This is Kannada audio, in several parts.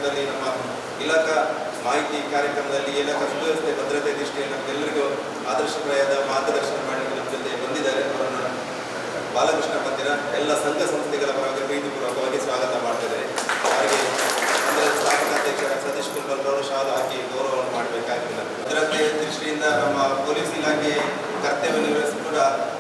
ಕಾರ್ಯಕ್ರಮದಲ್ಲಿ ನಮ್ಮ ಇಲಾಖಾ ಮಾಹಿತಿ ಕಾರ್ಯಕ್ರಮದಲ್ಲಿ ಇಲಾಖಾ ಸುವ್ಯವಸ್ಥೆ ಭದ್ರತೆ ದೃಷ್ಟಿಯಲ್ಲಿ ನಮಗೆಲ್ಲರಿಗೂ ಆದರ್ಶಪ್ರಾಯದ ಮಾರ್ಗದರ್ಶನ ಮಾಡಲಿಕ್ಕೆ ನಮ್ಮ ಜೊತೆ ಬಂದಿದ್ದಾರೆ ಅವರನ್ನು ಬಾಲಕೃಷ್ಣ ಮಂದಿರ ಎಲ್ಲ ಸಂಘ ಸಂಸ್ಥೆಗಳ ಪರವಾಗಿ ಪ್ರೀತಿಪೂರ್ವಕವಾಗಿ ಸ್ವಾಗತ ಮಾಡ್ತಿದ್ದಾರೆ ಅವರಿಗೆ ಅಂದರೆ ಸ್ಥಾಪಕಾಧ್ಯಕ್ಷ ಸತೀಶ್ ಕುಲ್ಕರ್ ಅವರು ಶಾಲು ಹಾಕಿ ಗೌರವವನ್ನು ಮಾಡಬೇಕಾಗಿಲ್ಲ ಭದ್ರತೆ ದೃಷ್ಟಿಯಿಂದ ನಮ್ಮ ಪೊಲೀಸ್ ಇಲಾಖೆ ಕರ್ತವ್ಯ ನಿರ್ವಹಿಸಿ ಕೂಡ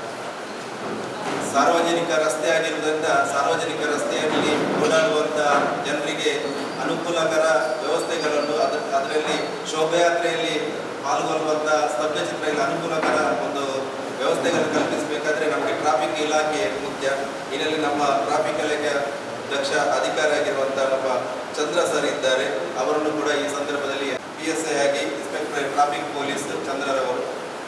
ಸಾರ್ವಜನಿಕ ರಸ್ತೆ ಆಗಿರುವುದರಿಂದ ಸಾರ್ವಜನಿಕ ರಸ್ತೆಯಲ್ಲಿ ಓಡಾಡುವಂಥ ಜನರಿಗೆ ಅನುಕೂಲಕರ ವ್ಯವಸ್ಥೆಗಳನ್ನು ಅದ ಅದರಲ್ಲಿ ಶೋಭಯಾತ್ರೆಯಲ್ಲಿ ಪಾಲ್ಗೊಳ್ಳುವಂಥ ಸ್ತಬ್ಧಚಿತ್ರದಲ್ಲಿ ಅನುಕೂಲಕರ ಒಂದು ವ್ಯವಸ್ಥೆಗಳನ್ನು ಕಲ್ಪಿಸಬೇಕಾದ್ರೆ ನಮಗೆ ಟ್ರಾಫಿಕ್ ಇಲಾಖೆ ಮುಖ್ಯ ಇದರಲ್ಲಿ ನಮ್ಮ ಟ್ರಾಫಿಕ್ ಇಲಾಖೆ ದಕ್ಷ ಅಧಿಕಾರಿ ಆಗಿರುವಂಥ ನಮ್ಮ ಚಂದ್ರ ಸರ್ ಇದ್ದಾರೆ ಅವರನ್ನು ಕೂಡ ಈ ಸಂದರ್ಭದಲ್ಲಿ ಪಿ ಎಸ್ ಐ ಆಗಿ ಇನ್ಸ್ಪೆಕ್ಟರ್ ಟ್ರಾಫಿಕ್ ಪೊಲೀಸ್ ಚಂದ್ರರವರು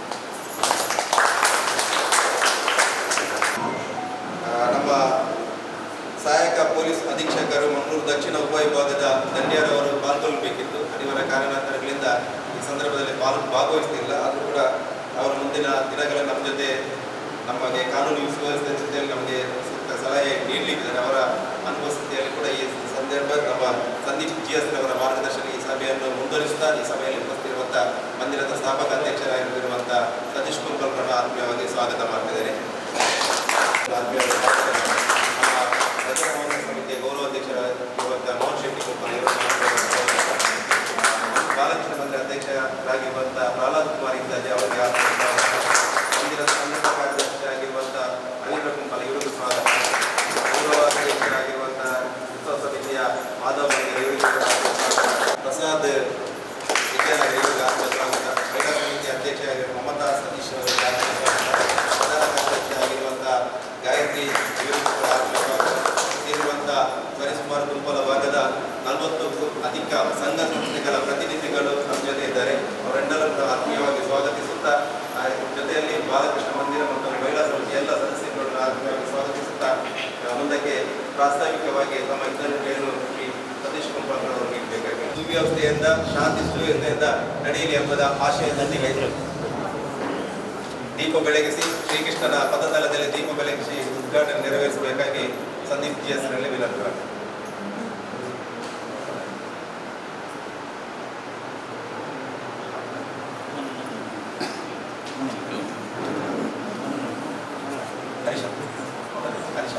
ಆ, ನಮ್ಮ ಸಹಾಯಕ ಪೊಲೀಸ್ ಅಧೀಕ್ಷಕರು ಮಂಗಳೂರು ದಕ್ಷಿಣ ಉಪವಿಭಾಗದ ದಂಡ್ಯರವರು ಪಾಲ್ಗೊಳ್ಳಬೇಕಿತ್ತು ಅನಿವಾರ್ಯ ಕಾರಣಾಂತರಗಳಿಂದ ಈ ಸಂದರ್ಭದಲ್ಲಿ ಪಾಲ್ ಭಾಗವಹಿಸ್ತಿಲ್ಲ ಆದರೂ ಕೂಡ ಅವರು ಮುಂದಿನ ದಿನಗಳಲ್ಲಿ ನಮ್ಮ ಜೊತೆ ನಮಗೆ ಕಾನೂನು ಸುವ್ಯವಸ್ಥೆ ಜೊತೆಯಲ್ಲಿ ನಮಗೆ ಸೂಕ್ತ ಸಲಹೆ ನೀಡಲಿಕ್ಕಿದ್ದಾರೆ ಅವರ ಅನುಪಸ್ಥಿತಿಯಲ್ಲಿ ಕೂಡ ಈ ಸಂದರ್ಭ ನಮ್ಮ ಸಂದೀಪ್ ಜಿ ಎಸ್ ಅವರ ಮಾರ್ಗದರ್ಶನ ಈ ಸಭೆಯನ್ನು ಮುಂದುವರಿಸುತ್ತಾ ಈ ಸಭೆಯಲ್ಲಿ ಉಪಸ್ಥಿತಿರುವಂಥ ಮಂದಿರದ ಸ್ಥಾಪಕ ಅಧ್ಯಕ್ಷರಾಗಿರುವಂಥ ಸತೀಶ್ ಕುಲ್ಕರ್ರನ್ನು ಆತ್ಮೀಯವಾಗಿ ಸ್ವಾಗತ ಮಾಡ್ತಿದ್ದೇನೆ ಆತ್ಮೀಯವಾಗಿ ನಮ್ಮ ರಚನಾವರಣ ಸಮಿತಿಯ ಗೌರವಾಧ್ಯಕ್ಷರಾಗಿರುವಂಥ ಮೋಹನ್ ಶೆಟ್ಟಿ ಕುಪ್ಪನ್ ಬಾಲಕೃಷ್ಣ ಮಂದಿರ ಅಧ್ಯಕ್ಷರಾಗಿರುವಂಥ ಪ್ರಹ್ಲಾದ್ ಕುಮಾರ್ ಇದ್ದಾಜಿ ಅವರಿಗೆ ಆತ್ಮೀಯ ಸ್ವಾಗತ. ಮಂದಿರದ ಸಂಘಟನಾ ಕಾರ್ಯದರ್ಶಿಯಾಗಿರುವಂಥ ರವೀಂದ್ರ ಕುಂಪಲ ಇವರಿಗೂ ಸ್ವಾಗತ ಗೌರವಾಧ್ಯಕ್ಷರಾಗಿರುವಂಥ ಉತ್ಸವ ಸಮಿತಿಯ ಮಾಧವ ಮಂದಿರ ಇವರಿಗೂ ಕೂಡ ಸ್ವಾಗತ. ಪ್ರಸಾದ್ ವಿದ್ಯಾನಗರ ಇವರಿಗೆ ಆತ್ಮೀಯ ಸ್ವಾಗತ ಮಹಿಳಾ ಸಮಿತಿ ಅಧ್ಯಕ್ಷರಾಗಿರುವ ಮಮತಾ ಸತೀಶ್ ಅವರಿಗೆ ಆತ್ಮೀಯ ಸ್ವಾಗತ ಪ್ರಧಾನ ಕಾರ್ಯದರ್ಶಿ ಆಗಿರುವಂಥ ಗಾಯತ್ರಿ ಇವರಿಗೂ ಕೂಡ ಆತ್ಮೀಯ ಸ್ವಾಗತ ಇರುವಂಥ ಸರಿಸುಮಾರು ಗುಂಪಲ ಭಾಗದ ನಲವತ್ತಕ್ಕೂ ಅಧಿಕ ಸಂಘ ಸಂಸ್ಥೆಗಳ ಪ್ರತಿನಿಧಿಗಳು ನಮ್ಮ ಜೊತೆ ಇದ್ದಾರೆ ಅವರೆಲ್ಲರನ್ನು ಆತ್ಮೀಯವಾಗಿ ಸ್ವಾಗತಿಸುತ್ತಾ ಆ ಜೊತೆಯಲ್ಲಿ ಬಾಲಕೃಷ್ಣ ಮಂದಿರ ಮತ್ತು ಮಹಿಳಾ ಸಮಿತಿ ಎಲ್ಲ ಸದಸ್ಯರುಗಳನ್ನು ಆತ್ಮೀಯವಾಗಿ ಸ್ವಾಗತಿಸುತ್ತಾ ಆ, ಮುಂದಕ್ಕೆ ಪ್ರಾಸ್ತಾವಿಕವಾಗಿ ತಮ್ಮ ಇದ್ದನ್ನು ಶ್ರೀ ಸತೀಶ್ ಕುಂಪಲ್ ಅವರು ನೀಡಬೇಕಾಗಿದೆ ಸುವ್ಯವಸ್ಥೆಯಿಂದ ಶಾಂತಿ ಸುವ್ಯವಸ್ಥೆಯಿಂದ ನಡೆಯಲಿ ಎಂಬುದ ಆಶಯದೊಂದಿಗೆ ದೀಪ ಬೆಳಗಿಸಿ ಶ್ರೀಕೃಷ್ಣನ ಪದತಲದಲ್ಲಿ ದೀಪ ಬೆಳಗಿಸಿ ಉದ್ಘಾಟನೆ ನೆರವೇರಿಸಬೇಕಾಗಿ ಸಂದೀಪ್ ಜಿ ಎಸ್ ನಲ್ಲಿ ವಿನಂತಿ ಹರೀಶ ಹರೀಶ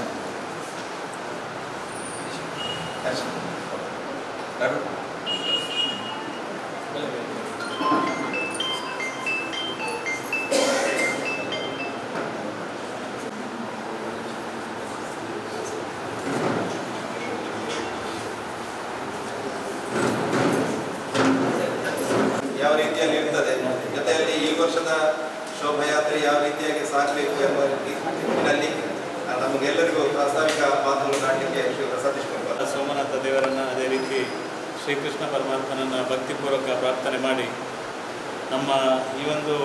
ಹರೀಶ ರಘು ಯಾವ ರೀತಿಯಲ್ಲಿ ಇರ್ತದೆ ಜೊತೆಯಲ್ಲಿ ಈ ವರ್ಷದ ಶೋಭಾಯಾತ್ರೆ ಯಾವ ರೀತಿಯಾಗಿ ಸಾಗಬೇಕು ಎಂಬ ನಿಟ್ಟಿನಲ್ಲಿ ಆ, ನಮಗೆಲ್ಲರಿಗೂ ಪ್ರಾಸ್ತಾವಿಕ ಮಾತುಗಳು ನಾಡಲಿಕ್ಕೆ ಶ್ರೀ ಸತೀಶ್ ಕುಮಾರ್ ಸೋಮನಾಥ ದೇವರನ್ನು ಅದೇ ರೀತಿ ಶ್ರೀಕೃಷ್ಣ ಪರಮಾತ್ಮನನ್ನು ಭಕ್ತಿಪೂರ್ವಕ ಪ್ರಾರ್ಥನೆ ಮಾಡಿ ನಮ್ಮ ಈ ಒಂದು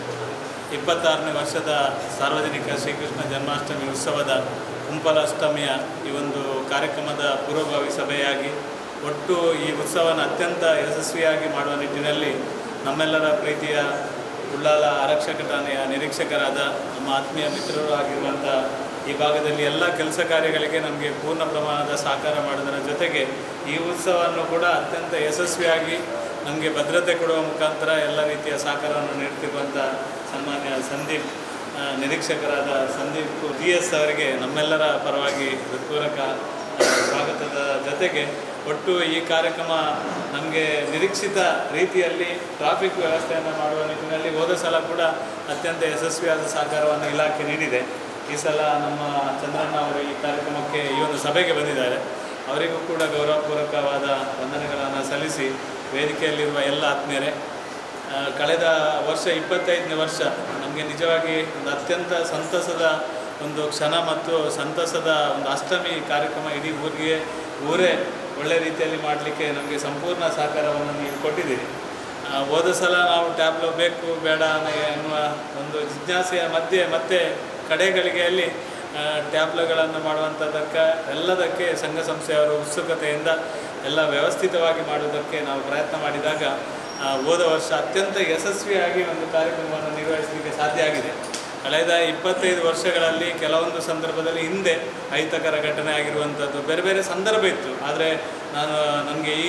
ಇಪ್ಪತ್ತಾರನೇ ವರ್ಷದ ಸಾರ್ವಜನಿಕ ಶ್ರೀಕೃಷ್ಣ ಜನ್ಮಾಷ್ಟಮಿ ಉತ್ಸವದ ಕುಂಪಲಾಷ್ಟಮಿಯ ಈ ಒಂದು ಕಾರ್ಯಕ್ರಮದ ಪೂರ್ವಭಾವಿ ಸಭೆಯಾಗಿ ಒಟ್ಟು ಈ ಉತ್ಸವನ ಅತ್ಯಂತ ಯಶಸ್ವಿಯಾಗಿ ಮಾಡುವ ನಿಟ್ಟಿನಲ್ಲಿ ನಮ್ಮೆಲ್ಲರ ಪ್ರೀತಿಯ ಉಳ್ಳಾಲ ಆರಕ್ಷಕ ಠಾಣೆಯ ನಿರೀಕ್ಷಕರಾದ ನಮ್ಮ ಆತ್ಮೀಯ ಮಿತ್ರರು ಆಗಿರುವಂಥ ಈ ಭಾಗದಲ್ಲಿ ಎಲ್ಲ ಕೆಲಸ ಕಾರ್ಯಗಳಿಗೆ ನಮಗೆ ಪೂರ್ಣ ಪ್ರಮಾಣದ ಸಹಕಾರ ಮಾಡೋದರ ಜೊತೆಗೆ ಈ ಉತ್ಸವವನ್ನು ಕೂಡ ಅತ್ಯಂತ ಯಶಸ್ವಿಯಾಗಿ ನಮಗೆ ಭದ್ರತೆ ಕೊಡುವ ಮುಖಾಂತರ ಎಲ್ಲ ರೀತಿಯ ಸಹಕಾರವನ್ನು ನೀಡ್ತಿರುವಂಥ ಸನ್ಮಾನ್ಯ ಸಂದೀಪ್ ಆ, ನಿರೀಕ್ಷಕರಾದ ಸಂದೀಪ್ ಜಿ ಎಸ್ ಅವರಿಗೆ ನಮ್ಮೆಲ್ಲರ ಪರವಾಗಿ ಹೃತ್ಪೂರ್ವಕ ಆ, ಸ್ವಾಗತದ ಜೊತೆಗೆ ಒಟ್ಟು ಈ ಕಾರ್ಯಕ್ರಮ ನಮಗೆ ನಿರೀಕ್ಷಿತ ರೀತಿಯಲ್ಲಿ ಟ್ರಾಫಿಕ್ ವ್ಯವಸ್ಥೆಯನ್ನು ಮಾಡುವ ನಿಟ್ಟಿನಲ್ಲಿ ಹೋದ ಸಲ ಕೂಡ ಅತ್ಯಂತ ಯಶಸ್ವಿಯಾದ ಸಹಕಾರವನ್ನು ಇಲಾಖೆ ನೀಡಿದೆ ಈ ಸಲ ನಮ್ಮ ಚಂದ್ರಣ್ಣ ಅವರು ಈ ಕಾರ್ಯಕ್ರಮಕ್ಕೆ ಈ ಒಂದು ಸಭೆಗೆ ಬಂದಿದ್ದಾರೆ ಅವರಿಗೂ ಕೂಡ ಗೌರವಪೂರ್ವಕವಾದ ವಂದನೆಗಳನ್ನು ಸಲ್ಲಿಸಿ ವೇದಿಕೆಯಲ್ಲಿರುವ ಎಲ್ಲ ಆತ್ಮೀಯರೇ ಆ, ಕಳೆದ ವರ್ಷ ಇಪ್ಪತ್ತೈದನೇ ವರ್ಷ ನಮಗೆ ನಿಜವಾಗಿ ಒಂದು ಅತ್ಯಂತ ಸಂತಸದ ಒಂದು ಕ್ಷಣ ಮತ್ತು ಸಂತಸದ ಒಂದು ಅಷ್ಟಮಿ ಕಾರ್ಯಕ್ರಮ ಇಡೀ ಊರಿಗೆ ಊರೇ ಒಳ್ಳೆ ರೀತಿಯಲ್ಲಿ ಮಾಡಲಿಕ್ಕೆ ನಮಗೆ ಸಂಪೂರ್ಣ ಸಹಕಾರವನ್ನು ನೀವು ಕೊಟ್ಟಿದ್ದೀರಿ ಆ, ಹೋದ ಸಲ ನಾವು ಟ್ಯಾಬ್ಲೋ ಬೇಕು ಬೇಡ ಅನ್ನೋ ಎನ್ನುವ ಒಂದು ಜಿಜ್ಞಾಸೆಯ ಮಧ್ಯೆ ಮತ್ತೆ ಕಡೆಗಳಿಗೆಯಲ್ಲಿ ಟ್ಯಾಬ್ಲೋಗಳನ್ನು ಮಾಡುವಂಥದ್ದಕ್ಕೆ ಎಲ್ಲದಕ್ಕೆ ಸಂಘ ಸಂಸ್ಥೆಯವರು ಉತ್ಸುಕತೆಯಿಂದ ಎಲ್ಲ ವ್ಯವಸ್ಥಿತವಾಗಿ ಮಾಡುವುದಕ್ಕೆ ನಾವು ಪ್ರಯತ್ನ ಮಾಡಿದಾಗ ಆ, ಹೋದ ವರ್ಷ ಅತ್ಯಂತ ಯಶಸ್ವಿಯಾಗಿ ಒಂದು ಕಾರ್ಯಕ್ರಮವನ್ನು ನಿರ್ವಹಿಸಲಿಕ್ಕೆ ಸಾಧ್ಯ ಆಗಿದೆ ಕಳೆದ ಇಪ್ಪತ್ತೈದು ವರ್ಷಗಳಲ್ಲಿ ಕೆಲವೊಂದು ಸಂದರ್ಭದಲ್ಲಿ ಹಿಂದೆ ಅಹಿತಕರ ಘಟನೆ ಆಗಿರುವಂಥದ್ದು ಬೇರೆ ಬೇರೆ ಸಂದರ್ಭ ಇತ್ತು ಆದರೆ ನಾನು ನನಗೆ ಈ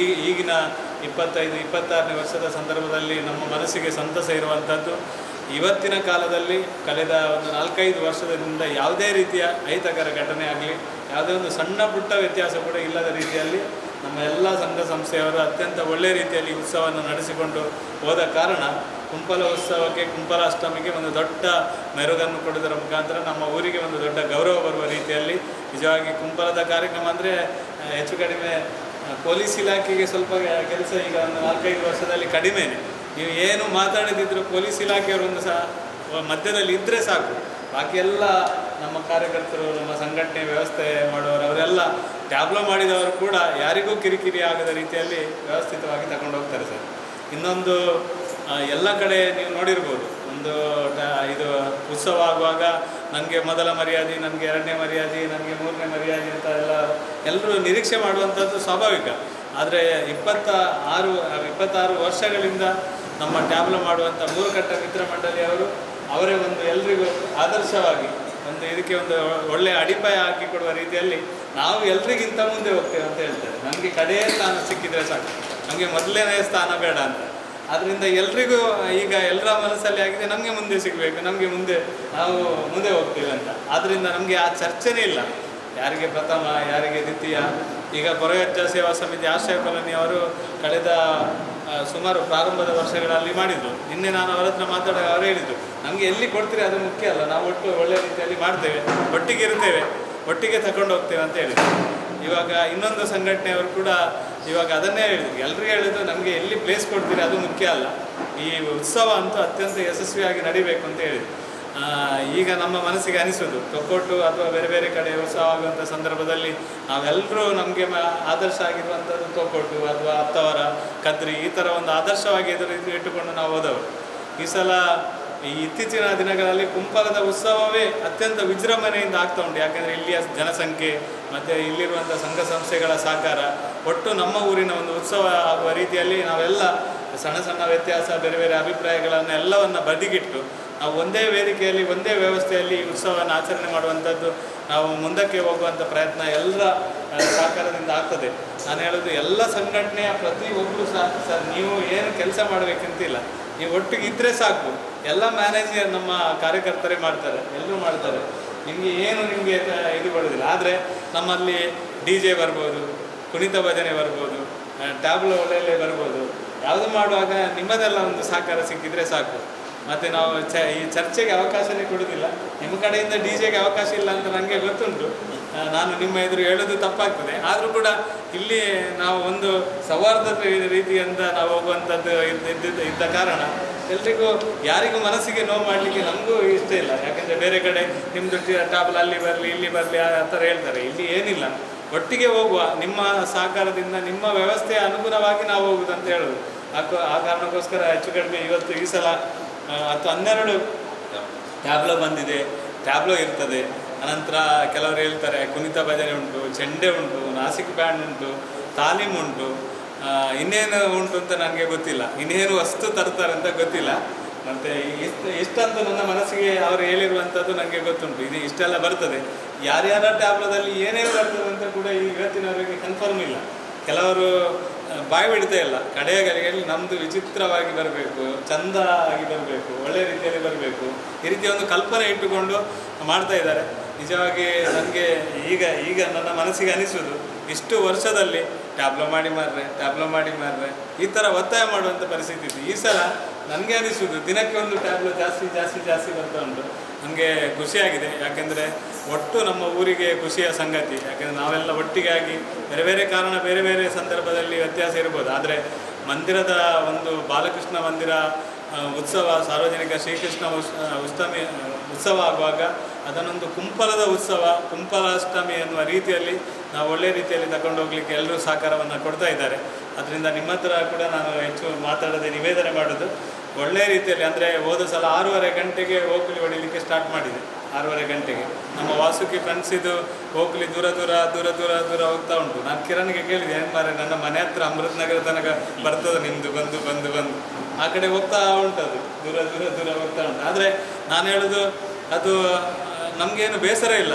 ಈಗಿನ ಇಪ್ಪತ್ತೈದು ಇಪ್ಪತ್ತಾರನೇ ವರ್ಷದ ಸಂದರ್ಭದಲ್ಲಿ ನಮ್ಮ ಮನಸ್ಸಿಗೆ ಸಂತಸ ಇರುವಂಥದ್ದು ಇವತ್ತಿನ ಕಾಲದಲ್ಲಿ ಕಳೆದ ಒಂದು ನಾಲ್ಕೈದು ವರ್ಷದಿಂದ ಯಾವುದೇ ರೀತಿಯ ಅಹಿತಕರ ಘಟನೆ ಆಗಲಿ ಯಾವುದೇ ಒಂದು ಸಣ್ಣ ಪುಟ್ಟ ವ್ಯತ್ಯಾಸ ಕೂಡ ಇಲ್ಲದ ರೀತಿಯಲ್ಲಿ ನಮ್ಮ ಎಲ್ಲ ಸಂಘ ಸಂಸ್ಥೆಯವರು ಅತ್ಯಂತ ಒಳ್ಳೆಯ ರೀತಿಯಲ್ಲಿ ಈ ಉತ್ಸವವನ್ನು ನಡೆಸಿಕೊಂಡು ಹೋದ ಕಾರಣ ಕುಂಪಲ ಉತ್ಸವಕ್ಕೆ ಕುಂಪಲಾಷ್ಟಮಿಗೆ ಒಂದು ದೊಡ್ಡ ಮೆರುಗನ್ನು ಕೊಡುವುದರ ಮುಖಾಂತರ ನಮ್ಮ ಊರಿಗೆ ಒಂದು ದೊಡ್ಡ ಗೌರವ ಬರುವ ರೀತಿಯಲ್ಲಿ ನಿಜವಾಗಿ ಕುಂಪಲದ ಕಾರ್ಯಕ್ರಮ ಅಂದರೆ ಹೆಚ್ಚು ಕಡಿಮೆ ಆ, ಪೊಲೀಸ್ ಇಲಾಖೆಗೆ ಸ್ವಲ್ಪ ಕೆಲಸ ಈಗ ಒಂದು ನಾಲ್ಕೈದು ವರ್ಷದಲ್ಲಿ ಕಡಿಮೆನೆ ನೀವು ಏನು ಮಾತಾಡದಿದ್ರು ಪೊಲೀಸ್ ಇಲಾಖೆಯವರೊಂದು ಸಹ ಮಧ್ಯದಲ್ಲಿ ಇದ್ದರೆ ಸಾಕು ಬಾಕಿ ಎಲ್ಲ ನಮ್ಮ ಕಾರ್ಯಕರ್ತರು ನಮ್ಮ ಸಂಘಟನೆ ವ್ಯವಸ್ಥೆ ಮಾಡುವವರು ಅವರೆಲ್ಲ ಟ್ಯಾಬ್ಲೋ ಮಾಡಿದವರು ಕೂಡ ಯಾರಿಗೂ ಕಿರಿಕಿರಿ ಆಗದ ರೀತಿಯಲ್ಲಿ ವ್ಯವಸ್ಥಿತವಾಗಿ ತಗೊಂಡು ಹೋಗ್ತಾರೆ ಸರ್ ಇನ್ನೊಂದು ಆ, ಎಲ್ಲ ಕಡೆ ನೀವು ನೋಡಿರ್ಬೋದು ಒಂದು ಟ- ಇದು ಉತ್ಸವ ಆಗುವಾಗ ನನಗೆ ಮೊದಲ ಮರ್ಯಾದೆ ನನಗೆ ಎರಡನೇ ಮರ್ಯಾದೆ ನನಗೆ ಮೂರನೇ ಮರ್ಯಾದೆ ಅಂತ ಎಲ್ಲ ಎಲ್ಲರೂ ನಿರೀಕ್ಷೆ ಮಾಡುವಂಥದ್ದು ಸ್ವಾಭಾವಿಕ ಆದರೆ ಇಪ್ಪತ್ತ ಆರು ಇಪ್ಪತ್ತಾರು ವರ್ಷಗಳಿಂದ ನಮ್ಮ ಟ್ಯಾಬ್ಲೋ ಮಾಡುವಂಥ ಮೂರುಕಟ್ಟ ಮಿತ್ರ ಮಂಡಳಿಯವರು ಅವರೇ ಒಂದು ಎಲ್ರಿಗೂ ಆದರ್ಶವಾಗಿ ಒಂದು ಇದಕ್ಕೆ ಒಂದು ಒಳ್ಳೆಯ ಅಡಿಪಾಯ ಹಾಕಿ ಕೊಡುವ ರೀತಿಯಲ್ಲಿ ನಾವು ಎಲ್ರಿಗಿಂತ ಮುಂದೆ ಹೋಗ್ತೇವೆ ಅಂತ ಹೇಳ್ತಾರೆ ನನಗೆ ಕಡೆಯ ಸ್ಥಾನ ಸಿಕ್ಕಿದ್ರೆ ಸಾಕು ನಮಗೆ ಮೊದಲನೇ ಸ್ಥಾನ ಬೇಡ ಅಂತ ಆದ್ದರಿಂದ ಎಲ್ರಿಗೂ ಈಗ ಎಲ್ಲರ ಮನಸ್ಸಲ್ಲಿ ಆಗಿದೆ ನಮಗೆ ಮುಂದೆ ಸಿಗಬೇಕು ನಮಗೆ ಮುಂದೆ ನಾವು ಮುಂದೆ ಹೋಗ್ತೇವೆ ಅಂತ ಆದ್ದರಿಂದ ನಮಗೆ ಆ ಚರ್ಚೆನೇ ಇಲ್ಲ ಯಾರಿಗೆ ಪ್ರಥಮ ಯಾರಿಗೆ ದ್ವಿತೀಯ ಈಗ ಕೊರಗಜ್ಜ ಸೇವಾ ಸಮಿತಿ ಆಶ್ರಯ ಕಾಲೋನಿ ಅವರು ಕಳೆದ ಆ, ಸುಮಾರು ಪ್ರಾರಂಭದ ವರ್ಷಗಳಲ್ಲಿ ಮಾಡಿದರು ನಿನ್ನೆ ನಾನು ಅವರ ಹತ್ರ ಮಾತಾಡುವಾಗ ಅವರು ಹೇಳಿದರು ನಮಗೆ ಎಲ್ಲಿ ಕೊಡ್ತೀರಿ ಅದು ಮುಖ್ಯ ಅಲ್ಲ ನಾವು ಒಟ್ಟು ಒಳ್ಳೆಯ ರೀತಿಯಲ್ಲಿ ಮಾಡ್ತೇವೆ ಒಟ್ಟಿಗೆ ಇರ್ತೇವೆ ಒಟ್ಟಿಗೆ ತಗೊಂಡು ಹೋಗ್ತೇವೆ ಅಂತ ಹೇಳಿದರು ಇವಾಗ ಇನ್ನೊಂದು ಸಂಘಟನೆಯವರು ಕೂಡ ಇವಾಗ ಅದನ್ನೇ ಹೇಳಿದ್ರು ಎಲ್ರಿಗೂ ಹೇಳಿದ್ರು ನಮಗೆ ಎಲ್ಲಿ ಪ್ಲೇಸ್ ಕೊಡ್ತೀರಿ ಅದು ಮುಖ್ಯ ಅಲ್ಲ ಈ ಉತ್ಸವ ಅಂತೂ ಅತ್ಯಂತ ಯಶಸ್ವಿಯಾಗಿ ನಡಿಬೇಕು ಅಂತ ಹೇಳಿದ್ರು ಆ, ಈಗ ನಮ್ಮ ಮನಸ್ಸಿಗೆ ಅನಿಸೋದು ತೊಕ್ಕೊಟ್ಟು ಅಥವಾ ಬೇರೆ ಬೇರೆ ಕಡೆ ಉತ್ಸವ ಆಗುವಂಥ ಸಂದರ್ಭದಲ್ಲಿ ನಾವೆಲ್ಲರೂ ನಮಗೆ ಮ ಆದರ್ಶ ಆಗಿರುವಂಥದ್ದು ತೊಕ್ಕೊಟ್ಟು ಅಥವಾ ಹತ್ತವರ ಕದ್ರಿ ಈ ಥರ ಒಂದು ಆದರ್ಶವಾಗಿ ಎದುರು ಇದು ಇಟ್ಟುಕೊಂಡು ನಾವು ಹೋದವರು ಈ ಸಲ ಈ ಇತ್ತೀಚಿನ ದಿನಗಳಲ್ಲಿ ಕುಂಪಲದ ಉತ್ಸವವೇ ಅತ್ಯಂತ ವಿಜೃಂಭಣೆಯಿಂದ ಆಗ್ತಾ ಉಂಟು ಯಾಕೆಂದರೆ ಇಲ್ಲಿಯ ಜನಸಂಖ್ಯೆ ಮತ್ತು ಇಲ್ಲಿರುವಂಥ ಸಂಘ ಸಂಸ್ಥೆಗಳ ಸಹಕಾರ ಒಟ್ಟು ನಮ್ಮ ಊರಿನ ಒಂದು ಉತ್ಸವ ಆಗುವ ರೀತಿಯಲ್ಲಿ ನಾವೆಲ್ಲ ಸಣ್ಣ ಸಣ್ಣ ವ್ಯತ್ಯಾಸ ಬೇರೆ ಬೇರೆ ಅಭಿಪ್ರಾಯಗಳನ್ನು ಎಲ್ಲವನ್ನು ಬದಿಗಿಟ್ಟು ನಾವು ಒಂದೇ ವೇದಿಕೆಯಲ್ಲಿ ಒಂದೇ ವ್ಯವಸ್ಥೆಯಲ್ಲಿ ಈ ಉತ್ಸವವನ್ನು ಆಚರಣೆ ಮಾಡುವಂಥದ್ದು ನಾವು ಮುಂದಕ್ಕೆ ಹೋಗುವಂಥ ಪ್ರಯತ್ನ ಎಲ್ಲರ ಆ, ಸಹಕಾರದಿಂದ ಆಗ್ತದೆ ನಾನು ಹೇಳೋದು ಎಲ್ಲ ಸಂಘಟನೆಯ ಪ್ರತಿಯೊಬ್ಬರು ಸಹ ಸರ್ ನೀವು ಏನು ಕೆಲಸ ಮಾಡಬೇಕಂತಿಲ್ಲ ನೀವು ಒಟ್ಟಿಗೆ ಇದ್ದರೆ ಸಾಕು ಎಲ್ಲ ಮ್ಯಾನೇಜರ್ ನಮ್ಮ ಕಾರ್ಯಕರ್ತರೇ ಮಾಡ್ತಾರೆ ಎಲ್ಲರೂ ಮಾಡ್ತಾರೆ ನಿಮಗೆ ಏನು ನಿಮಗೆ ಇದು ಬರೋದಿಲ್ಲ ಆದರೆ ನಮ್ಮಲ್ಲಿ ಡಿ ಜೆ ಬರ್ಬೋದು ಕುಣಿತ ಭಜನೆ ಬರ್ಬೋದು ಟ್ಯಾಬ್ಲೋ ಒಳ್ಳೆಯಲ್ಲೇ ಬರ್ಬೋದು ಯಾವುದು ಮಾಡುವಾಗ ನಿಮ್ಮದೆಲ್ಲ ಒಂದು ಸಹಕಾರ ಸಿಕ್ಕಿದ್ರೆ ಸಾಕು ಮತ್ತು ನಾವು ಚ ಈ ಚರ್ಚೆಗೆ ಅವಕಾಶನೇ ಕೊಡೋದಿಲ್ಲ ನಿಮ್ಮ ಕಡೆಯಿಂದ ಡಿ ಜೆಗೆ ಅವಕಾಶ ಇಲ್ಲ ಅಂತ ನನಗೆ ಗೊತ್ತುಂಟು ಆ, ನಾನು ನಿಮ್ಮ ಎದುರು ಹೇಳೋದು ತಪ್ಪಾಗ್ತದೆ ಆದರೂ ಕೂಡ ಇಲ್ಲಿ ನಾವು ಒಂದು ಸೌಹಾರ್ದತೆ ರೀತಿಯಿಂದ ನಾವು ಹೋಗುವಂಥದ್ದು ಇದ್ದ ಇದ್ದ ಇದ್ದ ಕಾರಣ ಎಲ್ರಿಗೂ ಯಾರಿಗೂ ಮನಸ್ಸಿಗೆ ನೋವು ಮಾಡಲಿಕ್ಕೆ ನಮಗೂ ಇಷ್ಟ ಇಲ್ಲ ಯಾಕಂದರೆ ಬೇರೆ ಕಡೆ ನಿಮ್ಮದು ಟಾಬಲ್ ಅಲ್ಲಿ ಬರಲಿ ಇಲ್ಲಿ ಬರಲಿ ಆ ಥರ ಹೇಳ್ತಾರೆ ಇಲ್ಲಿ ಏನಿಲ್ಲ ಒಟ್ಟಿಗೆ ಹೋಗುವ ನಿಮ್ಮ ಸಹಕಾರದಿಂದ ನಿಮ್ಮ ವ್ಯವಸ್ಥೆಯ ಅನುಗುಣವಾಗಿ ನಾವು ಹೋಗುದು ಅಂತ ಹೇಳೋದು ಆ ಕೋ- ಆ ಕಾರಣಕ್ಕೋಸ್ಕರ ಹೆಚ್ಚು ಕಡಿಮೆ ಇವತ್ತು ಈ ಸಲ ಆ, ಹತ್ತು ಹನ್ನೆರಡು ಟ್ಯಾಬ್ಲೋ ಬಂದಿದೆ ಟ್ಯಾಬ್ಲೋ ಇರ್ತದೆ ಅನಂತರ ಕೆಲವರು ಹೇಳ್ತಾರೆ ಕುಣಿತ ಭಜನೆ ಉಂಟು ಚೆಂಡೆ ಉಂಟು ನಾಸಿಕ್ ಬ್ಯಾಂಡ್ ಉಂಟು ತಾಲೀಮ್ ಉಂಟು ಆ, ಇನ್ನೇನು ಉಂಟು ಅಂತ ನನಗೆ ಗೊತ್ತಿಲ್ಲ ಇನ್ನೇನು ವಸ್ತು ತರ್ತಾರೆ ಅಂತ ಗೊತ್ತಿಲ್ಲ ಮತ್ತು ಇಷ್ಟು ಇಷ್ಟಂತೂ ನನ್ನ ಮನಸ್ಸಿಗೆ ಅವರು ಹೇಳಿರುವಂಥದ್ದು ನನಗೆ ಗೊತ್ತುಂಟು ಇದು ಇಷ್ಟೆಲ್ಲ ಬರ್ತದೆ ಯಾರ್ಯಾರ ಟ್ಯಾಬ್ಲೋದಲ್ಲಿ ಏನೇನು ಬರ್ತದೆ ಅಂತ ಕೂಡ ಈ ಇವತ್ತಿನವರೆಗೆ ಕನ್ಫರ್ಮ್ ಇಲ್ಲ ಕೆಲವರು ಆ, ಬಾಯಿ ಬಿಡ್ತಾ ಇಲ್ಲ ಕಡೆಯ ಗರಿಯಲ್ಲಿ ನಮ್ಮದು ವಿಚಿತ್ರವಾಗಿ ಬರಬೇಕು ಚಂದ ಆಗಿ ಬರಬೇಕು ಒಳ್ಳೆ ರೀತಿಯಲ್ಲಿ ಬರಬೇಕು ಈ ರೀತಿಯ ಒಂದು ಕಲ್ಪನೆ ಇಟ್ಟುಕೊಂಡು ಮಾಡ್ತಾ ಇದ್ದಾರೆ ನಿಜವಾಗಿ ನನಗೆ ಈಗ ಈಗ ನನ್ನ ಮನಸ್ಸಿಗೆ ಅನಿಸೋದು ಇಷ್ಟು ವರ್ಷದಲ್ಲಿ ಟ್ಯಾಬ್ಲೋ ಮಾಡಿ ಮಾರ್ರೆ ಟ್ಯಾಬ್ಲೋ ಮಾಡಿ ಮಾರ್ರೆ ಈ ಥರ ಒತ್ತಾಯ ಮಾಡುವಂಥ ಪರಿಸ್ಥಿತಿ ಇತ್ತು ಈ ಸಲ ನನಗೆ ಅನಿಸೋದು ದಿನಕ್ಕೆ ಒಂದು ಟ್ಯಾಬ್ಲೋ ಜಾಸ್ತಿ ಜಾಸ್ತಿ ಜಾಸ್ತಿ ಬರ್ತಾ ಉಂಟು ನನಗೆ ಖುಷಿಯಾಗಿದೆ ಯಾಕೆಂದರೆ ಒಟ್ಟು ನಮ್ಮ ಊರಿಗೆ ಖುಷಿಯ ಸಂಗತಿ ಯಾಕೆಂದರೆ ನಾವೆಲ್ಲ ಒಟ್ಟಿಗೆ ಆಗಿ ಬೇರೆ ಬೇರೆ ಕಾರಣ ಬೇರೆ ಬೇರೆ ಸಂದರ್ಭದಲ್ಲಿ ವ್ಯತ್ಯಾಸ ಇರ್ಬೋದು ಆದರೆ ಮಂದಿರದ ಒಂದು ಬಾಲಕೃಷ್ಣ ಮಂದಿರ ಆ, ಉತ್ಸವ ಸಾರ್ವಜನಿಕ ಶ್ರೀಕೃಷ್ಣ ಉಸ್ ಆ, ಉಸ್ತಮಿ ಆ, ಉತ್ಸವ ಆಗುವಾಗ ಅದನ್ನೊಂದು ಕುಂಪಲದ ಉತ್ಸವ ಕುಂಪಲಾಷ್ಟಮಿ ಎನ್ನುವ ರೀತಿಯಲ್ಲಿ ನಾವು ಒಳ್ಳೆಯ ರೀತಿಯಲ್ಲಿ ತಗೊಂಡು ಹೋಗ್ಲಿಕ್ಕೆ ಎಲ್ಲರೂ ಸಹಕಾರವನ್ನು ಕೊಡ್ತಾ ಇದ್ದಾರೆ ಅದರಿಂದ ನಿಮ್ಮ ಹತ್ರ ಕೂಡ ನಾನು ಹೆಚ್ಚು ಮಾತಾಡದೆ ನಿವೇದನೆ ಮಾಡೋದು ಒಳ್ಳೆಯ ರೀತಿಯಲ್ಲಿ ಅಂದರೆ ಹೋದ ಸಲ ಆರೂವರೆ ಗಂಟೆಗೆ ಓಕುಲಿ ಹೊಡಿಲಿಕ್ಕೆ ಸ್ಟಾರ್ಟ್ ಮಾಡಿದೆ ಆರೂವರೆ ಗಂಟೆಗೆ ನಮ್ಮ ವಾಸುಕಿ ಫ್ರೆಂಡ್ಸ್ ಇದು ಓಕುಲಿ ದೂರ ದೂರ ದೂರ ದೂರ ದೂರ ಹೋಗ್ತಾ ಉಂಟು ನಾನು ಕಿರಣ್ಗೆ ಕೇಳಿದೆ ಏನು ಮಾರೆ ನನ್ನ ಮನೆ ಹತ್ರ ಅಮೃತ ನಗರ ತನಕ ಬರ್ತದೆ ನಿಮ್ಮದು ಬಂದು ಬಂದು ಬಂದು ಆ ಕಡೆ ಹೋಗ್ತಾ ಉಂಟದು ದೂರ ದೂರ ದೂರ ಹೋಗ್ತಾ ಉಂಟು ಆದರೆ ನಾನು ಹೇಳೋದು ಅದು ನಮಗೇನು ಬೇಸರ ಇಲ್ಲ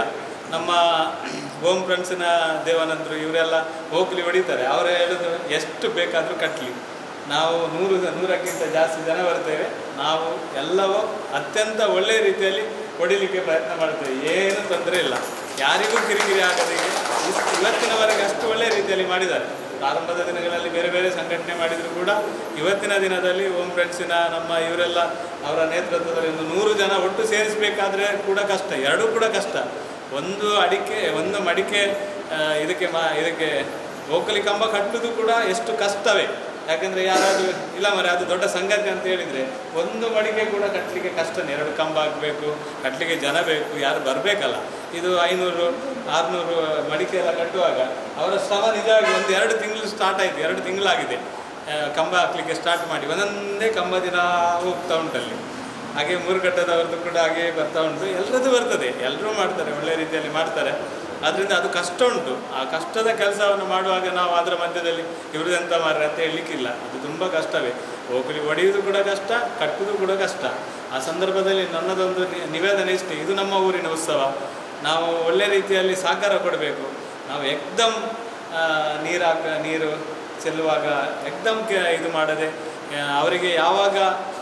ನಮ್ಮ ಓಂ ಫ್ರೆಂಡ್ಸಿನ ದೇವಾನಂದರು ಇವರೆಲ್ಲ ಹೋಗ್ಲಿ ಹೊಡಿತಾರೆ ಅವರೇ ಹೇಳೋದು ಎಷ್ಟು ಬೇಕಾದರೂ ಕಟ್ಟಲಿ ನಾವು ನೂರು ನೂರಕ್ಕಿಂತ ಜಾಸ್ತಿ ಜನ ಬರ್ತೇವೆ ನಾವು ಎಲ್ಲವೂ ಅತ್ಯಂತ ಒಳ್ಳೆಯ ರೀತಿಯಲ್ಲಿ ಹೊಡಿಲಿಕ್ಕೆ ಪ್ರಯತ್ನ ಮಾಡ್ತೇವೆ ಏನು ತೊಂದರೆ ಇಲ್ಲ ಯಾರಿಗೂ ಕಿರಿಕಿರಿ ಆಗದೆ ಇಷ್ಟು ಇವತ್ತಿನವರೆಗೆ ಅಷ್ಟು ಒಳ್ಳೆಯ ರೀತಿಯಲ್ಲಿ ಮಾಡಿದ್ದಾರೆ ಪ್ರಾರಂಭದ ದಿನಗಳಲ್ಲಿ ಬೇರೆ ಬೇರೆ ಸಂಘಟನೆ ಮಾಡಿದರೂ ಕೂಡ ಇವತ್ತಿನ ದಿನದಲ್ಲಿ ಓಂ ಫ್ರೆಂಡ್ಸಿನ ನಮ್ಮ ಇವರೆಲ್ಲ ಅವರ ನೇತೃತ್ವದಲ್ಲಿ ಒಂದು ನೂರು ಜನ ಒಟ್ಟು ಸೇರಿಸಬೇಕಾದ್ರೆ ಕೂಡ ಕಷ್ಟ ಎರಡೂ ಕೂಡ ಕಷ್ಟ ಒಂದು ಅಡಿಕೆ ಒಂದು ಮಡಿಕೆ ಆ, ಇದಕ್ಕೆ ಮಾ ಇದಕ್ಕೆ ಓಕಲಿ ಕಂಬ ಕಟ್ಟುವುದು ಕೂಡ ಎಷ್ಟು ಕಷ್ಟವೇ ಯಾಕಂದರೆ ಯಾರಾದರೂ ಇಲ್ಲ ಮರೆ ಅದು ದೊಡ್ಡ ಸಂಗತಿ ಅಂತ ಹೇಳಿದರೆ ಒಂದು ಮಡಿಕೆ ಕೂಡ ಕಟ್ಟಲಿಕ್ಕೆ ಕಷ್ಟನೇ ಎರಡು ಕಂಬ ಆಗಬೇಕು ಕಟ್ಟಲಿಕ್ಕೆ ಜನ ಬೇಕು ಯಾರು ಬರಬೇಕಲ್ಲ ಇದು ಐನೂರು ಆರುನೂರು ಮಡಿಕೆ ಎಲ್ಲ ಕಟ್ಟುವಾಗ ಅವರ ಶ್ರಮ ನಿಜವಾಗಿ ಒಂದು ಎರಡು ತಿಂಗಳು ಸ್ಟಾರ್ಟ್ ಆಯಿತು ಎರಡು ತಿಂಗಳಾಗಿದೆ ಆ, ಕಂಬ ಹಾಕ್ಲಿಕ್ಕೆ ಸ್ಟಾರ್ಟ್ ಮಾಡಿ ಒಂದೊಂದೇ ಕಂಬ ದಿನ ಹೋಗ್ತಾ ಉಂಟಲ್ಲಿ ಹಾಗೆ ಮೂರು ಘಟ್ಟದವ್ರದ್ದು ಕೂಡ ಹಾಗೆ ಬರ್ತಾ ಉಂಟು ಎಲ್ಲರದ್ದು ಬರ್ತದೆ ಎಲ್ಲರೂ ಮಾಡ್ತಾರೆ ಒಳ್ಳೆ ರೀತಿಯಲ್ಲಿ ಮಾಡ್ತಾರೆ ಅದರಿಂದ ಅದು ಕಷ್ಟ ಉಂಟು ಆ ಕಷ್ಟದ ಕೆಲಸವನ್ನು ಮಾಡುವಾಗ ನಾವು ಅದರ ಮಧ್ಯದಲ್ಲಿ ಇವ್ರದ್ದು ಎಂತ ಮಾರ್ರೆ ಅಂತ ಹೇಳಲಿಕ್ಕಿಲ್ಲ ಅದು ತುಂಬ ಕಷ್ಟವೇ ಹೋಗಲಿ ಹೊಡೆಯುವುದು ಕೂಡ ಕಷ್ಟ ಕಟ್ಟುವುದು ಕೂಡ ಕಷ್ಟ ಆ ಸಂದರ್ಭದಲ್ಲಿ ನನ್ನದೊಂದು ನಿ- ನಿವೇದನೆ ಇಷ್ಟೇ ಇದು ನಮ್ಮ ಊರಿನ ಉತ್ಸವ ನಾವು ಒಳ್ಳೆ ರೀತಿಯಲ್ಲಿ ಸಹಕಾರ ಕೊಡಬೇಕು ನಾವು ಎಕ್ದಮ್ ನೀರು ಹಾಕ ನೀರು ಚೆಲ್ಲುವಾಗ ಎಕ್ದಮ್ ಕೆ ಇದು ಮಾಡದೆ ಆ, ಅವರಿಗೆ ಯಾವಾಗ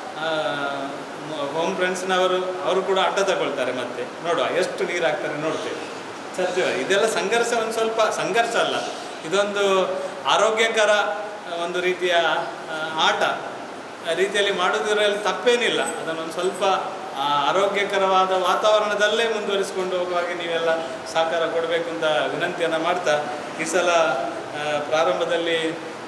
ಹೋಮ್ ಫ್ರೆಂಡ್ಸ್ನವರು ಅವರು ಕೂಡ ಅಡ್ಡ ತಗೊಳ್ತಾರೆ ಮತ್ತೆ ನೋಡುವ ಎಷ್ಟು ನೀರು ಹಾಕ್ತಾರೆ ನೋಡ್ತೇವೆ ಸತ್ಯ ಇದೆಲ್ಲ ಸಂಘರ್ಷ ಒಂದು ಸ್ವಲ್ಪ ಸಂಘರ್ಷ ಅಲ್ಲ ಇದೊಂದು ಆರೋಗ್ಯಕರ ಒಂದು ರೀತಿಯ ಆ, ಆಟ ಆ ರೀತಿಯಲ್ಲಿ ಮಾಡೋದ್ರಲ್ಲಿ ತಪ್ಪೇನಿಲ್ಲ ಅದನ್ನೊಂದು ಸ್ವಲ್ಪ ಆ, ಆರೋಗ್ಯಕರವಾದ ವಾತಾವರಣದಲ್ಲೇ ಮುಂದುವರಿಸಿಕೊಂಡು ಹೋಗುವಾಗ ನೀವೆಲ್ಲ ಸಹಕಾರ ಕೊಡಬೇಕು ಅಂತ ವಿನಂತಿಯನ್ನು ಮಾಡ್ತಾ ಈ ಸಲ ಆ, ಪ್ರಾರಂಭದಲ್ಲಿ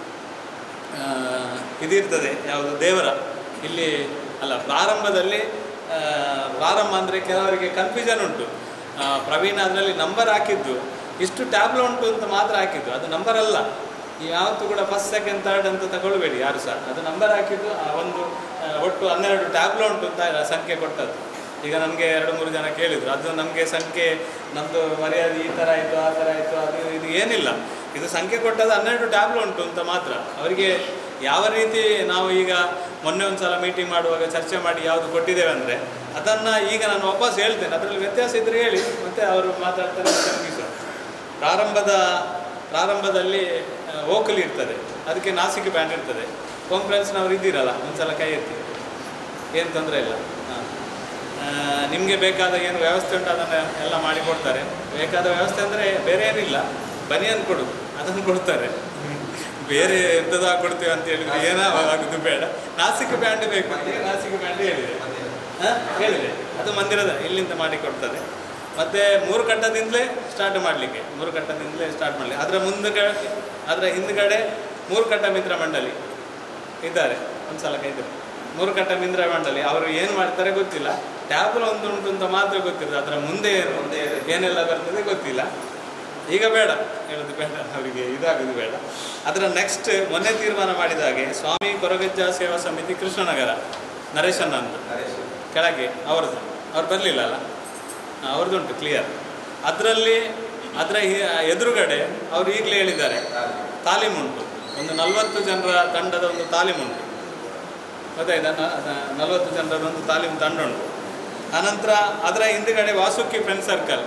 ಆ, ಇದಿರ್ತದೆ ಯಾವುದು ದೇವರ ಇಲ್ಲಿ ಅಲ್ಲ ಪ್ರಾರಂಭದಲ್ಲಿ ಆ, ಪ್ರಾರಂಭ ಅಂದರೆ ಕೆಲವರಿಗೆ ಕನ್ಫ್ಯೂಷನ್ ಉಂಟು ಆ, ಪ್ರವೀಣ್ ಅದರಲ್ಲಿ ನಂಬರ್ ಹಾಕಿದ್ದು ಇಷ್ಟು ಟ್ಯಾಬ್ಲೋ ಉಂಟು ಅಂತ ಮಾತ್ರ ಹಾಕಿದ್ದು ಅದು ನಂಬರ್ ಅಲ್ಲ ನೀವು ಯಾವತ್ತೂ ಕೂಡ ಫಸ್ಟ್ ಸೆಕೆಂಡ್ ಥರ್ಡ್ ಅಂತ ತಗೊಳ್ಬೇಡಿ ಯಾರು ಸಹ ಅದು ನಂಬರ್ ಹಾಕಿದ್ದು ಆ ಒಂದು ಆ, ಒಟ್ಟು ಹನ್ನೆರಡು ಟ್ಯಾಬ್ಲೋ ಉಂಟು ಅಂತ ಸಂಖ್ಯೆ ಕೊಟ್ಟದ್ದು ಈಗ ನಮಗೆ ಎರಡು ಮೂರು ಜನ ಕೇಳಿದರು ಅದು ನಮಗೆ ಸಂಖ್ಯೆ ನಮ್ಮದು ಮರ್ಯಾದೆ ಈ ಥರ ಆಯಿತು ಆ ಥರ ಆಯಿತು ಅದು ಇದು ಏನಿಲ್ಲ ಇದು ಸಂಖ್ಯೆ ಕೊಟ್ಟದ್ದು ಹನ್ನೆರಡು ಟ್ಯಾಬ್ಲು ಉಂಟು ಅಂತ ಮಾತ್ರ ಅವರಿಗೆ ಯಾವ ರೀತಿ ನಾವು ಈಗ ಮೊನ್ನೆ ಒಂದು ಸಲ ಮೀಟಿಂಗ್ ಮಾಡುವಾಗ ಚರ್ಚೆ ಮಾಡಿ ಯಾವುದು ಕೊಟ್ಟಿದ್ದೇವೆ ಅಂದರೆ ಅದನ್ನು ಈಗ ನಾನು ವಾಪಸ್ ಹೇಳ್ತೇನೆ ಅದರಲ್ಲಿ ವ್ಯತ್ಯಾಸ ಇದ್ದರೆ ಹೇಳಿ ಮತ್ತು ಅವರು ಮಾತಾಡ್ತಾರೆ ಮತ್ತೆ ಮುಗಿಸುವ ಪ್ರಾರಂಭದ ಪ್ರಾರಂಭದಲ್ಲಿ ಆ, ವೋಕಲ್ ಇರ್ತದೆ ಅದಕ್ಕೆ ನಾಸಿಕ್ ಬ್ಯಾಂಡ್ ಇರ್ತದೆ ಕಾನ್ಫರೆನ್ಸ್ನವ್ರು ಇದ್ದೀರಲ್ಲ ಒಂದ್ಸಲ ಕೈ ಎತ್ತಿ ಏನು ತೊಂದರೆ ಇಲ್ಲ ಹಾಂ ನಿಮಗೆ ಬೇಕಾದ ಏನು ವ್ಯವಸ್ಥೆ ಉಂಟು ಅದನ್ನು ಎಲ್ಲ ಮಾಡಿ ಕೊಡ್ತಾರೆ ಬೇಕಾದ ವ್ಯವಸ್ಥೆ ಅಂದರೆ ಬೇರೆ ಏನಿಲ್ಲ ಬನಿಯನ್ ಕೊಡು ಅದನ್ನು ಕೊಡ್ತಾರೆ ಬೇರೆ ಎಂಥದ್ದು ಕೊಡ್ತೀವಿ ಅಂತ ಹೇಳಿದ್ರೆ ಏನೋ ಆಗೋದು ಬೇಡ ನಾಸಿಕ್ ಬ್ಯಾಂಡ್ ಬೇಕು ಅಂತ ನಾಸಿಕ್ ಬ್ಯಾಂಡ್ ಹೇಳಿದೆ ಹಾಂ ಹೇಳಿದೆ ಅದು ಮಂದಿರದ ಇಲ್ಲಿಂದ ಮಾಡಿ ಕೊಡ್ತದೆ ಮತ್ತು ಮೂರು ಕಟ್ಟದಿಂದಲೇ ಸ್ಟಾರ್ಟ್ ಮಾಡಲಿಕ್ಕೆ ಮೂರು ಕಟ್ಟದಿಂದಲೇ ಸ್ಟಾರ್ಟ್ ಮಾಡಲಿ ಅದರ ಮುಂದೆ ಅದರ ಹಿಂದ್ಗಡೆ ಮೂರು ಕಟ್ಟ ಮಿತ್ರ ಮಂಡಳಿ ಇದ್ದಾರೆ ಒಂದು ಸಲ ಕೈದು ಮೂರು ಕಟ್ಟ ಮಿಂದ್ರ ಮಂಡಳಿ ಅವರು ಏನು ಮಾಡ್ತಾರೆ ಗೊತ್ತಿಲ್ಲ ಟ್ಯಾಬ್ಲ್ ಒಂದು ಉಂಟು ಅಂತ ಮಾತ್ರ ಗೊತ್ತಿರೋದು ಅದರ ಮುಂದೆ ಏನು ಮುಂದೆ ಏನೆಲ್ಲ ಬರ್ತದೆ ಗೊತ್ತಿಲ್ಲ ಈಗ ಬೇಡ ಹೇಳೋದು ಬೇಡ ಅವರಿಗೆ ಇದಾಗೋದು ಬೇಡ ಅದರ ನೆಕ್ಸ್ಟ್ ಮೊನ್ನೆ ತೀರ್ಮಾನ ಮಾಡಿದ ಹಾಗೆ ಸ್ವಾಮಿ ಕೊರಗಜ್ಜ ಸೇವಾ ಸಮಿತಿ ಕೃಷ್ಣನಗರ ನರೇಶನ್ ಅಂತ ಕೆಳಗೆ ಅವ್ರದ್ದು ಅವ್ರು ಬರಲಿಲ್ಲ ಅಲ್ಲ ಹಾ, ಅವ್ರದ್ದುಂಟು ಕ್ಲಿಯರ್ ಅದರಲ್ಲಿ ಅದರ ಎದುರುಗಡೆ ಅವರು ಈಗಲೇ ಹೇಳಿದ್ದಾರೆ ತಾಲೀಮುಂಟು ಒಂದು ನಲವತ್ತು ಜನರ ತಂಡದ ಒಂದು ತಾಲೀಮುಂಟು ಗೊತ್ತಾಯ್ತಾ ನ- ನ- ನಲವತ್ತು ಜನರ ಒಂದು ತಾಲೀಮು ತಂಡ ಉಂಟು ಅನಂತರ ಅದರ ಹಿಂದುಗಡೆ ವಾಸುಕಿ ಫ್ರೆಂಡ್ ಸರ್ಕಲ್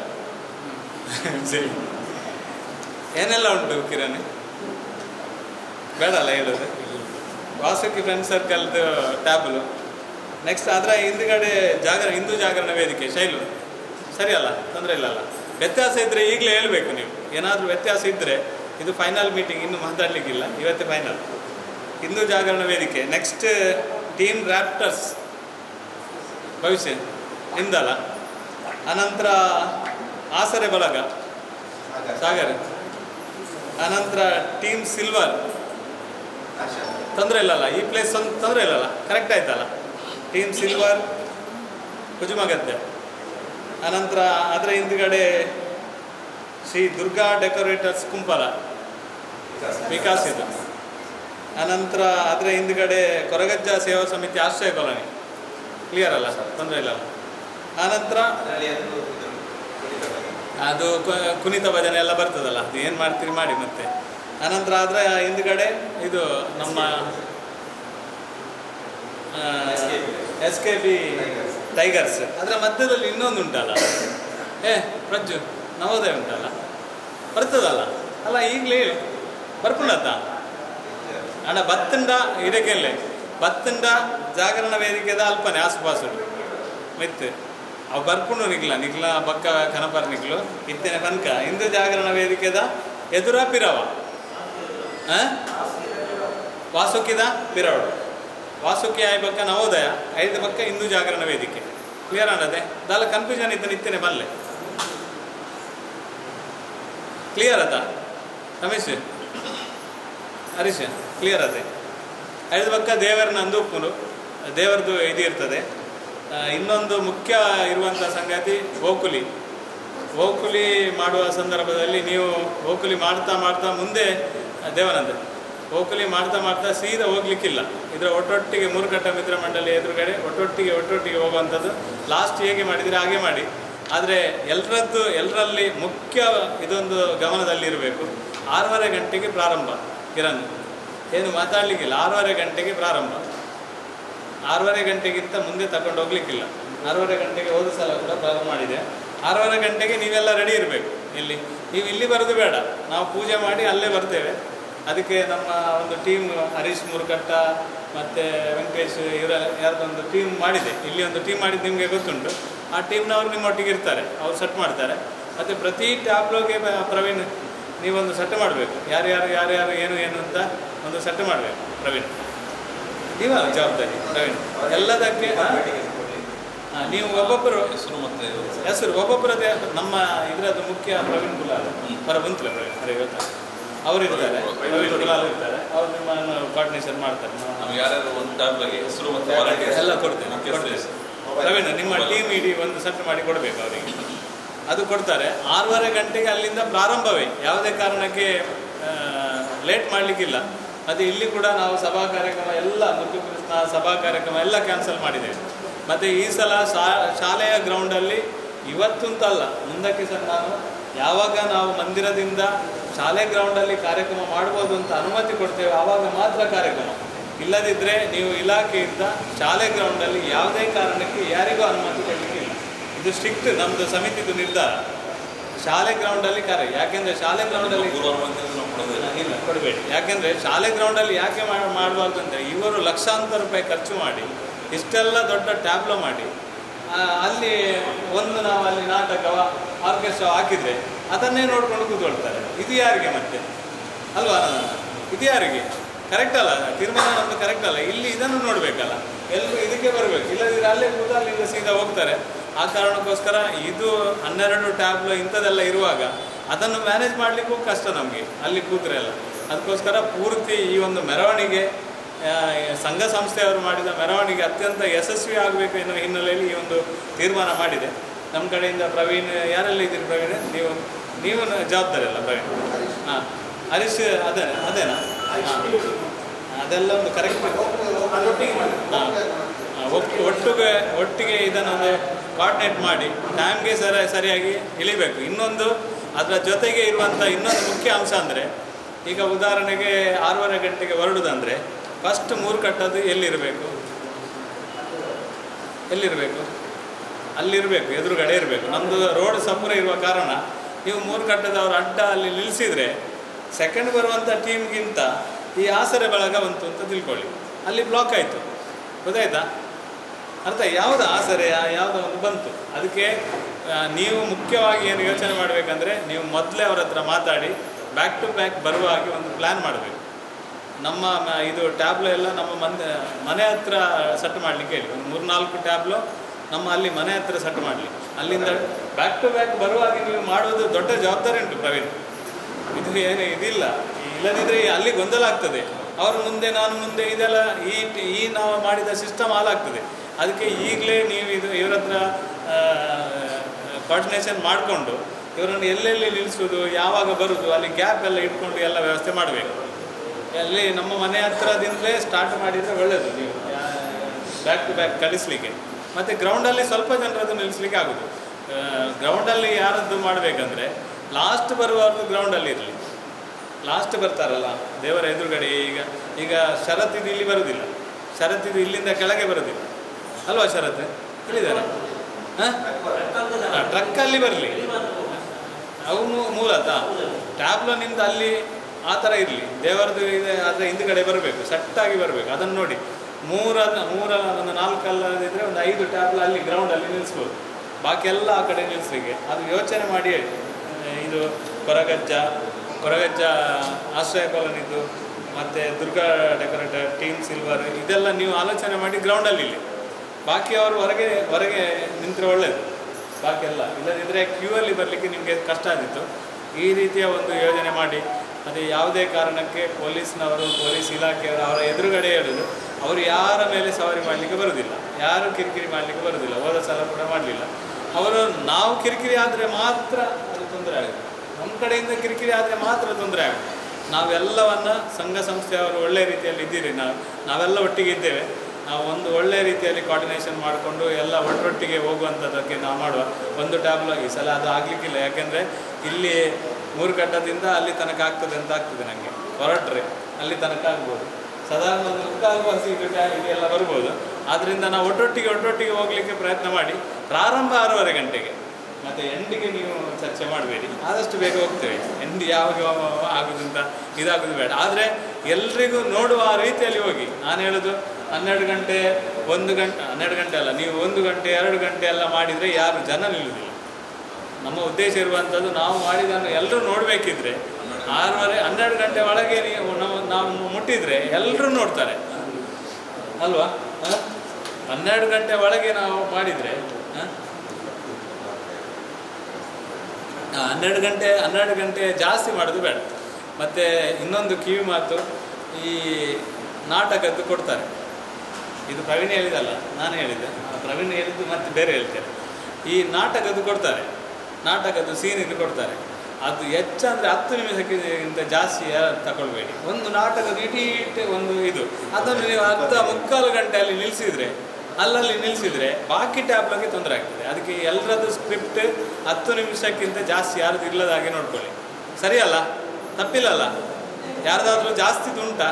ಸರಿ ಏನೆಲ್ಲ ಉಂಟು ಕಿರಣ್ ಬೇಡ ಅಲ್ಲ ಹೇಳೋದು ವಾಸುಕಿ ಫ್ರೆಂಡ್ ಸರ್ಕಲ್ದು ಟ್ಯಾಬ್ಲು ನೆಕ್ಸ್ಟ್ ಅದರ ಹಿಂದುಗಡೆ ಜಾಗರ ಹಿಂದೂ ಜಾಗರಣ ವೇದಿಕೆ ಶೈಲು ಸರಿ ಅಲ್ಲ ತೊಂದರೆ ಇಲ್ಲಲ್ಲ ವ್ಯತ್ಯಾಸ ಇದ್ದರೆ ಈಗಲೇ ಹೇಳಬೇಕು ನೀವು ಏನಾದರೂ ವ್ಯತ್ಯಾಸ ಇದ್ದರೆ ಇದು ಫೈನಲ್ ಮೀಟಿಂಗ್ ಇನ್ನು ಮಾತಾಡಲಿಕ್ಕಿಲ್ಲ ಇವತ್ತೇ ಫೈನಲ್ ಹಿಂದೂ ಜಾಗರಣ ವೇದಿಕೆ ನೆಕ್ಸ್ಟ್ ಟೀಮ್ ರ್ಯಾಪ್ಟರ್ಸ್ ಭವಿಷ್ಯ ನಿಮ್ದಲ್ಲ ಅನಂತರ ಆಸರೆ ಬಳಗ ಸಾಗರ್ ಅನಂತರ ಟೀಮ್ ಸಿಲ್ವರ್ ತೊಂದರೆ ಇಲ್ಲಲ್ಲ ಈ ಪ್ಲೇಸ್ ಒಂದು ತೊಂದರೆ ಇಲ್ಲಲ್ಲ ಕರೆಕ್ಟ್ ಆಯ್ತಲ್ಲ ಟೀಮ್ ಸಿಲ್ವರ್ ಕುಜುಮಗದ್ದೆ ಅನಂತರ ಅದರ ಹಿಂದುಗಡೆ ಶ್ರೀ ದುರ್ಗಾ ಡೆಕೋರೇಟರ್ಸ್ ಕುಂಪಲ ವಿಕಾಸ್ ಇದು ಅನಂತರ ಅದರ ಹಿಂದುಗಡೆ ಕೊರಗಜ್ಜ ಸೇವಾ ಸಮಿತಿ ಆಶ್ರಯ ಕಾಲೋನಿ ಕ್ಲಿಯರ್ ಅಲ್ಲ ತೊಂದರೆ ಇಲ್ಲ ಆನಂತರ ಅದು ಕು- ಕುಣಿತ ಭಜನೆ ಎಲ್ಲ ಬರ್ತದಲ್ಲ ಅದು ಏನು ಮಾಡ್ತೀರಿ ಮಾಡಿ ಮತ್ತೆ ಅನಂತರ ಅದರ ಹಿಂದ್ಗಡೆ ಇದು ನಮ್ಮ ಎಸ್ ಕೆ ಬಿ ಟೈಗರ್ಸ್ ಅದರ ಮಧ್ಯದಲ್ಲಿ ಇನ್ನೊಂದು ಉಂಟಲ್ಲ ಏ ಪ್ರಜ್ಜು ನವೋದಯ ಉಂಟಲ್ಲ ಬರ್ತದಲ್ಲ ಅಲ್ಲ ಈಗಲೇ ಬರ್ಪುಂಡತ್ತ ಅಣ್ಣ ಬತ್ತಂಡ ಇದಕ್ಕೆಲ್ಲೇ ಬತ್ತಂಡ ಜಾಗರಣ ವೇದಿಕೆದ ಅಲ್ಪನೆ ಆಸುಪಾಸುಡು ಮಿತ್ ಅವು ಬರ್ಪುಂಡು ನಿಗ್ಲ ನಿಗ್ಲ ಬಕ್ಕ ಕನಪರ್ ನಿಗ್ಲು ಇತ್ತೇನೆ ಕನಕ ಹಿಂದೂ ಜಾಗರಣ ವೇದಿಕೆದ ಎದುರ ಪಿರವ ಆ? ವಾಸುಕಿದ ಪಿರವಡು ವಾಸುಕಿ ಆಯ್ ಬಕ್ಕ ನವೋದಯ ಐದು ಬಕ್ಕ ಹಿಂದೂ ಜಾಗರಣ ವೇದಿಕೆ ಕ್ಲಿಯರ್ ಅನ್ನದೆ ದಾಲ ಕನ್ಫ್ಯೂಷನ್ ಇತ್ತು ನಿತ್ತೇನೆ ಬಲ್ಲೆ ಕ್ಲಿಯರ್ ಅದ ರಮೇಶ್ ಹರೀಶ್ ಕ್ಲಿಯರ್ ಅದೇ ಐದು ಪಕ್ಕ ದೇವರನ್ನ ಅಂದುಕೊಂಡು ದೇವರದು ಇದು ಇರ್ತದೆ ಆ, ಇನ್ನೊಂದು ಮುಖ್ಯ ಇರುವಂಥ ಸಂಗತಿ ಗೋಕುಲಿ ಗೋಕುಲಿ ಮಾಡುವ ಸಂದರ್ಭದಲ್ಲಿ ನೀವು ಗೋಕುಲಿ ಮಾಡ್ತಾ ಮಾಡ್ತಾ ಮುಂದೆ ದೇವನಂದ ಗೋಕುಲಿ ಮಾಡ್ತಾ ಮಾಡ್ತಾ ಸೀದಾ ಹೋಗ್ಲಿಕ್ಕಿಲ್ಲ ಇದರ ಒಟ್ಟೊಟ್ಟಿಗೆ ಮೂರುಕಟ್ಟ ಮಿತ್ರ ಮಂಡಳಿ ಎದುರುಗಡೆ ಒಟ್ಟೊಟ್ಟಿಗೆ ಒಟ್ಟೊಟ್ಟಿಗೆ ಹೋಗುವಂಥದ್ದು ಲಾಸ್ಟ್ ಹೇಗೆ ಮಾಡಿದರೆ ಹಾಗೆ ಮಾಡಿ ಆದರೆ ಎಲ್ಲರದ್ದು ಎಲ್ಲರಲ್ಲಿ ಮುಖ್ಯ ಇದೊಂದು ಗಮನದಲ್ಲಿರಬೇಕು ಆರೂವರೆ ಗಂಟೆಗೆ ಪ್ರಾರಂಭ ಕಿರಣ್ ಏನು ಮಾತಾಡಲಿಕ್ಕಿಲ್ಲ ಆರೂವರೆ ಗಂಟೆಗೆ ಪ್ರಾರಂಭ ಆರೂವರೆ ಗಂಟೆಗಿಂತ ಮುಂದೆ ತಗೊಂಡು ಹೋಗ್ಲಿಕ್ಕಿಲ್ಲ ಆರೂವರೆ ಗಂಟೆಗೆ ಹೋದ ಸಲ ಕೂಡ ಪ್ರಾರಂಭ ಮಾಡಿದೆ ಆರೂವರೆ ಗಂಟೆಗೆ ನೀವೆಲ್ಲ ರೆಡಿ ಇರಬೇಕು ಇಲ್ಲಿ ನೀವು ಇಲ್ಲಿ ಬರೋದು ಬೇಡ ನಾವು ಪೂಜೆ ಮಾಡಿ ಅಲ್ಲೇ ಬರ್ತೇವೆ ಅದಕ್ಕೆ ನಮ್ಮ ಒಂದು ಟೀಮ್ ಹರೀಶ್ ಮುರುಕಟ್ಟ ಮತ್ತು ವೆಂಕಟೇಶ್ ಇವರ ಯಾರ್ದೊಂದು ಟೀಮ್ ಮಾಡಿದೆ ಇಲ್ಲಿ ಒಂದು ಟೀಮ್ ಮಾಡಿದ್ದು ನಿಮಗೆ ಗೊತ್ತುಂಟು ಆ ಟೀಮ್ನವರು ನಿಮ್ಮೊಟ್ಟಿಗೆ ಇರ್ತಾರೆ ಅವ್ರು ಸೆಟ್ ಮಾಡ್ತಾರೆ ಮತ್ತು ಪ್ರತಿ ಟ್ಯಾಬ್ಲೋಗೆ ಪ್ರವೀಣ್ ನೀವೊಂದು ಸೆಟ್ ಮಾಡಬೇಕು ಯಾರ್ಯಾರು ಯಾರ್ಯಾರು ಏನು ಏನು ಅಂತ ಒಂದು ಸೆಟ್ ಮಾಡಬೇಕು ಪ್ರವೀಣ್ ನೀವ ಜವಾಬ್ದಾರಿ ಪ್ರವೀಣ್ ಎಲ್ಲದಕ್ಕೆ ಆ? ಆ, ನೀವು ಒಬ್ಬೊಬ್ಬರು ಹೆಸರು ಮತ್ತೆ ಹೆಸರು ಒಬ್ಬೊಬ್ಬರದೇ ನಮ್ಮ ಇದರದ್ದು ಮುಖ್ಯ ಪ್ರವೀಣ್ ಗುಲಾಲ್ ಹೊರ ಬಂತಿಲ್ಲ ಪ್ರವೀಣ್ ಅರೆ ಇವತ್ತು ಅವರು ಇರ್ತಾರೆ ಪ್ರವೀಣ್ ಗುಲಾಲ್ ಇರ್ತಾರೆ ಅವ್ರು ನಿಮ್ಮನ್ನು ಕೋಆರ್ಡಿನೇಷನ್ ಮಾಡ್ತಾರೆ ನಾವು ಯಾರ್ಯಾರು ಒಂದು ಟ್ಯಾಬ್ಲಗೆ ಹೆಸರು ಮತ್ತೆ ವಾಲಂಟಿಯರ್ಸ್ ಎಲ್ಲ ಕೊಡ್ತೇನೆ ಕೊಡ್ತೇನೆ ಪ್ರವೀಣ್ ನಿಮ್ಮ ಟೀಮ್ ಇಡೀ ಒಂದು ಸೆಟ್ ಮಾಡಿ ಕೊಡಬೇಕು ಅವರಿಗೆ ಅದು ಕೊಡ್ತಾರೆ ಆರೂವರೆ ಗಂಟೆಗೆ ಅಲ್ಲಿಂದ ಪ್ರಾರಂಭವೇ ಯಾವುದೇ ಕಾರಣಕ್ಕೆ ಲೇಟ್ ಮಾಡಲಿಕ್ಕಿಲ್ಲ ಮತ್ತು ಇಲ್ಲಿ ಕೂಡ ನಾವು ಸಭಾ ಕಾರ್ಯಕ್ರಮ ಎಲ್ಲ ಮುತ್ತುಕೃಷ್ಣ ಸಭಾ ಕಾರ್ಯಕ್ರಮ ಎಲ್ಲ ಕ್ಯಾನ್ಸಲ್ ಮಾಡಿದ್ದೇವೆ ಮತ್ತು ಈ ಸಲ ಶಾ- ಶಾಲೆಯ ಗ್ರೌಂಡಲ್ಲಿ ಇವತ್ತಂತಲ್ಲ ಮುಂದಕ್ಕೆ ಸಹ ನಾನು ಯಾವಾಗ ನಾವು ಮಂದಿರದಿಂದ ಶಾಲೆ ಗ್ರೌಂಡಲ್ಲಿ ಕಾರ್ಯಕ್ರಮ ಮಾಡ್ಬೋದು ಅಂತ ಅನುಮತಿ ಕೊಡ್ತೇವೆ ಆವಾಗ ಮಾತ್ರ ಕಾರ್ಯಕ್ರಮ ಇಲ್ಲದಿದ್ದರೆ ನೀವು ಇಲಾಖೆಯಿಂದ ಶಾಲೆ ಗ್ರೌಂಡಲ್ಲಿ ಯಾವುದೇ ಕಾರಣಕ್ಕೆ ಯಾರಿಗೂ ಅನುಮತಿ ಕೊಡಲಿಕ್ಕಿಲ್ಲ ಇದು ಸ್ಟ್ರಿಕ್ಟ್ ನಮ್ಮದು ಸಮಿತಿದು ನಿರ್ಧಾರ ಶಾಲೆ ಗ್ರೌಂಡಲ್ಲಿ ಕಾರ್ಯ ಯಾಕೆಂದರೆ ಶಾಲೆ ಗ್ರೌಂಡಲ್ಲಿ ಪೂರ್ವಾನುಮತಿ ನಾವು ಕೊಡೋದಿಲ್ಲ ಇಲ್ಲ ಕೊಡಬೇಡಿ ಯಾಕೆಂದರೆ ಶಾಲೆ ಗ್ರೌಂಡಲ್ಲಿ ಯಾಕೆ ಮಾಡ ಮಾಡಬಾರ್ದು ಅಂದರೆ ಇವರು ಲಕ್ಷಾಂತರ ರೂಪಾಯಿ ಖರ್ಚು ಮಾಡಿ ಇಷ್ಟೆಲ್ಲ ದೊಡ್ಡ ಟ್ಯಾಬ್ಲೋ ಮಾಡಿ ಆ, ಅಲ್ಲಿ ಒಂದು ನಾವು ಅಲ್ಲಿ ನಾಟಕ ಆರ್ಕೆಸ್ಟ್ರಾ ಹಾಕಿದರೆ ಅದನ್ನೇ ನೋಡ್ಕೊಂಡು ಕೂತ್ಕೊಳ್ತಾರೆ ಇದು ಯಾರಿಗೆ ಮತ್ತೆ ಅಲ್ವಾ ಇದು ಯಾರಿಗೆ ಕರೆಕ್ಟ್ ಅಲ್ಲ ತೀರ್ಮಾನ ನಮ್ಮದು ಕರೆಕ್ಟ್ ಅಲ್ಲ ಇಲ್ಲಿ ಇದನ್ನು ನೋಡಬೇಕಲ್ಲ ಎಲ್ಲರೂ ಇದಕ್ಕೆ ಬರಬೇಕು ಇಲ್ಲದಿದ್ರೆ ಅಲ್ಲೇ ಕೂತ ಅಲ್ಲಿಂದ ಸೀದಾ ಹೋಗ್ತಾರೆ ಆ ಕಾರಣಕ್ಕೋಸ್ಕರ ಇದು ಹನ್ನೆರಡು ಟ್ಯಾಬ್ಲು ಇಂಥದ್ದೆಲ್ಲ ಇರುವಾಗ ಅದನ್ನು ಮ್ಯಾನೇಜ್ ಮಾಡಲಿಕ್ಕೂ ಕಷ್ಟ ನಮಗೆ ಅಲ್ಲಿ ಕೂತ್ರೆ ಎಲ್ಲ ಅದಕ್ಕೋಸ್ಕರ ಪೂರ್ತಿ ಈ ಒಂದು ಮೆರವಣಿಗೆ ಆ, ಸಂಘ ಸಂಸ್ಥೆಯವರು ಮಾಡಿದ ಮೆರವಣಿಗೆ ಅತ್ಯಂತ ಯಶಸ್ವಿ ಆಗಬೇಕು ಎನ್ನುವ ಹಿನ್ನೆಲೆಯಲ್ಲಿ ಈ ಒಂದು ತೀರ್ಮಾನ ಮಾಡಿದೆ ನಮ್ಮ ಕಡೆಯಿಂದ ಪ್ರವೀಣ್ ಯಾರೆಲ್ಲ ಇದ್ದೀರಿ ಪ್ರವೀಣ್ ನೀವು ನೀವು ನ- ಜವಾಬ್ದಾರಿ ಅಲ್ಲ ಪ್ರವೀಣ್ ಹಾಂ ಹರೀಶ್ ಅದೇ ಅದೇನಾ ಹಾಂ. ಅದೆಲ್ಲ ಒಂದು ಕರೆಕ್ಟ್ ಒಟ್ಟಿಗೆ ಒಟ್ಟಿಗೆ ಇದನ್ನೊಂದು ಕೋಆರ್ಡಿನೇಟ್ ಮಾಡಿ ಟೈಮ್ಗೆ ಸರಿ ಸರಿಯಾಗಿ ಇಳಿಬೇಕು ಇನ್ನೊಂದು ಅದರ ಜೊತೆಗೆ ಇರುವಂಥ ಇನ್ನೊಂದು ಮುಖ್ಯ ಅಂಶ ಅಂದರೆ ಈಗ ಉದಾಹರಣೆಗೆ ಆರೂವರೆ ಗಂಟೆಗೆ ಹೊರಡುದಂದರೆ ಫಸ್ಟ್ ಮೂರು ಕಟ್ಟೋದು ಎಲ್ಲಿರಬೇಕು ಎಲ್ಲಿರಬೇಕು ಅಲ್ಲಿರಬೇಕು ಎದುರುಗಡೆ ಇರಬೇಕು ನಮ್ಮದು ರೋಡ್ ಸಪುರ ಇರುವ ಕಾರಣ ನೀವು ಮೂರು ಕಟ್ಟದವರು ಅಡ್ಡ ಅಲ್ಲಿ ನಿಲ್ಲಿಸಿದರೆ ಸೆಕೆಂಡ್ ಬರುವಂಥ ಟೀಮ್ಗಿಂತ ಈ ಆಸರೆ ಬಳಗ ಬಂತು ಅಂತ ತಿಳ್ಕೊಳ್ಳಿ ಅಲ್ಲಿ ಬ್ಲಾಕ್ ಆಯಿತು ಗೊತ್ತಾಯ್ತಾ ಅರ್ಥ ಯಾವುದು ಆಸರೆಯ ಯಾವುದೋ ಒಂದು ಬಂತು ಅದಕ್ಕೆ ಆ, ನೀವು ಮುಖ್ಯವಾಗಿ ಏನು ಯೋಚನೆ ಮಾಡಬೇಕಂದ್ರೆ ನೀವು ಮೊದಲೇ ಅವ್ರ ಹತ್ರ ಮಾತಾಡಿ ಬ್ಯಾಕ್ ಟು ಬ್ಯಾಕ್ ಬರುವ ಹಾಗೆ ಒಂದು ಪ್ಲ್ಯಾನ್ ಮಾಡಬೇಕು ನಮ್ಮ ಮ- ಇದು ಟ್ಯಾಬ್ಲು ಎಲ್ಲ ನಮ್ಮ ಮನೆ ಮನೆ ಹತ್ರ ಸೆಟ್ ಮಾಡಲಿಕ್ಕೆ ಹೇಳಿ ಒಂದು ಮೂರು ನಾಲ್ಕು ಟ್ಯಾಬ್ಲು ನಮ್ಮ ಅಲ್ಲಿ ಮನೆ ಹತ್ರ ಸೆಟ್ ಮಾಡಲಿ ಅಲ್ಲಿಂದ ಬ್ಯಾಕ್ ಟು ಬ್ಯಾಕ್ ಬರುವಾಗ ನೀವು ಮಾಡೋದು ದೊಡ್ಡ ಜವಾಬ್ದಾರಿ ಉಂಟು ಪ್ರವೀಣ್ ಇದು ಏನು ಇದಿಲ್ಲ ಇಲ್ಲದಿದ್ದರೆ ಅಲ್ಲಿ ಗೊಂದಲ ಆಗ್ತದೆ ಅವ್ರ ಮುಂದೆ ನಾನು ಮುಂದೆ ಇದೆಲ್ಲ ಈ ಈ ನಾವು ಮಾಡಿದ ಸಿಸ್ಟಮ್ ಹಾಳಾಗ್ತದೆ ಅದಕ್ಕೆ ಈಗಲೇ ನೀವು ಇದು ಇವ್ರ ಹತ್ರ ಕೋರ್ಡಿನೇಷನ್ ಮಾಡಿಕೊಂಡು ಇವರನ್ನು ಎಲ್ಲೆಲ್ಲಿ ನಿಲ್ಲಿಸೋದು ಯಾವಾಗ ಬರುವುದು ಅಲ್ಲಿ ಗ್ಯಾಪ್ ಎಲ್ಲ ಇಟ್ಕೊಂಡು ಎಲ್ಲ ವ್ಯವಸ್ಥೆ ಮಾಡಬೇಕು ಅಲ್ಲಿ ನಮ್ಮ ಮನೆ ಹತ್ರದಿಂದಲೇ ಸ್ಟಾರ್ಟ್ ಮಾಡಿದರೆ ಒಳ್ಳೆಯದು ನೀವು ಬ್ಯಾಕ್ ಟು ಬ್ಯಾಕ್ ಕಳಿಸ್ಲಿಕ್ಕೆ ಮತ್ತು ಗ್ರೌಂಡಲ್ಲಿ ಸ್ವಲ್ಪ ಜನರದ್ದು ನಿಲ್ಲಿಸ್ಲಿಕ್ಕೆ ಆಗೋದು ಗ್ರೌಂಡಲ್ಲಿ ಯಾರದ್ದು ಮಾಡಬೇಕಂದ್ರೆ ಲಾಸ್ಟ್ ಬರುವವ್ರದ್ದು ಗ್ರೌಂಡಲ್ಲಿ ಇರಲಿ ಲಾಸ್ಟ್ ಬರ್ತಾರಲ್ಲ ದೇವರ ಎದುರುಗಡೆ ಈಗ ಈಗ ಶರತ್ ಇದು ಇಲ್ಲಿ ಬರುವುದಿಲ್ಲ ಶರತ್ ಇದು ಇಲ್ಲಿಂದ ಕೆಳಗೆ ಬರುವುದಿಲ್ಲ ಅಲ್ವಾ ಶರತ್ ಇಲ್ಲಿದ್ದಾರೆ ಹಾಂ ಟ್ರಕ್ಕಲ್ಲಿ ಬರಲಿ ಅವನು ಮೂಲತಃ ಟ್ಯಾಬ್ಲೋ ನಿಮ್ದು ಅಲ್ಲಿ ಆ ಥರ ಇರಲಿ ದೇವರದ್ದು ಇದೆ ಅದರ ಹಿಂದುಗಡೆ ಬರಬೇಕು ಸಟ್ಟಾಗಿ ಬರಬೇಕು ಅದನ್ನು ನೋಡಿ ಮೂರ ಮೂರ ಒಂದು ನಾಲ್ಕು ಅಲ್ಲದಿದ್ದರೆ ಒಂದು ಐದು ಟ್ಯಾಬ್ಲ ಅಲ್ಲಿ ಗ್ರೌಂಡಲ್ಲಿ ನಿಲ್ಲಿಸ್ಬೋದು ಬಾಕಿ ಎಲ್ಲ ಆ ಕಡೆ ನಿಲ್ಲಿಸ್ಲಿಕ್ಕೆ ಅದು ಯೋಚನೆ ಮಾಡಿ ಹೇಳಿ ಇದು ಕೊರಗಜ್ಜ ಕೊರಗಜ್ಜ ಆಶ್ರಯ ಕಾಲೋನಿದ್ದು ಮತ್ತು ದುರ್ಗಾ ಡೆಕೋರೇಟರ್ ಟೀಮ್ ಸಿಲ್ವರ್ ಇದೆಲ್ಲ ನೀವು ಆಲೋಚನೆ ಮಾಡಿ ಗ್ರೌಂಡಲ್ಲಿ ಇಲ್ಲಿ ಬಾಕಿ ಅವರು ಹೊರಗೆ ಹೊರಗೆ ನಿಂತರೆ ಒಳ್ಳೆಯದು ಬಾಕಿ ಎಲ್ಲ ಇಲ್ಲದಿದ್ದರೆ ಕ್ಯೂ ಅಲ್ಲಿ ಬರಲಿಕ್ಕೆ ನಿಮಗೆ ಕಷ್ಟ ಆದಿತ್ತು ಈ ರೀತಿಯ ಒಂದು ಯೋಜನೆ ಮಾಡಿ ಮತ್ತು ಯಾವುದೇ ಕಾರಣಕ್ಕೆ ಪೊಲೀಸ್ನವರು ಪೊಲೀಸ್ ಇಲಾಖೆಯವರು ಅವರ ಎದುರುಗಡೆ ಹೇಳೋದು ಅವರು ಯಾರ ಮೇಲೆ ಸವಾರಿ ಮಾಡಲಿಕ್ಕೆ ಬರುವುದಿಲ್ಲ ಯಾರು ಕಿರಿಕಿರಿ ಮಾಡಲಿಕ್ಕೆ ಬರುವುದಿಲ್ಲ ಹೋದ ಸಲ ಕೂಡ ಮಾಡಲಿಲ್ಲ ಅವರು ನಾವು ಕಿರಿಕಿರಿ ಆದರೆ ಮಾತ್ರ ಅದು ತೊಂದರೆ ಆಗುತ್ತೆ ನಮ್ಮ ಕಡೆಯಿಂದ ಕಿರಿಕಿರಿ ಆದರೆ ಮಾತ್ರ ತೊಂದರೆ ಆಗುತ್ತೆ ನಾವೆಲ್ಲವನ್ನ ಸಂಘ ಸಂಸ್ಥೆಯವರು ಒಳ್ಳೆ ರೀತಿಯಲ್ಲಿ ಇದ್ದೀರಿ ನಾವು ನಾವೆಲ್ಲ ಒಟ್ಟಿಗೆ ಇದ್ದೇವೆ ನಾವು ಒಂದು ಒಳ್ಳೆ ರೀತಿಯಲ್ಲಿ ಕೋಆರ್ಡಿನೇಷನ್ ಮಾಡಿಕೊಂಡು ಎಲ್ಲ ಒಟ್ಟೊಟ್ಟಿಗೆ ಹೋಗುವಂಥದ್ದಕ್ಕೆ ನಾವು ಮಾಡುವ ಒಂದು ಟ್ಯಾಬ್ಲೋ ಈ ಸಲ ಅದು ಆಗಲಿಕ್ಕಿಲ್ಲ ಯಾಕೆಂದರೆ ಇಲ್ಲಿ ಮೂರು ಘಟ್ಟದಿಂದ ಅಲ್ಲಿ ತನಕ ಆಗ್ತದೆ ಅಂತ ಆಗ್ತದೆ ನನಗೆ ಹೊರಟ್ರೆ ಅಲ್ಲಿ ತನಕ ಆಗ್ಬೋದು ಸಾಧಾರಣ ಒಂದು ಮುಕ್ಕಾಲು ಬಸ್ ಇದು ಟ್ಯಾ- ಇದೆಲ್ಲ ಬರ್ಬೋದು ಆದ್ದರಿಂದ ನಾವು ಒಟ್ಟೊಟ್ಟಿಗೆ ಒಟ್ಟೊಟ್ಟಿಗೆ ಹೋಗಲಿಕ್ಕೆ ಪ್ರಯತ್ನ ಮಾಡಿ ಪ್ರಾರಂಭ ಆರೂವರೆ ಗಂಟೆಗೆ ಮತ್ತು ಎಂಡಿಗೆ ನೀವು ಚರ್ಚೆ ಮಾಡಬೇಡಿ ಆದಷ್ಟು ಬೇಗ ಹೋಗ್ತೇವೆ ಎಂಡ್ ಯಾವಾಗ ಆಗುದಂತ ಇದಾಗೋದು ಬೇಡ ಆದರೆ ಎಲ್ರಿಗೂ ನೋಡುವ ಆ ರೀತಿಯಲ್ಲಿ ಹೋಗಿ ನಾನು ಹೇಳೋದು ಹನ್ನೆರಡು ಗಂಟೆ ಒಂದು ಗಂಟೆ ಹನ್ನೆರಡು ಗಂಟೆ ಅಲ್ಲ ನೀವು ಒಂದು ಗಂಟೆ ಎರಡು ಗಂಟೆ ಎಲ್ಲ ಮಾಡಿದರೆ ಯಾರು ಜನ ನಿಲ್ಲುವುದಿಲ್ಲ ನಮ್ಮ ಉದ್ದೇಶ ಇರುವಂಥದ್ದು ನಾವು ಮಾಡಿದ್ದನ್ನು ಎಲ್ಲರೂ ನೋಡಬೇಕಿದ್ರೆ ಆರೂವರೆ ಹನ್ನೆರಡು ಗಂಟೆ ಒಳಗೆ ನೀವು ನಾವು ನಾವು ಮುಟ್ಟಿದರೆ ಎಲ್ಲರೂ ನೋಡ್ತಾರೆ ಅಲ್ವಾ ಹ? ಹನ್ನೆರಡು ಗಂಟೆ ಒಳಗೆ ನಾವು ಮಾಡಿದರೆ ಹ? ಆ, ಹನ್ನೆರಡು ಗಂಟೆ ಹನ್ನೆರಡು ಗಂಟೆ ಜಾಸ್ತಿ ಮಾಡೋದು ಬೇಡ ಮತ್ತು ಇನ್ನೊಂದು ಕಿವಿ ಮಾತು ಈ ನಾಟಕದ್ದು ಕೊಡ್ತಾರೆ ಇದು ಪ್ರವೀಣ್ ಹೇಳಿದಲ್ಲ ನಾನು ಹೇಳಿದ್ದೆ ಆ ಪ್ರವೀಣ್ ಹೇಳಿದ್ದು ಮತ್ತೆ ಬೇರೆ ಹೇಳ್ತೇನೆ ಈ ನಾಟಕದ್ದು ಕೊಡ್ತಾರೆ ನಾಟಕದ್ದು ಸೀನ್ ಇದು ಕೊಡ್ತಾರೆ ಅದು ಹೆಚ್ಚಂದರೆ ಹತ್ತು ನಿಮಿಷಕ್ಕಿಂತ ಜಾಸ್ತಿ ಯಾರು ತಗೊಳ್ಬೇಡಿ ಒಂದು ನಾಟಕದ ಇಡೀ ಒಂದು ಇದು ಅದನ್ನು ನೀವು ಅರ್ಧ ಮುಕ್ಕಾಲು ಗಂಟೆಯಲ್ಲಿ ನಿಲ್ಲಿಸಿದ್ರೆ ಅಲ್ಲಲ್ಲಿ ನಿಲ್ಲಿಸಿದ್ರೆ ಬಾಕಿ ಟ್ಯಾಬ್ಲಗೆ ತೊಂದರೆ ಆಗ್ತದೆ ಅದಕ್ಕೆ ಎಲ್ಲರದ್ದು ಸ್ಕ್ರಿಪ್ಟ್ ಹತ್ತು ನಿಮಿಷಕ್ಕಿಂತ ಜಾಸ್ತಿ ಯಾರ್ದು ಇಲ್ಲದ ಹಾಗೆ ನೋಡ್ಕೊಳ್ಳಿ ಸರಿಯಲ್ಲ ತಪ್ಪಿಲ್ಲಲ್ಲ ಯಾರ್ದಾದ್ರೂ ಜಾಸ್ತಿ ಉಂಟಾ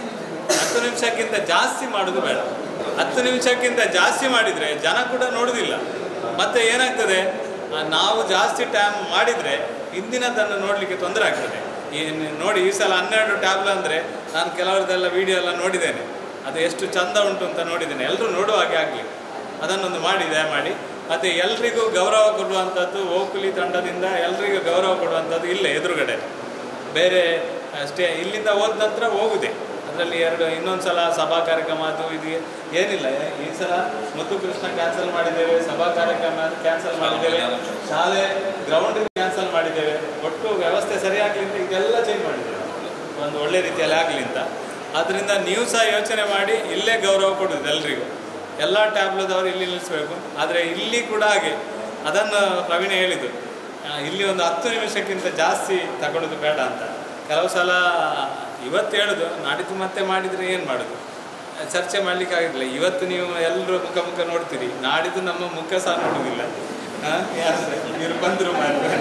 ಹತ್ತು ನಿಮಿಷಕ್ಕಿಂತ ಜಾಸ್ತಿ ಮಾಡೋದು ಬೇಡ ಹತ್ತು ನಿಮಿಷಕ್ಕಿಂತ ಜಾಸ್ತಿ ಮಾಡಿದರೆ ಜನ ಕೂಡ ನೋಡುವುದಿಲ್ಲ ಮತ್ತೆ ಏನಾಗ್ತದೆ ಆ, ನಾವು ಜಾಸ್ತಿ ಟೈಮ್ ಮಾಡಿದರೆ ಹಿಂದಿನದನ್ನು ನೋಡಲಿಕ್ಕೆ ತೊಂದರೆ ಆಗ್ತದೆ ಈ ನಿ- ನೋಡಿ ಈ ಸಲ ಹನ್ನೆರಡು ಟ್ಯಾಬ್ಲ್ ಅಂದರೆ ನಾನು ಕೆಲವರದೆಲ್ಲ ವಿಡಿಯೋ ಎಲ್ಲ ನೋಡಿದ್ದೇನೆ ಅದು ಎಷ್ಟು ಚಂದ ಉಂಟು ಅಂತ ನೋಡಿದ್ದೇನೆ ಎಲ್ಲರೂ ನೋಡುವ ಹಾಗೆ ಆಗಲಿ ಅದನ್ನೊಂದು ಮಾಡಿ ದಯಮಾಡಿ ಮತ್ತು ಎಲ್ರಿಗೂ ಗೌರವ ಕೊಡುವಂಥದ್ದು ಓಕುಲಿ ತಂಡದಿಂದ ಎಲ್ರಿಗೂ ಗೌರವ ಕೊಡುವಂಥದ್ದು ಇಲ್ಲೇ ಎದುರುಗಡೆ ಬೇರೆ ಅಷ್ಟೇ ಇಲ್ಲಿಂದ ಹೋದ ನಂತರ ಹೋಗುದೆ ಅದರಲ್ಲಿ ಎರಡು ಇನ್ನೊಂದು ಸಲ ಸಭಾ ಕಾರ್ಯಕ್ರಮ ಅದು ಇದು ಏನಿಲ್ಲ ಈ ಸಲ ಮುತ್ತು ಕೃಷ್ಣ ಕ್ಯಾನ್ಸಲ್ ಮಾಡಿದ್ದೇವೆ ಸಭಾ ಕಾರ್ಯಕ್ರಮ ಕ್ಯಾನ್ಸಲ್ ಮಾಡಿದ್ದೇವೆ ಶಾಲೆ ಗ್ರೌಂಡ್ ಕ್ಯಾನ್ಸಲ್ ಮಾಡಿದ್ದೇವೆ ಒಟ್ಟು ವ್ಯವಸ್ಥೆ ಸರಿಯಾಗಲಿ ಅಂತ ಇದೆಲ್ಲ ಚೇಂಜ್ ಮಾಡಿದ್ದೇವೆ ಒಂದು ಒಳ್ಳೆ ರೀತಿಯಲ್ಲಿ ಆಗಲಿ ಅಂತ ಆದ್ದರಿಂದ ನೀವು ಸಹ ಯೋಚನೆ ಮಾಡಿ ಇಲ್ಲೇ ಗೌರವ ಕೊಡೋದು ಎಲ್ರಿಗೂ ಎಲ್ಲ ಟ್ಯಾಬ್ಲದವರು ಇಲ್ಲಿ ನಿಲ್ಲಿಸಬೇಕು ಆದರೆ ಇಲ್ಲಿ ಕೂಡ ಹಾಗೆ ಅದನ್ನು ಪ್ರವೀಣ ಹೇಳಿದ್ದು ಆ, ಇಲ್ಲಿ ಒಂದು ಹತ್ತು ನಿಮಿಷಕ್ಕಿಂತ ಜಾಸ್ತಿ ತಗೊಳ್ಳೋದು ಬೇಡ ಅಂತ ಕೆಲವು ಸಲ ಇವತ್ತು ಹೇಳೋದು ನಾಡಿದ್ದು ಮತ್ತೆ ಮಾಡಿದರೆ ಏನು ಮಾಡೋದು ಚರ್ಚೆ ಮಾಡಲಿಕ್ಕೆ ಆಗಿರಲಿಲ್ಲ ಇವತ್ತು ನೀವು ಎಲ್ಲರೂ ಮುಖ ಮುಖ ನೋಡ್ತೀರಿ ನಾಡಿದ್ದು ನಮ್ಮ ಮುಖ ಸಹ ನೋಡುವುದಿಲ್ಲ ಯಾರು ಇವರು ಬಂದರು ಮಾಡ್ತಾರೆ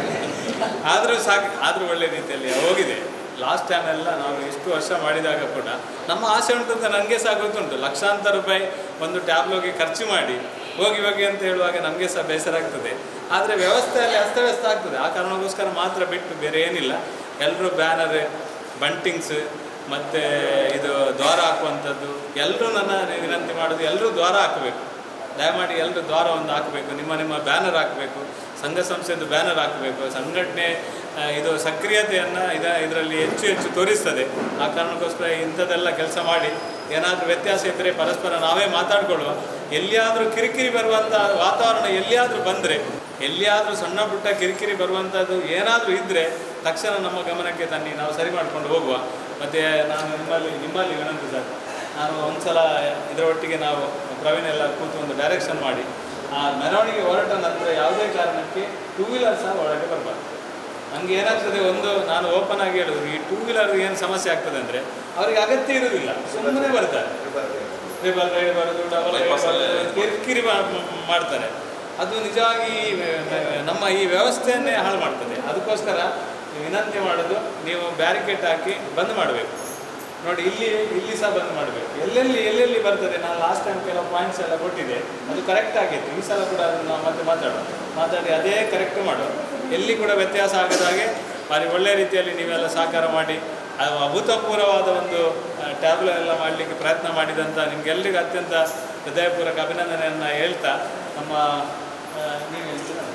ಆದರೂ ಸಾಕು ಆದರೂ ಒಳ್ಳೆ ರೀತಿಯಲ್ಲಿ ಹೋಗಿದೆ ಲಾಸ್ಟ್ ಟೈಮ್ ಎಲ್ಲ ನಾವು ಇಷ್ಟು ವರ್ಷ ಮಾಡಿದಾಗ ಕೂಡ ನಮ್ಮ ಆಸೆ ಉಂಟು ಅಂತ ನನಗೆ ಸಹ ಗೊತ್ತುಂಟು ಲಕ್ಷಾಂತರ ರೂಪಾಯಿ ಒಂದು ಟ್ಯಾಬ್ಲೋಗೆ ಖರ್ಚು ಮಾಡಿ ಹೋಗಿ ಹೋಗಿ ಅಂತ ಹೇಳುವಾಗ ನಮಗೆ ಸಹ ಬೇಸರ ಆಗ್ತದೆ ಆದರೆ ವ್ಯವಸ್ಥೆಯಲ್ಲಿ ಅಸ್ತವ್ಯಸ್ತ ಆಗ್ತದೆ ಆ ಕಾರಣಕ್ಕೋಸ್ಕರ ಮಾತ್ರ ಬಿಟ್ಟು ಬೇರೆ ಏನಿಲ್ಲ ಎಲ್ಲರೂ ಬ್ಯಾನರ್ ಬಂಟಿಂಗ್ಸ್ ಮತ್ತು ಇದು ದ್ವಾರ ಹಾಕುವಂಥದ್ದು ಎಲ್ಲರೂ ನನ್ನ ವಿನಂತಿ ಮಾಡೋದು ಎಲ್ಲರೂ ದ್ವಾರ ಹಾಕಬೇಕು ದಯಮಾಡಿ ಎಲ್ಲರೂ ದ್ವಾರ ಒಂದು ಹಾಕಬೇಕು ನಿಮ್ಮ ನಿಮ್ಮ ಬ್ಯಾನರ್ ಹಾಕಬೇಕು ಸಂಘ ಸಂಸ್ಥೆದು ಬ್ಯಾನರ್ ಹಾಕಬೇಕು ಸಂಘಟನೆ ಆ, ಇದು ಸಕ್ರಿಯತೆಯನ್ನು ಇದ ಇದರಲ್ಲಿ ಹೆಚ್ಚು ಹೆಚ್ಚು ತೋರಿಸ್ತದೆ ಆ ಕಾರಣಕ್ಕೋಸ್ಕರ ಇಂಥದ್ದೆಲ್ಲ ಕೆಲಸ ಮಾಡಿ ಏನಾದರೂ ವ್ಯತ್ಯಾಸ ಇದ್ದರೆ ಪರಸ್ಪರ ನಾವೇ ಮಾತಾಡ್ಕೊಳ್ಳುವ ಎಲ್ಲಿಯಾದರೂ ಕಿರಿಕಿರಿ ಬರುವಂಥ ವಾತಾವರಣ ಎಲ್ಲಿಯಾದರೂ ಬಂದರೆ ಎಲ್ಲಿಯಾದರೂ ಸಣ್ಣ ಪುಟ್ಟ ಕಿರಿಕಿರಿ ಬರುವಂಥದ್ದು ಏನಾದರೂ ಇದ್ದರೆ ತಕ್ಷಣ ನಮ್ಮ ಗಮನಕ್ಕೆ ತನ್ನಿ ನಾವು ಸರಿ ಮಾಡ್ಕೊಂಡು ಹೋಗುವ ಮತ್ತು ನಾನು ನಿಮ್ಮಲ್ಲಿ ನಿಮ್ಮಲ್ಲಿ ವಿನಂತಿ ಸರ್ ನಾನು ಒಂದ್ಸಲ ಇದರೊಟ್ಟಿಗೆ ನಾವು ಪ್ರವೀಣ್ ಎಲ್ಲ ಕೂತು ಒಂದು ಡೈರೆಕ್ಷನ್ ಮಾಡಿ ಆ ಮೆರವಣಿಗೆ ಹೊರಟ ನಂತರ ಯಾವುದೇ ಕಾರಣಕ್ಕೆ ಟೂ ವೀಲರ್ ಸಹ ಒಳಗೆ ಬರಬಾರ್ದು ನನಗೆ ಏನಾಗ್ತದೆ ಒಂದು ನಾನು ಓಪನ್ ಆಗಿ ಹೇಳೋದು ಈ ಟೂ ವೀಲರ್ ಏನು ಸಮಸ್ಯೆ ಆಗ್ತದೆ ಅಂದರೆ ಅವರಿಗೆ ಅಗತ್ಯ ಇರುವುದಿಲ್ಲ ಸುಮ್ಮನೆ ಬರ್ತಾರೆ ಟ್ರಿಬಲ್ ರೈಡ್ ಬರೋದು ಡಬಲ್ ರೈಡ್ Bypass ಅಲ್ಲೇ. ಬರೋದು ಕಿರಿಕಿರಿ ಮಾ- ಮಾಡ್ತಾರೆ ಅದು ನಿಜವಾಗಿ ನಮ್ಮ ಈ ವ್ಯವಸ್ಥೆಯನ್ನೇ ಹಾಳು ಮಾಡ್ತದೆ ಅದಕ್ಕೋಸ್ಕರ ವಿನಂತಿ ಮಾಡೋದು ನೀವು ಬ್ಯಾರಿಕೇಡ್ ಹಾಕಿ ಬಂದ್ ಮಾಡಬೇಕು ನೋಡಿ ಇಲ್ಲಿ ಇಲ್ಲಿ ಸಹ ಬಂದ್ ಮಾಡಬೇಕು ಎಲ್ಲೆಲ್ಲಿ ಎಲ್ಲೆಲ್ಲಿ ಬರ್ತದೆ ನಾನು ಲಾಸ್ಟ್ ಟೈಮ್ ಕೆಲವು ಪಾಯಿಂಟ್ಸ್ ಎಲ್ಲ ಕೊಟ್ಟಿದ್ದೆ ಅದು ಕರೆಕ್ಟ್ ಆಗಿತ್ತು ಈ ಸಲ ಕೂಡ ಅದನ್ನು ನಾವು ಮತ್ತೆ ಮಾತಾಡೋಣ ಮಾತಾಡಿ ಅದೇ ಕರೆಕ್ಟ್ ಮಾಡು ಎಲ್ಲಿ ಕೂಡ ವ್ಯತ್ಯಾಸ ಆಗದ ಹಾಗೆ ಭಾರಿ ಒಳ್ಳೆ ರೀತಿಯಲ್ಲಿ ನೀವೆಲ್ಲ ಸಹಕಾರ ಮಾಡಿ ಅದು ಅಭೂತಪೂರ್ವವಾದ ಒಂದು ಟ್ಯಾಬ್ಲೆಟ್ ಎಲ್ಲ ಮಾಡಲಿಕ್ಕೆ ಪ್ರಯತ್ನ ಮಾಡಿದಂಥ ನಿಮಗೆಲ್ಲರಿಗೂ ಅತ್ಯಂತ ಹೃದಯಪೂರ್ವಕ ಅಭಿನಂದನೆಯನ್ನು ಹೇಳ್ತಾ ನಮ್ಮ ಆ, ನೀವು ಹೇಳ್ತೀರಾ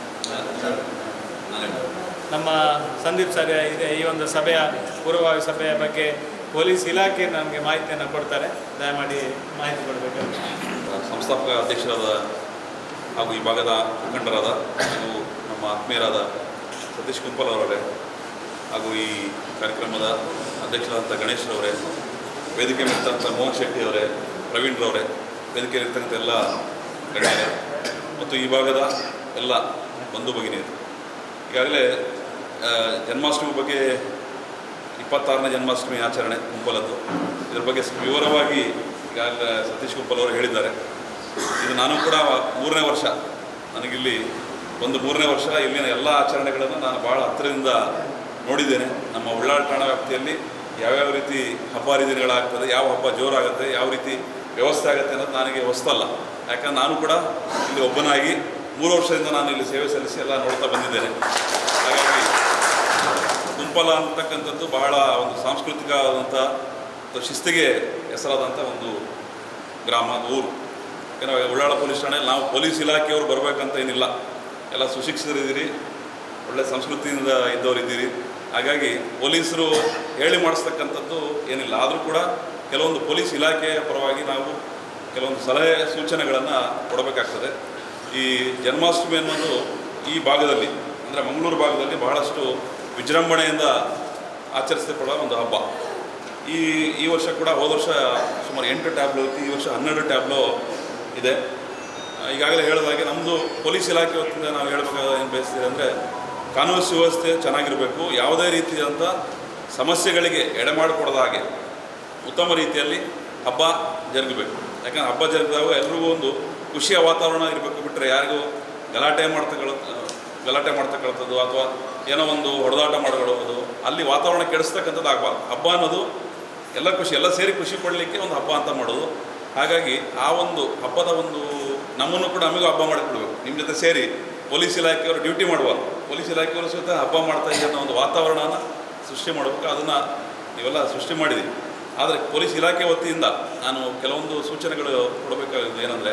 ನಾನೇ ನಮ್ಮ ಸಂದೀಪ್ ಸರ್ ಇದೆ ಈ ಒಂದು ಸಭೆಯ ಪೂರ್ವಭಾವಿ ಸಭೆಯ ಬಗ್ಗೆ ಪೊಲೀಸ್ ಇಲಾಖೆ ನಮಗೆ ಮಾಹಿತಿಯನ್ನು ಕೊಡ್ತಾರೆ ದಯಮಾಡಿ ಮಾಹಿತಿ ಕೊಡಬೇಕು ಸಂಸ್ಥಾಪಕ ಅಧ್ಯಕ್ಷರಾದ ಹಾಗೂ ಈ ಭಾಗದ ಮುಖಂಡರಾದ ಹಾಗೂ ನಮ್ಮ ಆತ್ಮೀಯರಾದ ಸತೀಶ್ ಕುಂಪಲ್ ಅವರವರೇ ಹಾಗೂ ಈ ಕಾರ್ಯಕ್ರಮದ ಅಧ್ಯಕ್ಷರಾದಂಥ ಗಣೇಶ್ ಅವರೇ ವೇದಿಕೆ ಮೇಲಿರ್ತಕ್ಕಂಥ ಮೋಹನ್ ಶೆಟ್ಟಿ ಅವರೇ ಪ್ರವೀಣ್ ರವರೇ ವೇದಿಕೆಯಲ್ಲಿರ್ತಕ್ಕಂಥ ಎಲ್ಲ ಗಣ್ಯರೇ ಮತ್ತು ಈ ಭಾಗದ ಎಲ್ಲ ಬಂಧು ಭಗಿನಿಯರು ಈಗಾಗಲೇ ಆ, ಜನ್ಮಾಷ್ಟಮಿ ಬಗ್ಗೆ ಇಪ್ಪತ್ತಾರನೇ ಜನ್ಮಾಷ್ಟಮಿ ಆಚರಣೆ ಕುಂಪಲದ್ದು ಇದ್ರ ಬಗ್ಗೆ ಸ- ವಿವರವಾಗಿ ಈಗಾಗಲೇ ಸತೀಶ್ ಕುಂಪಲ್ ಅವರು ಹೇಳಿದ್ದಾರೆ ಇದು ನಾನು ಕೂಡ ಮೂರನೇ ವರ್ಷ ನನಗಿಲ್ಲಿ ಒಂದು ಮೂರನೇ ವರ್ಷ ಇಲ್ಲಿನ ಎಲ್ಲ ಆಚರಣೆಗಳನ್ನು ನಾನು ಭಾಳ ಹತ್ತಿರದಿಂದ ನೋಡಿದ್ದೇನೆ ನಮ್ಮ ಉಳ್ಳಾಳ ಠಾಣಾ ವ್ಯಾಪ್ತಿಯಲ್ಲಿ ಯಾವ್ಯಾವ ರೀತಿ ಹಬ್ಬ ಹರಿದಿನಗಳಾಗ್ತದೆ ಯಾವ ಹಬ್ಬ ಜೋರಾಗುತ್ತೆ ಯಾವ ರೀತಿ ವ್ಯವಸ್ಥೆ ಆಗುತ್ತೆ ಅನ್ನೋದು ನನಗೆ ಹೊಸ್ತಲ್ಲ ಯಾಕಂದ್ರೆ ನಾನು ಕೂಡ ಇಲ್ಲಿ ಒಬ್ಬನಾಗಿ ಮೂರು ವರ್ಷದಿಂದ ನಾನು ಇಲ್ಲಿ ಸೇವೆ ಸಲ್ಲಿಸಿ ಎಲ್ಲ ನೋಡ್ತಾ ಬಂದಿದ್ದೇನೆ ಹಾಗಾಗಿ ಕುಂಪಲ ಅಂತಕ್ಕಂಥದ್ದು ಬಹಳ ಒಂದು ಸಾಂಸ್ಕೃತಿಕವಾದಂಥ ಒಂದು ಶಿಸ್ತಿಗೆ ಹೆಸರಾದಂಥ ಒಂದು ಗ್ರಾಮ ಅದು ಊರು ಯಾಕಂದರೆ ಉಳ್ಳಾಳ ಪೊಲೀಸ್ ಠಾಣೆಯಲ್ಲಿ ನಾವು ಪೊಲೀಸ್ ಇಲಾಖೆಯವರು ಬರಬೇಕಂತ ಏನಿಲ್ಲ ಎಲ್ಲ ಸುಶಿಕ್ಷಿತರಿದ್ದೀರಿ ಒಳ್ಳೆ ಸಂಸ್ಕೃತಿಯಿಂದ ಇದ್ದವರಿದ್ದೀರಿ ಹಾಗಾಗಿ ಪೊಲೀಸರು ಹೇಳಿ ಮಾಡಿಸ್ತಕ್ಕಂಥದ್ದು ಏನಿಲ್ಲ ಆದರೂ ಕೂಡ ಕೆಲವೊಂದು ಪೊಲೀಸ್ ಇಲಾಖೆಯ ಪರವಾಗಿ ನಾವು ಕೆಲವೊಂದು ಸಲಹೆ ಸೂಚನೆಗಳನ್ನು ಕೊಡಬೇಕಾಗ್ತದೆ ಈ ಜನ್ಮಾಷ್ಟಮಿ ಅನ್ನೋದು ಈ ಭಾಗದಲ್ಲಿ ಅಂದರೆ ಮಂಗಳೂರು ಭಾಗದಲ್ಲಿ ಬಹಳಷ್ಟು ವಿಜೃಂಭಣೆಯಿಂದ ಆಚರಿಸಲ್ಪಡುವ ಒಂದು ಹಬ್ಬ ಈ ಈ ವರ್ಷ ಕೂಡ ಹೋದ ವರ್ಷ ಸುಮಾರು ಎಂಟು ಟ್ಯಾಬ್ಲೋ ಇತ್ತು ಈ ವರ್ಷ ಹನ್ನೆರಡು ಟ್ಯಾಬ್ಲೋ ಇದೆ ಆ, ಈಗಾಗಲೇ ಹೇಳಿದಾಗೆ ನಮ್ಮದು ಪೊಲೀಸ್ ಇಲಾಖೆ ವತಿಯಿಂದ ನಾವು ಹೇಳಬೇಕಾದ ಏನು ಬಯಸ್ತೀವಿ ಅಂದರೆ ಕಾನೂನು ಸುವ್ಯವಸ್ಥೆ ಚೆನ್ನಾಗಿರಬೇಕು ಯಾವುದೇ ರೀತಿಯಾದಂಥ ಸಮಸ್ಯೆಗಳಿಗೆ ಎಡೆಮಾಡಿಕೊಡದ ಹಾಗೆ ಉತ್ತಮ ರೀತಿಯಲ್ಲಿ ಹಬ್ಬ ಜರುಗಬೇಕು ಯಾಕಂದ್ರೆ ಹಬ್ಬ ಜರುಗಿದಾಗ ಎಲ್ರಿಗೂ ಒಂದು ಖುಷಿಯ ವಾತಾವರಣ ಇರಬೇಕು ಬಿಟ್ಟರೆ ಯಾರಿಗೂ ಗಲಾಟೆ ಮಾಡ್ತಗಳ ಗಲಾಟೆ ಮಾಡ್ತಕ್ಕಂಥದ್ದು ಅಥವಾ ಏನೋ ಒಂದು ಹೊಡೆದಾಟ ಮಾಡ್ಕೊಳ್ಳೋದು ಅಲ್ಲಿ ವಾತಾವರಣ ಕೆಡಿಸ್ತಕ್ಕಂಥದ್ದು ಆಗಬಾರ್ದು ಹಬ್ಬ ಅನ್ನೋದು ಎಲ್ಲ ಖುಷಿ ಎಲ್ಲ ಸೇರಿ ಖುಷಿ ಪಡಲಿಕ್ಕೆ ಒಂದು ಹಬ್ಬ ಅಂತ ಮಾಡೋದು ಹಾಗಾಗಿ ಆ ಒಂದು ಹಬ್ಬದ ಒಂದು ನಮ್ಮನ್ನು ಕೂಡ ನಮಗೂ ಹಬ್ಬ ಮಾಡಿಕೊಡ್ಬೇಕು ನಿಮ್ಮ ಜೊತೆ ಸೇರಿ ಪೊಲೀಸ್ ಇಲಾಖೆಯವರು ಡ್ಯೂಟಿ ಮಾಡಬಾರ್ದು ಪೊಲೀಸ್ ಇಲಾಖೆಯವರು ಸಹಿತ ಹಬ್ಬ ಮಾಡ್ತಾ ಇದೆ ಅನ್ನೋ ಒಂದು ವಾತಾವರಣನ ಸೃಷ್ಟಿ ಮಾಡಬೇಕು ಅದನ್ನು ನೀವೆಲ್ಲ ಸೃಷ್ಟಿ ಮಾಡಿದ್ದೀವಿ ಆದರೆ ಪೊಲೀಸ್ ಇಲಾಖೆ ವತಿಯಿಂದ ನಾನು ಕೆಲವೊಂದು ಸೂಚನೆಗಳು ಕೊಡಬೇಕಾಗಿದ್ದು ಏನಂದರೆ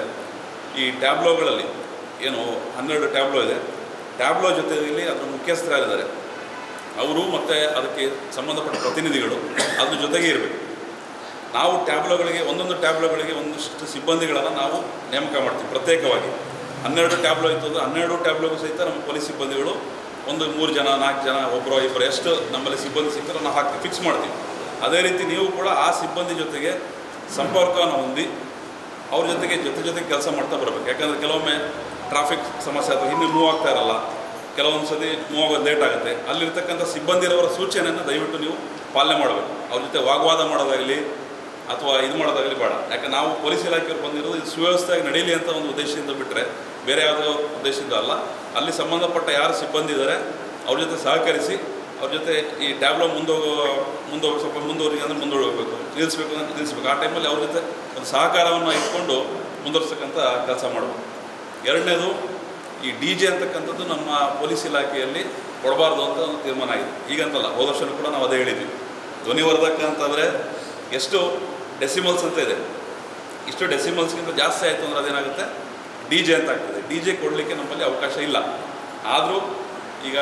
ಈ ಟ್ಯಾಬ್ಲೋಗಳಲ್ಲಿ ಏನು ಹನ್ನೆರಡು ಟ್ಯಾಬ್ಲೋ ಇದೆ ಟ್ಯಾಬ್ಲೋ ಜೊತೆಯಲ್ಲಿ ಅದರ ಮುಖ್ಯಸ್ಥರಾಗಿದ್ದಾರೆ ಅವರು ಮತ್ತು ಅದಕ್ಕೆ ಸಂಬಂಧಪಟ್ಟ ಪ್ರತಿನಿಧಿಗಳು ಅದ್ರ ಜೊತೆಗೆ ಇರಬೇಕು ನಾವು ಟ್ಯಾಬ್ಲೋಗಳಿಗೆ ಒಂದೊಂದು ಟ್ಯಾಬ್ಲೋಗಳಿಗೆ ಒಂದಷ್ಟು ಸಿಬ್ಬಂದಿಗಳನ್ನು ನಾವು ನೇಮಕ ಮಾಡ್ತೀವಿ ಪ್ರತ್ಯೇಕವಾಗಿ ಹನ್ನೆರಡು ಟ್ಯಾಬ್ಲೋ ಇತ್ತು ಅಂದರೆ ಹನ್ನೆರಡು ಟ್ಯಾಬ್ಲೋಗೂ ಸಹಿತ ನಮ್ಮ ಪೊಲೀಸ್ ಸಿಬ್ಬಂದಿಗಳು ಒಂದು ಮೂರು ಜನ ನಾಲ್ಕು ಜನ ಒಬ್ಬರು ಇಬ್ಬರು ಎಷ್ಟು ನಮ್ಮಲ್ಲಿ ಸಿಬ್ಬಂದಿ ಸಿಗ್ತಾರೋ ನಾವು ಹಾಕಿ ಫಿಕ್ಸ್ ಮಾಡ್ತೀವಿ ಅದೇ ರೀತಿ ನೀವು ಕೂಡ ಆ ಸಿಬ್ಬಂದಿ ಜೊತೆಗೆ ಸಂಪರ್ಕವನ್ನು ಹೊಂದಿ ಅವ್ರ ಜೊತೆಗೆ ಜೊತೆ ಜೊತೆಗೆ ಕೆಲಸ ಮಾಡ್ತಾ ಬರಬೇಕು ಯಾಕಂದರೆ ಕೆಲವೊಮ್ಮೆ ಟ್ರಾಫಿಕ್ ಸಮಸ್ಯೆ ಅಥವಾ ಇನ್ನೂ ಮೂವ್ ಆಗ್ತಾ ಇರಲ್ಲ ಕೆಲವೊಂದು ಸತಿ ಮೂವ್ ಆಗೋದು ಲೇಟ್ ಆಗುತ್ತೆ ಅಲ್ಲಿರ್ತಕ್ಕಂಥ ಸಿಬ್ಬಂದಿರವರ ಸೂಚನೆಯನ್ನು ದಯವಿಟ್ಟು ನೀವು ಪಾಲನೆ ಮಾಡಬೇಕು ಅವ್ರ ಜೊತೆ ವಾಗ್ವಾದ ಮಾಡೋದಾಗಲಿ ಅಥವಾ ಇದು ಮಾಡೋದಾಗಲಿ ಬೇಡ ಯಾಕೆ ನಾವು ಪೊಲೀಸ್ ಇಲಾಖೆಯವ್ರು ಬಂದಿರೋದು ಇದು ಸುವ್ಯವಸ್ಥೆಯಾಗಿ ನಡೀಲಿ ಅಂತ ಒಂದು ಉದ್ದೇಶದಿಂದ ಬಿಟ್ಟರೆ ಬೇರೆ ಯಾವುದೋ ಉದ್ದೇಶದಿಂದ ಅಲ್ಲ ಅಲ್ಲಿ ಸಂಬಂಧಪಟ್ಟ ಯಾರು ಸಿಬ್ಬಂದಿ ಇದ್ದಾರೆ ಅವ್ರ ಜೊತೆ ಸಹಕರಿಸಿ ಅವ್ರ ಜೊತೆ ಈ ಟ್ಯಾಬ್ಲೋ ಮುಂದೋಗೋ ಮುಂದೋಗಿ ಸ್ವಲ್ಪ ಮುಂದುವರಿಗೆ ಅಂದರೆ ಮುಂದೋಗಬೇಕು ನಿಲ್ಲಿಸ್ಬೇಕು ಅಂದರೆ ನಿಲ್ಲಿಸ್ಬೇಕು ಆ ಟೈಮಲ್ಲಿ ಅವ್ರ ಜೊತೆ ಒಂದು ಸಹಕಾರವನ್ನು ಇಟ್ಕೊಂಡು ಮುಂದುವರ್ಸಕ್ಕಂಥ ಕೆಲಸ ಮಾಡಬೇಕು ಎರಡನೇದು ಈ ಡಿ ಜೆ ಅಂತಕ್ಕಂಥದ್ದು ನಮ್ಮ ಪೊಲೀಸ್ ಇಲಾಖೆಯಲ್ಲಿ ಕೊಡಬಾರ್ದು ಅಂತ ಒಂದು ತೀರ್ಮಾನ ಆಗಿದೆ ಈಗಂತಲ್ಲ ಹೋದ ವರ್ಷನೂ ಕೂಡ ನಾವು ಅದೇ ಹೇಳಿದ್ವಿ ಧ್ವನಿವರ್ಧಕ ಅಂತಂದರೆ ಎಷ್ಟು ಡೆಸಿಮಲ್ಸ್ ಅಂತ ಇದೆ ಇಷ್ಟು ಡೆಸಿಮಲ್ಸ್ಗಿಂತ ಜಾಸ್ತಿ ಆಯಿತು ಅಂದರೆ ಅದೇನಾಗುತ್ತೆ ಡಿ ಜೆ ಅಂತ ಆಗ್ತದೆ ಡಿ ಜೆ ಕೊಡಲಿಕ್ಕೆ ನಮ್ಮಲ್ಲಿ ಅವಕಾಶ ಇಲ್ಲ ಆದರೂ ಈಗ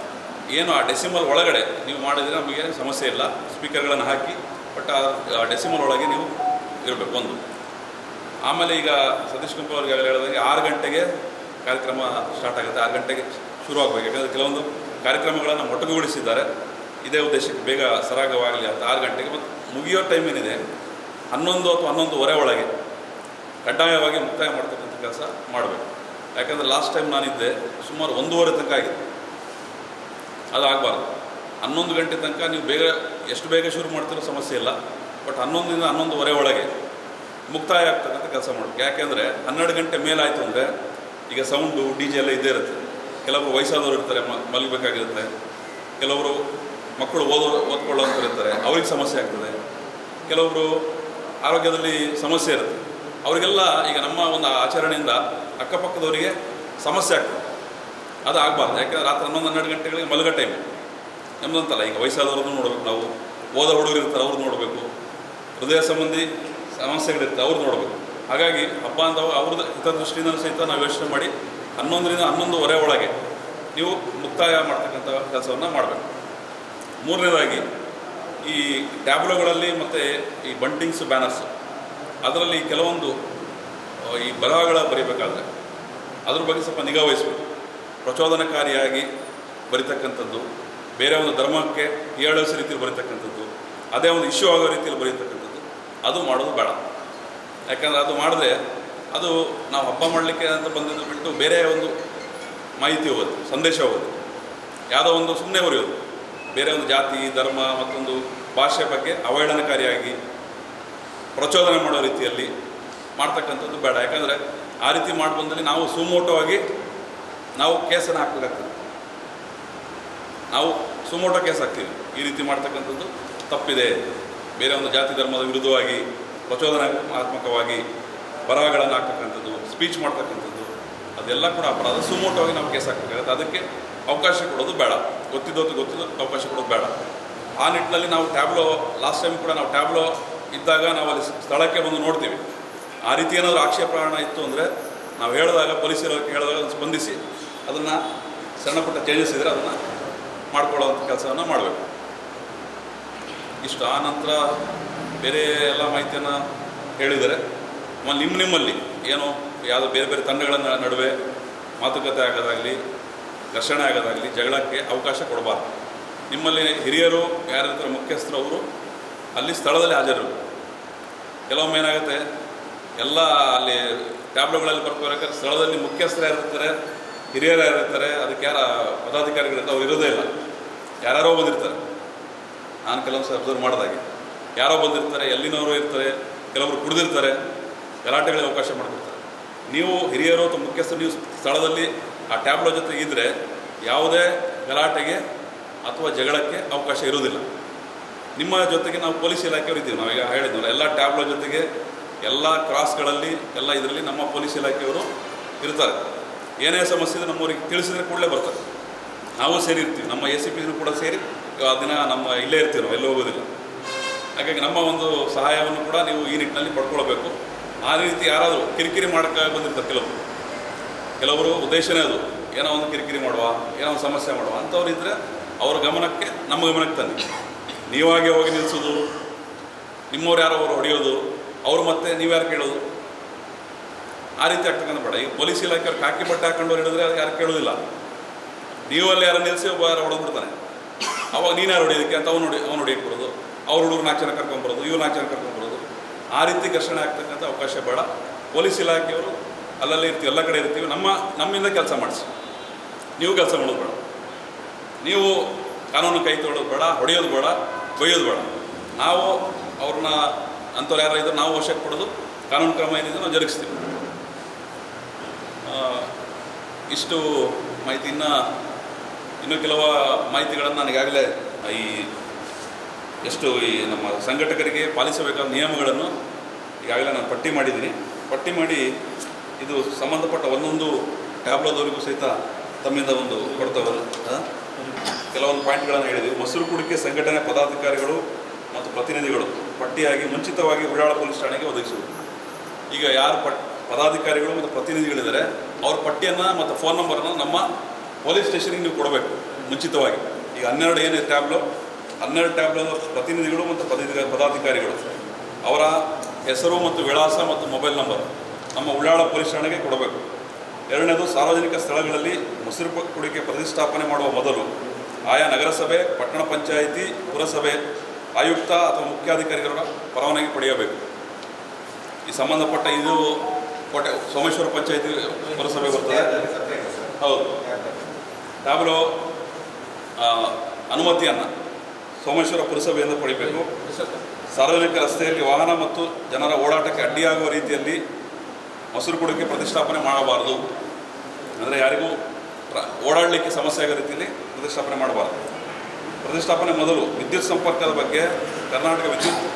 ಏನು ಆ ಡೆಸಿಮಲ್ ಒಳಗಡೆ ನೀವು ಮಾಡಿದರೆ ನಮಗೆ ಸಮಸ್ಯೆ ಇಲ್ಲ ಸ್ಪೀಕರ್ಗಳನ್ನು ಹಾಕಿ ಬಟ್ ಆ ಡೆಸಿಮಲ್ ಒಳಗೆ ನೀವು ಇರಬೇಕು ಒಂದು ಆಮೇಲೆ ಈಗ ಸತೀಶ್ ಕುಂಪ ಅವ್ರಿಗೆ ಆಗಲೇ ಹೇಳಿದಂಗೆ ಆರು ಗಂಟೆಗೆ ಕಾರ್ಯಕ್ರಮ ಸ್ಟಾರ್ಟ್ ಆಗುತ್ತೆ ಆರು ಗಂಟೆಗೆ ಶುರು ಆಗಬೇಕು ಯಾಕಂದರೆ ಕೆಲವೊಂದು ಕಾರ್ಯಕ್ರಮಗಳನ್ನು ಮೊಟಕುಗೊಳಿಸಿದ್ದಾರೆ ಇದೇ ಉದ್ದೇಶಕ್ಕೆ ಬೇಗ ಸರಾಗವಾಗಲಿ ಅಂತ ಆರು ಗಂಟೆಗೆ ಮತ್ತು ಮುಗಿಯೋ ಟೈಮ್ ಏನಿದೆ ಹನ್ನೊಂದು ಅಥವಾ ಹನ್ನೊಂದುವರೆ ಒಳಗೆ ಕಡ್ಡಾಯವಾಗಿ ಮುಕ್ತಾಯ ಮಾಡ್ತಕ್ಕಂಥ ಕೆಲಸ ಮಾಡಬೇಕು ಯಾಕಂದರೆ ಲಾಸ್ಟ್ ಟೈಮ್ ನಾನಿದ್ದೆ ಸುಮಾರು ಒಂದೂವರೆ ತನಕ ಆಗಿದೆ ಅದು ಆಗಬಾರ್ದು ಹನ್ನೊಂದು ಗಂಟೆ ತನಕ ನೀವು ಬೇಗ ಎಷ್ಟು ಬೇಗ ಶುರು ಮಾಡ್ತಿರೋ ಸಮಸ್ಯೆ ಇಲ್ಲ ಬಟ್ ಹನ್ನೊಂದರಿಂದ ಹನ್ನೊಂದುವರೆ ಒಳಗೆ ಮುಕ್ತಾಯ ಆಗ್ತಕ್ಕಂಥ ಕೆಲಸ ಮಾಡಬೇಕು ಯಾಕೆಂದರೆ ಹನ್ನೆರಡು ಗಂಟೆ ಮೇಲಾಯಿತು ಅಂದರೆ ಈಗ ಸೌಂಡು ಡಿ ಜೆ ಎಲ್ಲ ಇದ್ದೇ ಇರುತ್ತೆ ಕೆಲವರು ವಯಸ್ಸಾದವರು ಇರ್ತಾರೆ ಮ ಮಲಗಬೇಕಾಗಿರುತ್ತೆ ಕೆಲವರು ಮಕ್ಕಳು ಓದೋ ಓದ್ಕೊಳ್ಳೋಂಥವ್ರು ಇರ್ತಾರೆ ಅವ್ರಿಗೆ ಸಮಸ್ಯೆ ಆಗ್ತದೆ ಕೆಲವರು ಆರೋಗ್ಯದಲ್ಲಿ ಸಮಸ್ಯೆ ಇರುತ್ತೆ ಅವರಿಗೆಲ್ಲ ಈಗ ನಮ್ಮ ಒಂದು ಆಚರಣೆಯಿಂದ ಅಕ್ಕಪಕ್ಕದವರಿಗೆ ಸಮಸ್ಯೆ ಆಗ್ತದೆ ಅದು ಆಗಬಾರ್ದು ಯಾಕಂದರೆ ರಾತ್ರಿ ಹನ್ನೊಂದು ಹನ್ನೆರಡು ಗಂಟೆಗಳಿಗೆ ಮಲಗೋ ಟೈಮ್ ನಮ್ಮದಂತಲ್ಲ ಈಗ ವಯಸ್ಸಾದವ್ರದ್ದು ನೋಡ್ಬೇಕು ನಾವು ಓದ ಹುಡುಗರು ಇರ್ತಾರೆ ಅವ್ರು ನೋಡಬೇಕು ಹೃದಯ ಸಂಬಂಧಿ ಸಮಸ್ಯೆಗಳಿರುತ್ತೆ ಅವ್ರು ನೋಡಬೇಕು ಹಾಗಾಗಿ ಹಬ್ಬ ಅಂತ ಅವ್ರದ್ದು ಹಿತದೃಷ್ಟಿಯಿಂದ ಸಹಿತ ನಾವು ಯೋಚನೆ ಮಾಡಿ ಹನ್ನೊಂದರಿಂದ ಹನ್ನೊಂದುವರೆ ಒಳಗೆ ನೀವು ಮುಕ್ತಾಯ ಮಾಡ್ತಕ್ಕಂಥ ಕೆಲಸವನ್ನು ಮಾಡಬೇಕು ಮೂರನೇದಾಗಿ ಈ ಟ್ಯಾಬ್ಲೋಗಳಲ್ಲಿ ಮತ್ತು ಈ ಬಂಟಿಂಗ್ಸ್ ಬ್ಯಾನರ್ಸ್ ಅದರಲ್ಲಿ ಕೆಲವೊಂದು ಆ, ಈ ಬರಹಗಳ ಬರೀಬೇಕಾದ್ರೆ ಅದ್ರ ಬಗ್ಗೆ ಸ್ವಲ್ಪ ನಿಗಾ ವಹಿಸಬೇಕು ಪ್ರಚೋದನಕಾರಿಯಾಗಿ ಬರಿತಕ್ಕಂಥದ್ದು ಬೇರೆ ಒಂದು ಧರ್ಮಕ್ಕೆ ಹೀಯಾಳಿಸೋ ರೀತಿಯಲ್ಲಿ ಬರೀತಕ್ಕಂಥದ್ದು ಅದೇ ಒಂದು ಇಶ್ಯೂ ಆಗೋ ರೀತಿಯಲ್ಲಿ ಬರೀತಕ್ಕಂಥದ್ದು ಅದು ಮಾಡೋದು ಬೇಡ ಯಾಕಂದರೆ ಅದು ಮಾಡಿದ್ರೆ ಅದು ನಾವು ಹಬ್ಬ ಮಾಡಲಿಕ್ಕೆ ಅಂತ ಬಂದಿದ್ದು ಬಿಟ್ಟು ಬೇರೆ ಒಂದು ಮಾಹಿತಿ ಹೋಗೋದು ಸಂದೇಶ ಹೋಗೋದು ಯಾವುದೋ ಒಂದು ಸುಮ್ಮನೆ ಬರೆಯೋದು ಬೇರೆ ಒಂದು ಜಾತಿ ಧರ್ಮ ಮತ್ತೊಂದು ಭಾಷೆ ಬಗ್ಗೆ ಅವಹೇಳನಕಾರಿಯಾಗಿ ಪ್ರಚೋದನೆ ಮಾಡೋ ರೀತಿಯಲ್ಲಿ ಮಾಡ್ತಕ್ಕಂಥದ್ದು ಬೇಡ ಯಾಕಂದರೆ ಆ ರೀತಿ ಮಾಡಿ ಬಂದಲ್ಲಿ ನಾವು ಸುಮೋಟವಾಗಿ ನಾವು ಕೇಸನ್ನು ಹಾಕಬೇಕಾಗ್ತದೆ ನಾವು ಸುಮೋಟೋ ಕೇಸ್ ಹಾಕ್ತೀವಿ ಈ ರೀತಿ ಮಾಡ್ತಕ್ಕಂಥದ್ದು ತಪ್ಪಿದೆ ಬೇರೆ ಒಂದು ಜಾತಿ ಧರ್ಮದ ವಿರುದ್ಧವಾಗಿ ಪ್ರಚೋದನಾತ್ಮಕವಾಗಿ ಬರಹಗಳನ್ನು ಹಾಕ್ತಕ್ಕಂಥದ್ದು ಸ್ಪೀಚ್ ಮಾಡ್ತಕ್ಕಂಥದ್ದು ಅದೆಲ್ಲ ಕೂಡ ಅಪರಾಧ ಸುಮೋಟವಾಗಿ ನಾವು ಕೇಸ್ ಹಾಕಬೇಕಾಗುತ್ತೆ ಅದಕ್ಕೆ ಅವಕಾಶ ಕೊಡೋದು ಬೇಡ ಗೊತ್ತಿದ್ದೋದು ಗೊತ್ತಿದ್ದು ಅವಕಾಶ ಕೊಡೋದು ಬೇಡ ಆ ನಿಟ್ಟಿನಲ್ಲಿ ನಾವು ಟ್ಯಾಬ್ಲೋ ಲಾಸ್ಟ್ ಟೈಮ್ ಕೂಡ ನಾವು ಟ್ಯಾಬ್ಲೋ ಇದ್ದಾಗ ನಾವು ಅಲ್ಲಿ ಸ್ಥಳಕ್ಕೆ ಬಂದು ನೋಡ್ತೀವಿ ಆ ರೀತಿ ಏನಾದರೂ ಆಕ್ಷೇಪಣ ಇತ್ತು ಅಂದರೆ ನಾವು ಹೇಳಿದಾಗ ಪೊಲೀಸರು ಹೇಳಿದಾಗ ಅದನ್ನು ಸ್ಪಂದಿಸಿ ಅದನ್ನು ಸಣ್ಣ ಪುಟ್ಟ ಚೇಂಜಸ್ ಇದ್ದರೆ ಅದನ್ನು ಮಾಡ್ಕೊಳ್ಳೋವಂಥ ಕೆಲಸವನ್ನು ಮಾಡಬೇಕು ಇಷ್ಟು ಆ ನಂತರ ಬೇರೆ ಎಲ್ಲ ಮಾಹಿತಿಯನ್ನು ಹೇಳಿದರೆ ಮ- ನಿಮ್ಮ ನಿಮ್ಮಲ್ಲಿ ಏನು ಯಾವುದೋ ಬೇರೆ ಬೇರೆ ತಂಡಗಳ ನ- ನಡುವೆ ಮಾತುಕತೆ ಆಗೋದಾಗಲಿ ಘರ್ಷಣೆ ಆಗೋದಾಗಲಿ ಜಗಳಕ್ಕೆ ಅವಕಾಶ ಕೊಡಬಾರ್ದು ನಿಮ್ಮಲ್ಲಿ ಹಿರಿಯರು ಯಾರಿರ್ತಾರೆ ಮುಖ್ಯಸ್ಥರು ಅವರು ಅಲ್ಲಿ ಸ್ಥಳದಲ್ಲಿ ಹಾಜರು ಕೆಲವೊಮ್ಮೆ ಏನಾಗುತ್ತೆ ಎಲ್ಲ ಅಲ್ಲಿ ಟ್ಯಾಬ್ಲೆಗಳಲ್ಲಿ ಬರ್ಕೋಬೇಕಾದ್ರೆ ಸ್ಥಳದಲ್ಲಿ ಮುಖ್ಯಸ್ಥರು ಯಾರಿರ್ತಾರೆ ಹಿರಿಯರು ಯಾರಿರ್ತಾರೆ ಅದಕ್ಕೆ ಯಾರ ಪದಾಧಿಕಾರಿಗಳಿರ್ತಾರೆ ಅವ್ರು ಇರೋದೇ ಇಲ್ಲ ಯಾರ್ಯಾರೋ ಬಂದಿರ್ತಾರೆ ನಾನು ಕೆಲವೊಂದು ಸಲ ಅಬ್ಸರ್ವ್ ಮಾಡಿದಾಗೆ ಯಾರೋ ಬಂದಿರ್ತಾರೆ ಎಲ್ಲಿನವರು ಇರ್ತಾರೆ ಕೆಲವರು ಕುಡಿದಿರ್ತಾರೆ ಗಲಾಟೆಗಳಿಗೆ ಅವಕಾಶ ಮಾಡಿಕೊಡ್ತಾರೆ ನೀವು ಹಿರಿಯರು ಅಥವಾ ಮುಖ್ಯಸ್ಥರು ನೀವು ಸ್ಥಳದಲ್ಲಿ ಆ ಟ್ಯಾಬ್ಲೋ ಜೊತೆ ಇದ್ದರೆ ಯಾವುದೇ ಗಲಾಟೆಗೆ ಅಥವಾ ಜಗಳಕ್ಕೆ ಅವಕಾಶ ಇರುವುದಿಲ್ಲ ನಿಮ್ಮ ಜೊತೆಗೆ ನಾವು ಪೊಲೀಸ್ ಇಲಾಖೆಯವರು ಇದ್ದೀವಿ ನಾವೀಗ ಹೇಳಿದ್ವಲ್ಲ ಎಲ್ಲ ಟ್ಯಾಬ್ಲೋ ಜೊತೆಗೆ ಎಲ್ಲ ಕ್ರಾಸ್ಗಳಲ್ಲಿ ಎಲ್ಲ ಇದರಲ್ಲಿ ನಮ್ಮ ಪೊಲೀಸ್ ಇಲಾಖೆಯವರು ಇರ್ತಾರೆ ಏನೇ ಸಮಸ್ಯೆ ಇದ್ರೆ ನಮ್ಮವ್ರಿಗೆ ತಿಳಿಸಿದ್ರೆ ಕೂಡಲೇ ಬರ್ತಾರೆ ನಾವು ಸೇರಿರ್ತೀವಿ ನಮ್ಮ ಎ ಸಿ ಪಿನೂ ಕೂಡ ಸೇರಿ ಆ ದಿನ ನಮ್ಮ ಇಲ್ಲೇ ಇರ್ತೀವಿ ನಾವು ಎಲ್ಲೂ ಹೋಗೋದಿಲ್ಲ ಹಾಗಾಗಿ ನಮ್ಮ ಒಂದು ಸಹಾಯವನ್ನು ಕೂಡ ನೀವು ಈ ನಿಟ್ಟಿನಲ್ಲಿ ಪಡ್ಕೊಳ್ಬೇಕು ಆ ರೀತಿ ಯಾರಾದರೂ ಕಿರಿಕಿರಿ ಮಾಡೋಕ್ಕೆ ಬಂದಿರ್ತಾರೆ ಕೆಲವರು ಕೆಲವರು ಉದ್ದೇಶನೇ ಅದು ಏನೋ ಒಂದು ಕಿರಿಕಿರಿ ಮಾಡುವ ಏನೋ ಒಂದು ಸಮಸ್ಯೆ ಮಾಡುವ ಅಂಥವ್ರು ಇದ್ದರೆ ಅವ್ರ ಗಮನಕ್ಕೆ ನಮ್ಮ ಗಮನಕ್ಕೆ ತನ್ನಿ ನೀವಾಗೆ ಹೋಗಿ ನಿಲ್ಲಿಸೋದು ನಿಮ್ಮವ್ರು ಯಾರೋ ಅವರು ಹೊಡೆಯೋದು ಅವರು ಮತ್ತೆ ನೀವ್ಯಾರು ಕೇಳೋದು ಆ ರೀತಿ ಆಗ್ತಕ್ಕಂಥ ಬೇಡ ಈಗ ಪೊಲೀಸ್ ಇಲಾಖೆಯವ್ರು ಕಾಕಿ ಬಟ್ಟೆ ಹಾಕೊಂಡು ಹಿಡಿದ್ರೆ ಅದು ಯಾರು ಕೇಳೋದಿಲ್ಲ ನೀವು ಅಲ್ಲಿ ಯಾರು ನಿಲ್ಲಿಸಿ ಒಬ್ಬ ಯಾರು ಹೊಡೆದ್ಬಿಡ್ತಾನೆ ಅವಾಗ ನೀನು ಯಾರು ಹೊಡಿಯೋದಕ್ಕೆ ಅಂತ ಅವ್ನು ನೋಡಿ ಅವ್ನು ಹೊಡಿಯಕ್ಕೆ ಬರೋದು ಅವ್ರ ಹುಡುಗರು ನಾಲ್ಕು ಜನ ಕರ್ಕೊಂಬರೋದು ಇವ್ರು ನಾಲ್ಕು ಜನ ಕರ್ಕೊಂಬರೋದು ಆ ರೀತಿ ಘರ್ಷಣೆ ಆಗ್ತಕ್ಕಂಥ ಅವಕಾಶ ಬೇಡ ಪೊಲೀಸ್ ಇಲಾಖೆಯವರು ಅಲ್ಲಲ್ಲಿ ಇರ್ತೀವಿ ಎಲ್ಲ ಕಡೆ ಇರ್ತೀವಿ ನಮ್ಮ ನಮ್ಮಿಂದ ಕೆಲಸ ಮಾಡಿಸಿ ನೀವು ಕೆಲಸ ಮಾಡೋದು ಬೇಡ ನೀವು ಕಾನೂನು ಕೈ ತೊಗೊಳ್ಳೋದು ಬೇಡ ಹೊಡೆಯೋದು ಬೇಡ ಬೈಯೋದು ಬೇಡ ನಾವು ಅವ್ರನ್ನ ಅಂಥವ್ರು ಯಾರು ಇದ್ರೆ ನಾವು ವಶಕ್ಕೆ ಕೊಡೋದು ಕಾನೂನು ಕ್ರಮ ಏನಿದೆ ನಾವು ಜರುಗಿಸ್ತೀವಿ ಆ, ಇಷ್ಟು ಮಾಹಿತಿ ಇನ್ನು ಇನ್ನೂ ಕೆಲವು ಮಾಹಿತಿಗಳನ್ನು ನನಗಾಗಲೇ ಈ ಎಷ್ಟು ಈ ನಮ್ಮ ಸಂಘಟಕರಿಗೆ ಪಾಲಿಸಬೇಕಾದ ನಿಯಮಗಳನ್ನು ಈಗಾಗಲೇ ನಾನು ಪಟ್ಟಿ ಮಾಡಿದ್ದೀನಿ ಪಟ್ಟಿ ಮಾಡಿ ಇದು ಸಂಬಂಧಪಟ್ಟ ಒಂದೊಂದು ಟ್ಯಾಬ್ಲೋದವರಿಗೂ ಸಹಿತ ತಮ್ಮಿಂದ ಒಂದು ಕೊಡ್ತವರು ಕೆಲವೊಂದು ಪಾಯಿಂಟ್ಗಳನ್ನು ಹೇಳಿದ್ವಿ ಮೊಸರು ಕುಡಿಕೆ ಸಂಘಟನೆ ಪದಾಧಿಕಾರಿಗಳು ಮತ್ತು ಪ್ರತಿನಿಧಿಗಳು ಪಟ್ಟಿಯಾಗಿ ಮುಂಚಿತವಾಗಿ ಉಳ್ಳಾಳ ಪೊಲೀಸ್ ಠಾಣೆಗೆ ಒದಗಿಸುವುದು ಈಗ ಯಾರು ಪಟ್ ಪದಾಧಿಕಾರಿಗಳು ಮತ್ತು ಪ್ರತಿನಿಧಿಗಳಿದ್ದಾರೆ ಅವ್ರ ಪಟ್ಟಿಯನ್ನು ಮತ್ತು ಫೋನ್ ನಂಬರನ್ನು ನಮ್ಮ ಪೊಲೀಸ್ ಸ್ಟೇಷನ್ಗೆ ನೀವು ಕೊಡಬೇಕು ಮುಂಚಿತವಾಗಿ ಈಗ ಹನ್ನೆರಡು ಏನು ಟ್ಯಾಬ್ಲು ಹನ್ನೆರಡು ಟ್ಯಾಬ್ಲ ಪ್ರತಿನಿಧಿಗಳು ಮತ್ತು ಪದಾಧಿಕ ಪದಾಧಿಕಾರಿಗಳು ಅವರ ಹೆಸರು ಮತ್ತು ವಿಳಾಸ ಮತ್ತು ಮೊಬೈಲ್ ನಂಬರ್ ನಮ್ಮ ಉಳ್ಳಾಳ ಪೊಲೀಸ್ ಠಾಣೆಗೆ ಕೊಡಬೇಕು ಎರಡನೇದು ಸಾರ್ವಜನಿಕ ಸ್ಥಳಗಳಲ್ಲಿ ಮೊಸರು ಪ- ಕುಡಿಕೆ ಪ್ರತಿಷ್ಠಾಪನೆ ಮಾಡುವ ಮೊದಲು ಆಯಾ ನಗರಸಭೆ ಪಟ್ಟಣ ಪಂಚಾಯಿತಿ ಪುರಸಭೆ ಆಯುಕ್ತ ಅಥವಾ ಮುಖ್ಯಾಧಿಕಾರಿಗಳ ಪರವಾನಗಿ ಪಡೆಯಬೇಕು ಈ ಸಂಬಂಧಪಟ್ಟ ಇದು ಕೋಟೆ ಸೋಮೇಶ್ವರ ಪಂಚಾಯಿತಿ ಪುರಸಭೆ ಬರ್ತದೆ ಹೌದು ಟ್ಯಾಬ್ಲೋ ಆ, ಅನುಮತಿಯನ್ನು ಸೋಮೇಶ್ವರ ಪುರಸಭೆಯಿಂದ ಪಡಿಬೇಕು ಸಾರ್ವಜನಿಕ ರಸ್ತೆಯಲ್ಲಿ ವಾಹನ ಮತ್ತು ಜನರ ಓಡಾಟಕ್ಕೆ ಅಡ್ಡಿಯಾಗುವ ರೀತಿಯಲ್ಲಿ ಮೊಸರು ಕುಡಿಕೆ ಪ್ರತಿಷ್ಠಾಪನೆ ಮಾಡಬಾರದು ಅಂದರೆ ಯಾರಿಗೂ ಪ್ರ- ಓಡಾಡಲಿಕ್ಕೆ ಸಮಸ್ಯೆ ಆಗೋ ರೀತಿಯಲ್ಲಿ ಪ್ರತಿಷ್ಠಾಪನೆ ಮಾಡಬಾರದು ಪ್ರತಿಷ್ಠಾಪನೆ ಮೊದಲು ವಿದ್ಯುತ್ ಸಂಪರ್ಕದ ಬಗ್ಗೆ ಕರ್ನಾಟಕ ವಿದ್ಯುತ್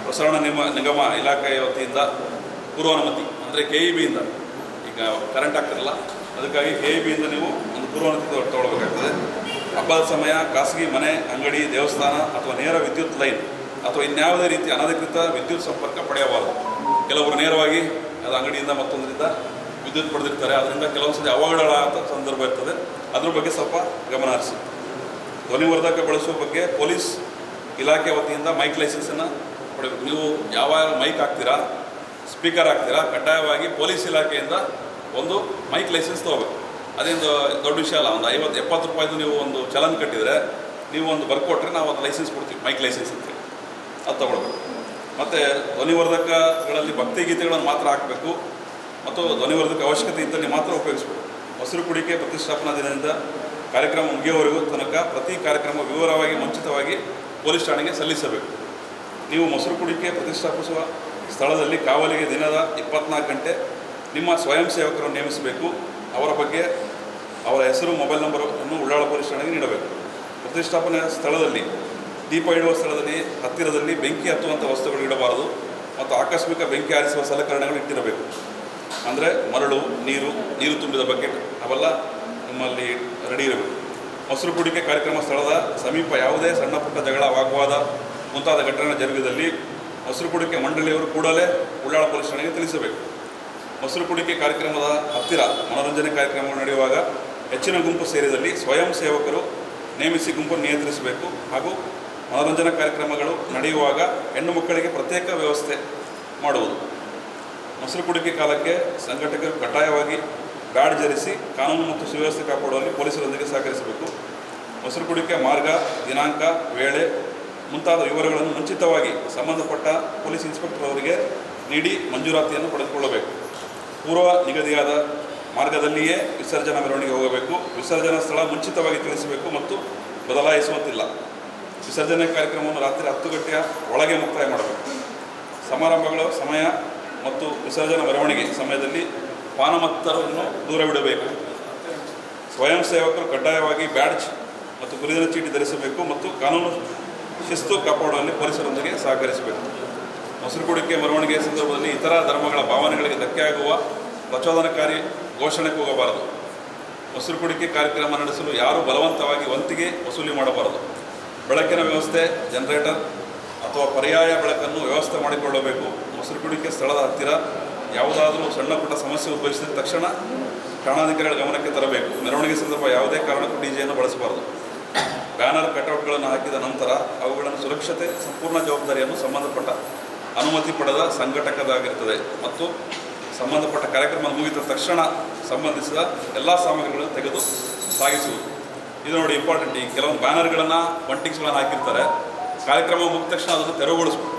ಪ್ರಸರಣ ನಿಗಮ ನಿಗಮ ಇಲಾಖೆಯ ವತಿಯಿಂದ ಪೂರ್ವಾನುಮತಿ ಅಂದರೆ ಕೆ ಇ ಬಿಯಿಂದ ಈಗ ಕರೆಂಟ್ ಆಗ್ತಿರಲ್ಲ ಅದಕ್ಕಾಗಿ ಕೆ ಇ ಬಿಯಿಂದ ನೀವು ಒಂದು ಪೂರ್ವಾನುಮತಿ ತಗೊ- ತಗೊಳ್ಬೇಕಾಗ್ತದೆ ಹಬ್ಬದ ಸಮಯ ಖಾಸಗಿ ಮನೆ ಅಂಗಡಿ ದೇವಸ್ಥಾನ ಅಥವಾ ನೇರ ವಿದ್ಯುತ್ ಲೈನ್ ಅಥವಾ ಇನ್ಯಾವುದೇ ರೀತಿ ಅನಧಿಕೃತ ವಿದ್ಯುತ್ ಸಂಪರ್ಕ ಪಡೆಯಬಾರದು ಕೆಲವರು ನೇರವಾಗಿ ಅದು ಅಂಗಡಿಯಿಂದ ಮತ್ತೊಂದರಿಂದ ವಿದ್ಯುತ್ ಪಡೆದಿರ್ತಾರೆ ಅದರಿಂದ ಕೆಲವೊಂದು ಸತಿ ಅವಘಡಗಳಾದ ಸಂದರ್ಭ ಇರ್ತದೆ ಅದ್ರ ಬಗ್ಗೆ ಸ್ವಲ್ಪ ಗಮನ ಹರಿಸಿ ಧ್ವನಿವರ್ಧಕ ಬಳಸುವ ಬಗ್ಗೆ ಪೊಲೀಸ್ ಇಲಾಖೆ ವತಿಯಿಂದ ಮೈಕ್ ಲೈಸೆನ್ಸನ್ನು ಪಡೆಯಬೇಕು ನೀವು ಯಾವ ಮೈಕ್ ಹಾಕ್ತೀರಾ ಸ್ಪೀಕರ್ ಹಾಕ್ತೀರಾ ಕಡ್ಡಾಯವಾಗಿ ಪೊಲೀಸ್ ಇಲಾಖೆಯಿಂದ ಒಂದು ಮೈಕ್ ಲೈಸೆನ್ಸ್ ತೊಗೋಬೇಕು ಅದೇನು ದೊಡ್ಡ ವಿಷಯ ಅಲ್ಲ ಒಂದು ಐವತ್ತು ಎಪ್ಪತ್ತು ರೂಪಾಯಿದು ನೀವು ಒಂದು ಚಲನ್ ಕಟ್ಟಿದರೆ ನೀವು ಒಂದು ಬರ್ಕೊಟ್ರೆ ನಾವು ಅದು ಲೈಸೆನ್ಸ್ ಕೊಡ್ತೀವಿ ಮೈಕ್ ಲೈಸೆನ್ಸ್ ಅಂತೇಳಿ ಅದು ತಗೊಳ್ಬೇಕು ಮತ್ತು ಧ್ವನಿವರ್ಧಕಗಳಲ್ಲಿ ಭಕ್ತಿಗೀತೆಗಳನ್ನು ಮಾತ್ರ ಹಾಕಬೇಕು ಮತ್ತು ಧ್ವನಿವರ್ಧಕ ಅವಶ್ಯಕತೆ ಇದ್ದಲ್ಲಿ ಮಾತ್ರ ಉಪಯೋಗಿಸಬೇಕು ಮೊಸರು ಕುಡಿಕೆ ಪ್ರತಿಷ್ಠಾಪನಾ ದಿನದಿಂದ ಕಾರ್ಯಕ್ರಮ ಮುಗಿಯುವವರೆಗೂ ತನಕ ಪ್ರತಿ ಕಾರ್ಯಕ್ರಮ ವಿವರವಾಗಿ ಮುಂಚಿತವಾಗಿ ಪೊಲೀಸ್ ಠಾಣೆಗೆ ಸಲ್ಲಿಸಬೇಕು ನೀವು ಮೊಸರು ಕುಡಿಕೆ ಪ್ರತಿಷ್ಠಾಪಿಸುವ ಸ್ಥಳದಲ್ಲಿ ಕಾವಲಿಗೆ ದಿನದ ಇಪ್ಪತ್ನಾಲ್ಕು ಗಂಟೆ ನಿಮ್ಮ ಸ್ವಯಂ ಸೇವಕರನ್ನು ನೇಮಿಸಬೇಕು ಅವರ ಬಗ್ಗೆ ಅವರ ಹೆಸರು ಮೊಬೈಲ್ ನಂಬರನ್ನು ಉಳ್ಳಾಳ ಪೊಲೀಸ್ ಠಾಣೆಗೆ ನೀಡಬೇಕು ಪ್ರತಿಷ್ಠಾಪನೆಯ ಸ್ಥಳದಲ್ಲಿ ದೀಪ ಇಡುವ ಸ್ಥಳದಲ್ಲಿ ಹತ್ತಿರದಲ್ಲಿ ಬೆಂಕಿ ಹತ್ತುವಂಥ ವಸ್ತುಗಳು ಇಡಬಾರದು ಮತ್ತು ಆಕಸ್ಮಿಕ ಬೆಂಕಿ ಆರಿಸುವ ಸಲಕರಣೆಗಳು ಇಟ್ಟಿರಬೇಕು ಅಂದರೆ ಮರಳು ನೀರು ನೀರು ತುಂಬಿದ ಬಕೆಟ್ ಅವೆಲ್ಲ ನಿಮ್ಮಲ್ಲಿ ರೆಡಿ ಇರಬೇಕು ಮೊಸರು ಕುಡಿಕೆ ಕಾರ್ಯಕ್ರಮ ಸ್ಥಳದ ಸಮೀಪ ಯಾವುದೇ ಸಣ್ಣ ಪುಟ್ಟ ಜಗಳ ವಾಗ್ವಾದ ಮುಂತಾದ ಘಟನೆ ಜರುಗಿದಲ್ಲಿ ಮೊಸರು ಕುಡಿಕೆ ಮಂಡಳಿಯವರು ಕೂಡಲೇ ಉಳ್ಳಾಳ ಪೊಲೀಸ್ ಠಾಣೆಗೆ ತಿಳಿಸಬೇಕು ಮೊಸರು ಕುಡಿಕೆ ಕಾರ್ಯಕ್ರಮದ ಹತ್ತಿರ ಮನೋರಂಜನೆ ಕಾರ್ಯಕ್ರಮಗಳು ನಡೆಯುವಾಗ ಹೆಚ್ಚಿನ ಗುಂಪು ಸೇರಿದಲ್ಲಿ ಸ್ವಯಂ ಸೇವಕರು ನೇಮಿಸಿ ಗುಂಪನ್ನು ನಿಯಂತ್ರಿಸಬೇಕು ಹಾಗೂ ಮನೋರಂಜನಾ ಕಾರ್ಯಕ್ರಮಗಳು ನಡೆಯುವಾಗ ಹೆಣ್ಣು ಮಕ್ಕಳಿಗೆ ಪ್ರತ್ಯೇಕ ವ್ಯವಸ್ಥೆ ಮಾಡುವುದು ಮೊಸರು ಕುಡಿಕೆ ಕಾಲಕ್ಕೆ ಸಂಘಟಕರು ಕಡ್ಡಾಯವಾಗಿ ಬ್ಯಾಡ್ ಧರಿಸಿ ಕಾನೂನು ಮತ್ತು ಸುವ್ಯವಸ್ಥೆ ಕಾಪಾಡುವಲ್ಲಿ ಪೊಲೀಸರೊಂದಿಗೆ ಸಹಕರಿಸಬೇಕು ಮೊಸರು ಕುಡಿಕೆ ಮಾರ್ಗ ದಿನಾಂಕ ವೇಳೆ ಮುಂತಾದ ವಿವರಗಳನ್ನು ಮುಂಚಿತವಾಗಿ ಸಂಬಂಧಪಟ್ಟ ಪೊಲೀಸ್ ಇನ್ಸ್ಪೆಕ್ಟರ್ ಅವರಿಗೆ ನೀಡಿ ಮಂಜೂರಾತಿಯನ್ನು ಪಡೆದುಕೊಳ್ಳಬೇಕು ಪೂರ್ವ ನಿಗದಿಯಾದ ಮಾರ್ಗದಲ್ಲಿಯೇ ವಿಸರ್ಜನಾ ಮೆರವಣಿಗೆ ಹೋಗಬೇಕು ವಿಸರ್ಜನಾ ಸ್ಥಳ ಮುಂಚಿತವಾಗಿ ತಿಳಿಸಬೇಕು ಮತ್ತು ಬದಲಾಯಿಸುವಂತಿಲ್ಲ ವಿಸರ್ಜನೆ ಕಾರ್ಯಕ್ರಮವನ್ನು ರಾತ್ರಿ ಹತ್ತು ಗಂಟೆಯ ಒಳಗೆ ಮುಕ್ತಾಯ ಮಾಡಬೇಕು ಸಮಾರಂಭಗಳ ಸಮಯ ಮತ್ತು ವಿಸರ್ಜನಾ ಮೆರವಣಿಗೆ ಸಮಯದಲ್ಲಿ ಪಾನಮತ್ತರನ್ನು ದೂರವಿಡಬೇಕು ಸ್ವಯಂ ಸೇವಕರು ಕಡ್ಡಾಯವಾಗಿ ಬ್ಯಾಡ್ಜ್ ಮತ್ತು ಗುರುತಿನ ಚೀಟಿ ಧರಿಸಬೇಕು ಮತ್ತು ಕಾನೂನು ಶಿಸ್ತು ಕಾಪಾಡುವಲ್ಲಿ ಪೊಲೀಸರೊಂದಿಗೆ ಸಹಕರಿಸಬೇಕು ಮೊಸರು ಕುಡಿಕೆ ಮೆರವಣಿಗೆ ಸಂದರ್ಭದಲ್ಲಿ ಇತರ ಧರ್ಮಗಳ ಭಾವನೆಗಳಿಗೆ ಧಕ್ಕೆಯಾಗುವ ಪ್ರಚೋದನಕಾರಿ ಘೋಷಣೆ ಹೋಗಬಾರದು ಮೊಸರು ಕುಡಿಕೆ ಕಾರ್ಯಕ್ರಮ ನಡೆಸಲು ಯಾರು ಬಲವಂತವಾಗಿ ವಂತಿಗೆ ವಸೂಲಿ ಮಾಡಬಾರದು ಬೆಳಕಿನ ವ್ಯವಸ್ಥೆ ಜನರೇಟರ್ ಅಥವಾ ಪರ್ಯಾಯ ಬೆಳಕನ್ನು ವ್ಯವಸ್ಥೆ ಮಾಡಿಕೊಳ್ಳಬೇಕು ಮೊಸರು ಕುಡಿಕೆ ಸ್ಥಳದ ಹತ್ತಿರ ಯಾವುದಾದರೂ ಸಣ್ಣ ಪುಟ್ಟ ಸಮಸ್ಯೆ ಉದ್ಭವಿಸಿದ ತಕ್ಷಣ ಠಾಣಾಧಿಕಾರಿಗಳ ಗಮನಕ್ಕೆ ತರಬೇಕು ಮೆರವಣಿಗೆ ಸಂದರ್ಭ ಯಾವುದೇ ಕಾರಣಕ್ಕೂ ಡಿಜೆಯನ್ನು ಬಳಸಬಾರದು ಬ್ಯಾನರ್ ಕಟೌಟ್ಗಳನ್ನು ಹಾಕಿದ ನಂತರ ಅವುಗಳನ್ನು ಸುರಕ್ಷತೆ ಸಂಪೂರ್ಣ ಜವಾಬ್ದಾರಿಯನ್ನು ಸಂಬಂಧಪಟ್ಟ ಅನುಮತಿ ಪಡೆದ ಸಂಘಟಕದಾಗಿರುತ್ತದೆ ಮತ್ತು ಸಂಬಂಧಪಟ್ಟ ಕಾರ್ಯಕ್ರಮ ಮುಗಿದ ತಕ್ಷಣ ಸಂಬಂಧಿಸಿದ ಎಲ್ಲ ಸಾಮಗ್ರಿಗಳನ್ನು ತೆಗೆದು ಸಾಗಿಸುವುದು ಇದು ನೋಡಿ ಇಂಪಾರ್ಟೆಂಟ್ ಈ ಕೆಲವೊಂದು ಬ್ಯಾನರ್ಗಳನ್ನು ಬಂಟಿಂಗ್ಸ್ಗಳನ್ನು ಹಾಕಿರ್ತಾರೆ ಕಾರ್ಯಕ್ರಮ ಮುಗಿದ ತಕ್ಷಣ ಅದನ್ನು ತೆರವುಗೊಳಿಸ್ಬೇಕು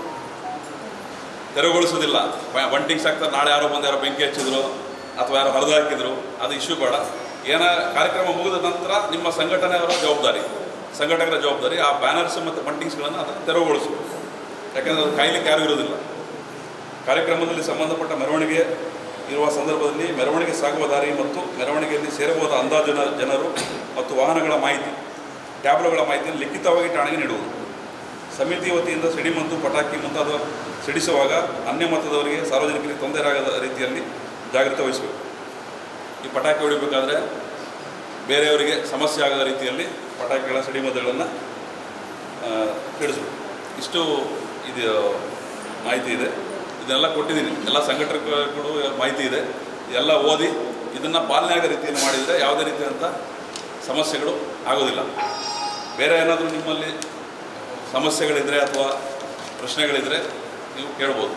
ತೆರವುಗೊಳಿಸೋದಿಲ್ಲ ಬಂಟಿಂಗ್ಸ್ ಹಾಕ್ತಾರೆ ನಾಳೆ ಯಾರೋ ಬಂದು ಯಾರೋ ಬೆಂಕಿ ಹಚ್ಚಿದ್ರು ಅಥವಾ ಯಾರೋ ಹರಿದು ಹಾಕಿದ್ರು ಅದು ಇಶ್ಯೂ ಬೇಡ ಏನ ಕಾರ್ಯಕ್ರಮ ಮುಗಿದ ನಂತರ ನಿಮ್ಮ ಸಂಘಟನೆಯವರ ಜವಾಬ್ದಾರಿ ಸಂಘಟಕರ ಜವಾಬ್ದಾರಿ ಆ ಬ್ಯಾನರ್ಸ್ ಮತ್ತು ಬಂಟಿಂಗ್ಸ್ಗಳನ್ನು ಅದನ್ನು ತೆರವುಗೊಳಿಸಬೇಕು ಯಾಕಂದರೆ ಅದು ಕಾಯ್ಲಿಕ್ಕೆ ಯಾರೂ ಇರೋದಿಲ್ಲ ಕಾರ್ಯಕ್ರಮದಲ್ಲಿ ಸಂಬಂಧಪಟ್ಟ ಮೆರವಣಿಗೆ ಇರುವ ಸಂದರ್ಭದಲ್ಲಿ ಮೆರವಣಿಗೆ ಸಾಗುವ ದಾರಿ ಮತ್ತು ಮೆರವಣಿಗೆಯಲ್ಲಿ ಸೇರಬಹುದಾದ ಅಂದಾಜಿನ ಜನರು ಮತ್ತು ವಾಹನಗಳ ಮಾಹಿತಿ ಟ್ಯಾಬ್ಲೋಗಳ ಮಾಹಿತಿಯನ್ನು ಲಿಖಿತವಾಗಿ ಠಾಣೆಗೆ ನೀಡುವುದು ಸಮಿತಿ ವತಿಯಿಂದ ಸಿಡಿಮದ್ದು ಪಟಾಕಿ ಮುಂತಾದ ಸಿಡಿಸುವಾಗ ಅನ್ಯ ಮತದವರಿಗೆ ಸಾರ್ವಜನಿಕರಿಗೆ ತೊಂದರೆ ಆಗದ ರೀತಿಯಲ್ಲಿ ಜಾಗೃತಿ ವಹಿಸಬೇಕು ಈ ಪಟಾಕಿ ಹೊಡಿಬೇಕಾದ್ರೆ ಬೇರೆಯವರಿಗೆ ಸಮಸ್ಯೆ ಆಗದ ರೀತಿಯಲ್ಲಿ ಪಟಾಕಿಗಳ ಸಿಡಿಮದ್ದುಗಳನ್ನು ತಿಳಿಸ್ಬೇಕು ಇಷ್ಟು ಇದು ಮಾಹಿತಿ ಇದೆ ಇದನ್ನೆಲ್ಲ ಕೊಟ್ಟಿದ್ದೀನಿ ಎಲ್ಲ ಸಂಘಟಕರು ಮಾಹಿತಿ ಇದೆ ಎಲ್ಲ ಓದಿ ಇದನ್ನು ಪಾಲನೆ ಆಗೋ ರೀತಿಯಲ್ಲಿ ಮಾಡಿದರೆ ಯಾವುದೇ ರೀತಿಯಾದಂಥ ಸಮಸ್ಯೆಗಳು ಆಗೋದಿಲ್ಲ ಬೇರೆ ಏನಾದರೂ ನಿಮ್ಮಲ್ಲಿ ಸಮಸ್ಯೆಗಳಿದ್ದರೆ ಅಥವಾ ಪ್ರಶ್ನೆಗಳಿದ್ದರೆ ನೀವು ಕೇಳ್ಬೋದು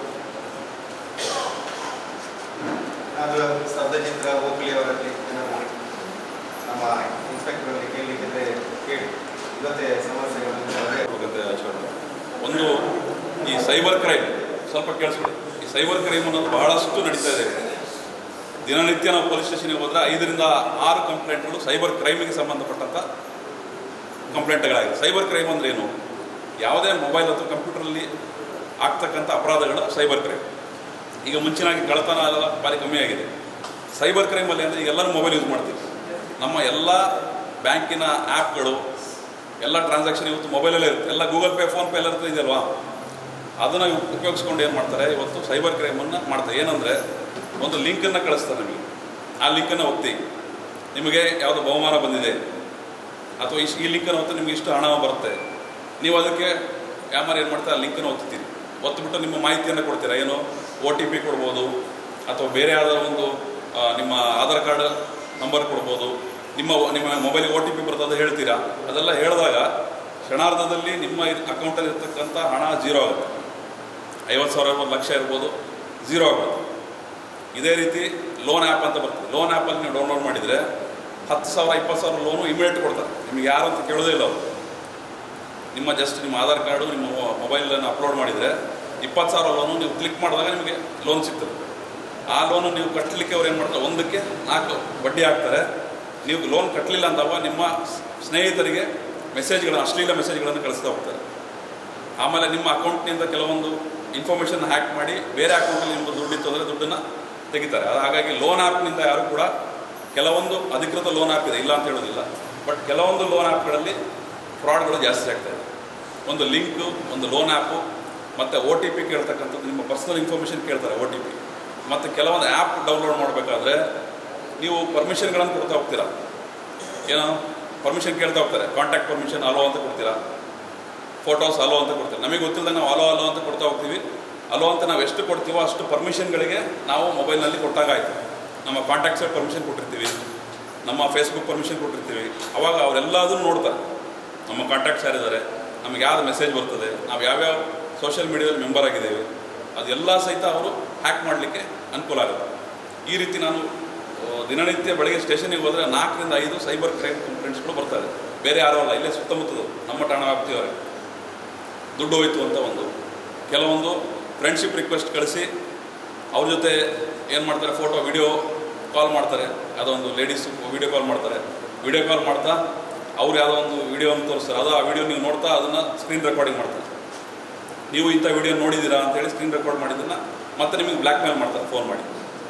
ಅದು ಸ್ತಬ್ಧಚಿತ್ರ ಗೋಖಲೆ ಅವರಲ್ಲಿ ಏನಾದ್ರು ನಮ್ಮ ಇನ್ಸ್ಪೆಕ್ಟರ್ ಅಲ್ಲಿ ಕೇಳಲಿಕ್ಕಿದ್ರೆ ಕೇಳಿ ಇವತ್ತೇ ಸಮಸ್ಯೆಗಳನ್ನು ಅವರೇ ಹೋಗುತ್ತೆ ಆಚರಣೆ ಒಂದು ಈ ಸೈಬರ್ ಕ್ರೈಮ್ ಸ್ವಲ್ಪ ಕೇಳಿಸ್ಕೊಳ್ಳಿ ಈ ಸೈಬರ್ ಕ್ರೈಮ್ ಅನ್ನೋದು ಬಹಳಷ್ಟು ನಡೀತಾ ಇದೆ ದಿನನಿತ್ಯ ನಾವು ಪೊಲೀಸ್ ಸ್ಟೇಷನ್ಗೆ ಹೋದರೆ ಐದರಿಂದ ಆರು ಕಂಪ್ಲೇಂಟ್ಗಳು ಸೈಬರ್ ಕ್ರೈಮಿಗೆ ಸಂಬಂಧಪಟ್ಟಂಥ ಕಂಪ್ಲೇಂಟ್ಗಳಾಗಿದೆ ಸೈಬರ್ ಕ್ರೈಮ್ ಅಂದ್ರೆ ಏನು ಯಾವುದೇ ಮೊಬೈಲ್ ಅಥವಾ ಕಂಪ್ಯೂಟರಲ್ಲಿ ಆಗ್ತಕ್ಕಂಥ ಅಪರಾಧಗಳು ಸೈಬರ್ ಕ್ರೈಮ್ ಈಗ ಮುಂಚಿನಾಗಿ ಕಳ್ಳತನ ಎಲ್ಲ ಭಾರಿ ಕಮ್ಮಿ ಆಗಿದೆ ಸೈಬರ್ ಕ್ರೈಮಲ್ಲಿ ಅಂದರೆ ಈಗ ಎಲ್ಲರೂ ಮೊಬೈಲ್ ಯೂಸ್ ಮಾಡ್ತೀವಿ ನಮ್ಮ ಎಲ್ಲ ಬ್ಯಾಂಕಿನ ಆ್ಯಪ್ಗಳು ಎಲ್ಲ ಟ್ರಾನ್ಸಾಕ್ಷನ್ ಇವತ್ತು ಮೊಬೈಲಲ್ಲೇ ಇರುತ್ತೆ ಎಲ್ಲ ಗೂಗಲ್ ಪೇ ಫೋನ್ ಪೇ ಎಲ್ಲ ಇರ್ತದೆ ಇದೆಯಲ್ವಾ ಅದನ್ನು ಉಪಯೋಗಿಸ್ಕೊಂಡು ಏನು ಮಾಡ್ತಾರೆ ಇವತ್ತು ಸೈಬರ್ ಕ್ರೈಮನ್ನು ಮಾಡ್ತಾರೆ ಏನಂದರೆ ಒಂದು ಲಿಂಕನ್ನು ಕಳಿಸ್ತಾರೆ ನಿಮಗೆ ಆ ಲಿಂಕನ್ನು ಒತ್ತಿ ನಿಮಗೆ ಯಾವುದೋ ಬಹುಮಾನ ಬಂದಿದೆ ಅಥವಾ ಇಷ್ಟು ಈ ಲಿಂಕನ್ನು ಒತ್ತಿ ನಿಮಗೆ ಇಷ್ಟು ಹಣ ಬರುತ್ತೆ ನೀವು ಅದಕ್ಕೆ ಯಾಮಾರು ಏನು ಮಾಡ್ತಾರೆ ಆ ಲಿಂಕನ್ನು ಒತ್ತೀರಿ ಒತ್ತುಬಿಟ್ಟು ನಿಮ್ಮ ಮಾಹಿತಿಯನ್ನು ಕೊಡ್ತೀರಾ ಏನು ಒ ಟಿ ಪಿ ಕೊಡ್ಬೋದು ಅಥವಾ ಬೇರೆ ಯಾವುದೋ ಒಂದು ಆ, ನಿಮ್ಮ ಆಧಾರ್ ಕಾರ್ಡ್ ನಂಬರ್ ಕೊಡ್ಬೋದು ನಿಮ್ಮ ನಿಮ್ಮ ಮೊಬೈಲಿಗೆ ಒ ಟಿ ಪಿ ಬರ್ತದೆ ಹೇಳ್ತೀರಾ ಅದೆಲ್ಲ ಹೇಳಿದಾಗ ಕ್ಷಣಾರ್ಧದಲ್ಲಿ ನಿಮ್ಮ ಅಕೌಂಟಲ್ಲಿ ಇರ್ತಕ್ಕಂಥ ಹಣ ಜೀರೋ ಆಗುತ್ತೆ ಐವತ್ತು ಸಾವಿರ ಇರ್ಬೋದು ಲಕ್ಷ ಇರ್ಬೋದು ಝೀರೋ ಆಗುತ್ತೆ ಇದೇ ರೀತಿ ಲೋನ್ ಆ್ಯಪ್ ಅಂತ ಬರ್ತದೆ ಲೋನ್ ಆ್ಯಪಲ್ಲಿ ನೀವು ಡೌನ್ಲೋಡ್ ಮಾಡಿದರೆ ಹತ್ತು ಸಾವಿರ ಇಪ್ಪತ್ತು ಸಾವಿರ ಲೋನು ಇಮಿಡಿಯೇಟ್ ಕೊಡ್ತಾರೆ ನಿಮಗೆ ಯಾರು ಅಂತ ಕೇಳೋದೇ ಇಲ್ಲ ಅವರು ನಿಮ್ಮ ಜಸ್ಟ್ ನಿಮ್ಮ ಆಧಾರ್ ಕಾರ್ಡು ನಿಮ್ಮ ಮೊಬೈಲನ್ನು ಅಪ್ಲೋಡ್ ಮಾಡಿದರೆ ಇಪ್ಪತ್ತು ಸಾವಿರ ಲೋನು ನೀವು ಕ್ಲಿಕ್ ಮಾಡಿದಾಗ ನಿಮಗೆ ಲೋನ್ ಸಿಗ್ತದೆ ಆ ಲೋನು ನೀವು ಕಟ್ಟಲಿಕ್ಕೆ ಅವ್ರು ಏನು ಮಾಡ್ತಾರೆ ಒಂದಕ್ಕೆ ನಾಲ್ಕು ಬಡ್ಡಿ ಹಾಕ್ತಾರೆ ನೀವು ಲೋನ್ ಕಟ್ಟಲಿಲ್ಲ ಅಂದವ ನಿಮ್ಮ ಸ್ನೇಹಿತರಿಗೆ ಮೆಸೇಜ್ಗಳನ್ನು ಅಶ್ಲೀಲ ಮೆಸೇಜ್ಗಳನ್ನು ಕಳಿಸ್ತಾ ಹೋಗ್ತಾರೆ ಆಮೇಲೆ ನಿಮ್ಮ ಅಕೌಂಟ್ನಿಂದ ಕೆಲವೊಂದು ಇನ್ಫಾರ್ಮೇಷನ್ ಹ್ಯಾಕ್ ಮಾಡಿ ಬೇರೆ ಅಕೌಂಟಲ್ಲಿ ನಿಮ್ಮದು ದುಡ್ಡಿತ್ತು ಅಂದರೆ ದುಡ್ಡನ್ನು ತೆಗಿತಾರೆ ಅದು ಹಾಗಾಗಿ ಲೋನ್ ಆ್ಯಪ್ನಿಂದ ಯಾರು ಕೂಡ ಕೆಲವೊಂದು ಅಧಿಕೃತ ಲೋನ್ ಆ್ಯಪ್ ಇದೆ ಇಲ್ಲ ಅಂತ ಹೇಳೋದಿಲ್ಲ ಬಟ್ ಕೆಲವೊಂದು ಲೋನ್ ಆ್ಯಪ್ಗಳಲ್ಲಿ ಫ್ರಾಡ್ಗಳು ಜಾಸ್ತಿ ಆಗ್ತಾ ಇದೆ ಒಂದು ಲಿಂಕು ಒಂದು ಲೋನ್ ಆ್ಯಪು ಮತ್ತು ಒ ಟಿ ಪಿ ಕೇಳ್ತಕ್ಕಂಥದ್ದು ನಿಮ್ಮ ಪರ್ಸನಲ್ ಇನ್ಫಾರ್ಮೇಷನ್ ಕೇಳ್ತಾರೆ ಒ ಟಿ ಪಿ ಮತ್ತು ಕೆಲವೊಂದು ಆ್ಯಪ್ ಡೌನ್ಲೋಡ್ ಮಾಡಬೇಕಾದ್ರೆ ನೀವು ಪರ್ಮಿಷನ್ಗಳನ್ನು ಕೊಡ್ತಾ ಹೋಗ್ತೀರಾ ಏನೋ ಪರ್ಮಿಷನ್ ಕೇಳ್ತಾ ಹೋಗ್ತಾರೆ ಕಾಂಟ್ಯಾಕ್ಟ್ ಪರ್ಮಿಷನ್ ಅಲೋ ಅಂತ ಕೊಡ್ತೀರಾ ಫೋಟೋಸ್ ಅಲೋ ಅಂತ ಕೊಡ್ತೀವಿ ನಮಗೆ ಗೊತ್ತಿಲ್ಲದೆ ನಾವು ಅಲೋ ಅಲೋ ಅಂತ ಕೊಡ್ತಾ ಹೋಗ್ತೀವಿ ಅಲೋ ಅಂತ ನಾವು ಎಷ್ಟು ಕೊಡ್ತೀವೋ ಅಷ್ಟು ಪರ್ಮಿಷನ್ಗಳಿಗೆ ನಾವು ಮೊಬೈಲ್ನಲ್ಲಿ ಕೊಟ್ಟಾಗಾಯ್ತು ನಮ್ಮ ಕಾಂಟ್ಯಾಕ್ಟ್ಸ್ ಪರ್ಮಿಷನ್ ಕೊಟ್ಟಿರ್ತೀವಿ ನಮ್ಮ ಫೇಸ್ಬುಕ್ ಪರ್ಮಿಷನ್ ಕೊಟ್ಟಿರ್ತೀವಿ ಅವಾಗ ಅವರೆಲ್ಲದನ್ನು ನೋಡ್ತಾರೆ ನಮ್ಮ ಕಾಂಟ್ಯಾಕ್ಟ್ಸ್ ಯಾರಿದ್ದಾರೆ ನಮಗೆ ಯಾವ್ದು ಮೆಸೇಜ್ ಬರ್ತದೆ ನಾವು ಯಾವ್ಯಾವ ಸೋಷಿಯಲ್ ಮೀಡಿಯಾದಲ್ಲಿ ಮೆಂಬರ್ ಆಗಿದ್ದೇವೆ ಅದೆಲ್ಲ ಸಹಿತ ಅವರು ಹ್ಯಾಕ್ ಮಾಡಲಿಕ್ಕೆ ಅನುಕೂಲ ಆಗುತ್ತೆ ಈ ರೀತಿ ನಾನು ಆ, ದಿನನಿತ್ಯ ಬೆಳಗ್ಗೆ ಸ್ಟೇಷನಿಗೆ ಹೋದರೆ ನಾಲ್ಕರಿಂದ ಐದು ಸೈಬರ್ ಕ್ರೈಮ್ ಕಂಪ್ಲೇಂಟ್ಸ್ಗಳು ಬರ್ತಾರೆ ಬೇರೆ ಯಾರೂ ಅಲ್ಲ ಇಲ್ಲೇ ಸುತ್ತಮುತ್ತದು ನಮ್ಮ ಠಾಣಾ ವ್ಯಾಪ್ತಿಯವರೇ ದುಡ್ಡು ಹೋಯ್ತು ಅಂತ ಒಂದು ಕೆಲವೊಂದು ಫ್ರೆಂಡ್ಶಿಪ್ ರಿಕ್ವೆಸ್ಟ್ ಕಳಿಸಿ ಅವ್ರ ಜೊತೆ ಏನು ಮಾಡ್ತಾರೆ ಫೋಟೋ ವಿಡಿಯೋ ಕಾಲ್ ಮಾಡ್ತಾರೆ ಅದೊಂದು ಲೇಡೀಸ್ ವಿಡಿಯೋ ಕಾಲ್ ಮಾಡ್ತಾರೆ ವಿಡಿಯೋ ಕಾಲ್ ಮಾಡ್ತಾ ಅವ್ರು ಯಾವುದೋ ಒಂದು ವಿಡಿಯೋವನ್ನು ತೋರಿಸ್ತಾರೆ ಅದು ಆ ವಿಡಿಯೋ ನೀವು ನೋಡ್ತಾ ಅದನ್ನು ಸ್ಕ್ರೀನ್ ರೆಕಾರ್ಡಿಂಗ್ ಮಾಡ್ತಾರೆ ನೀವು ಇಂಥ ವಿಡಿಯೋ ನೋಡಿದ್ದೀರಾ ಅಂತೇಳಿ ಸ್ಕ್ರೀನ್ ರೆಕಾರ್ಡ್ ಮಾಡಿದ್ದನ್ನು ಮತ್ತೆ ನಿಮಗೆ ಬ್ಲ್ಯಾಕ್ ಮೇಲ್ ಮಾಡ್ತಾರೆ ಫೋನ್ ಮಾಡಿ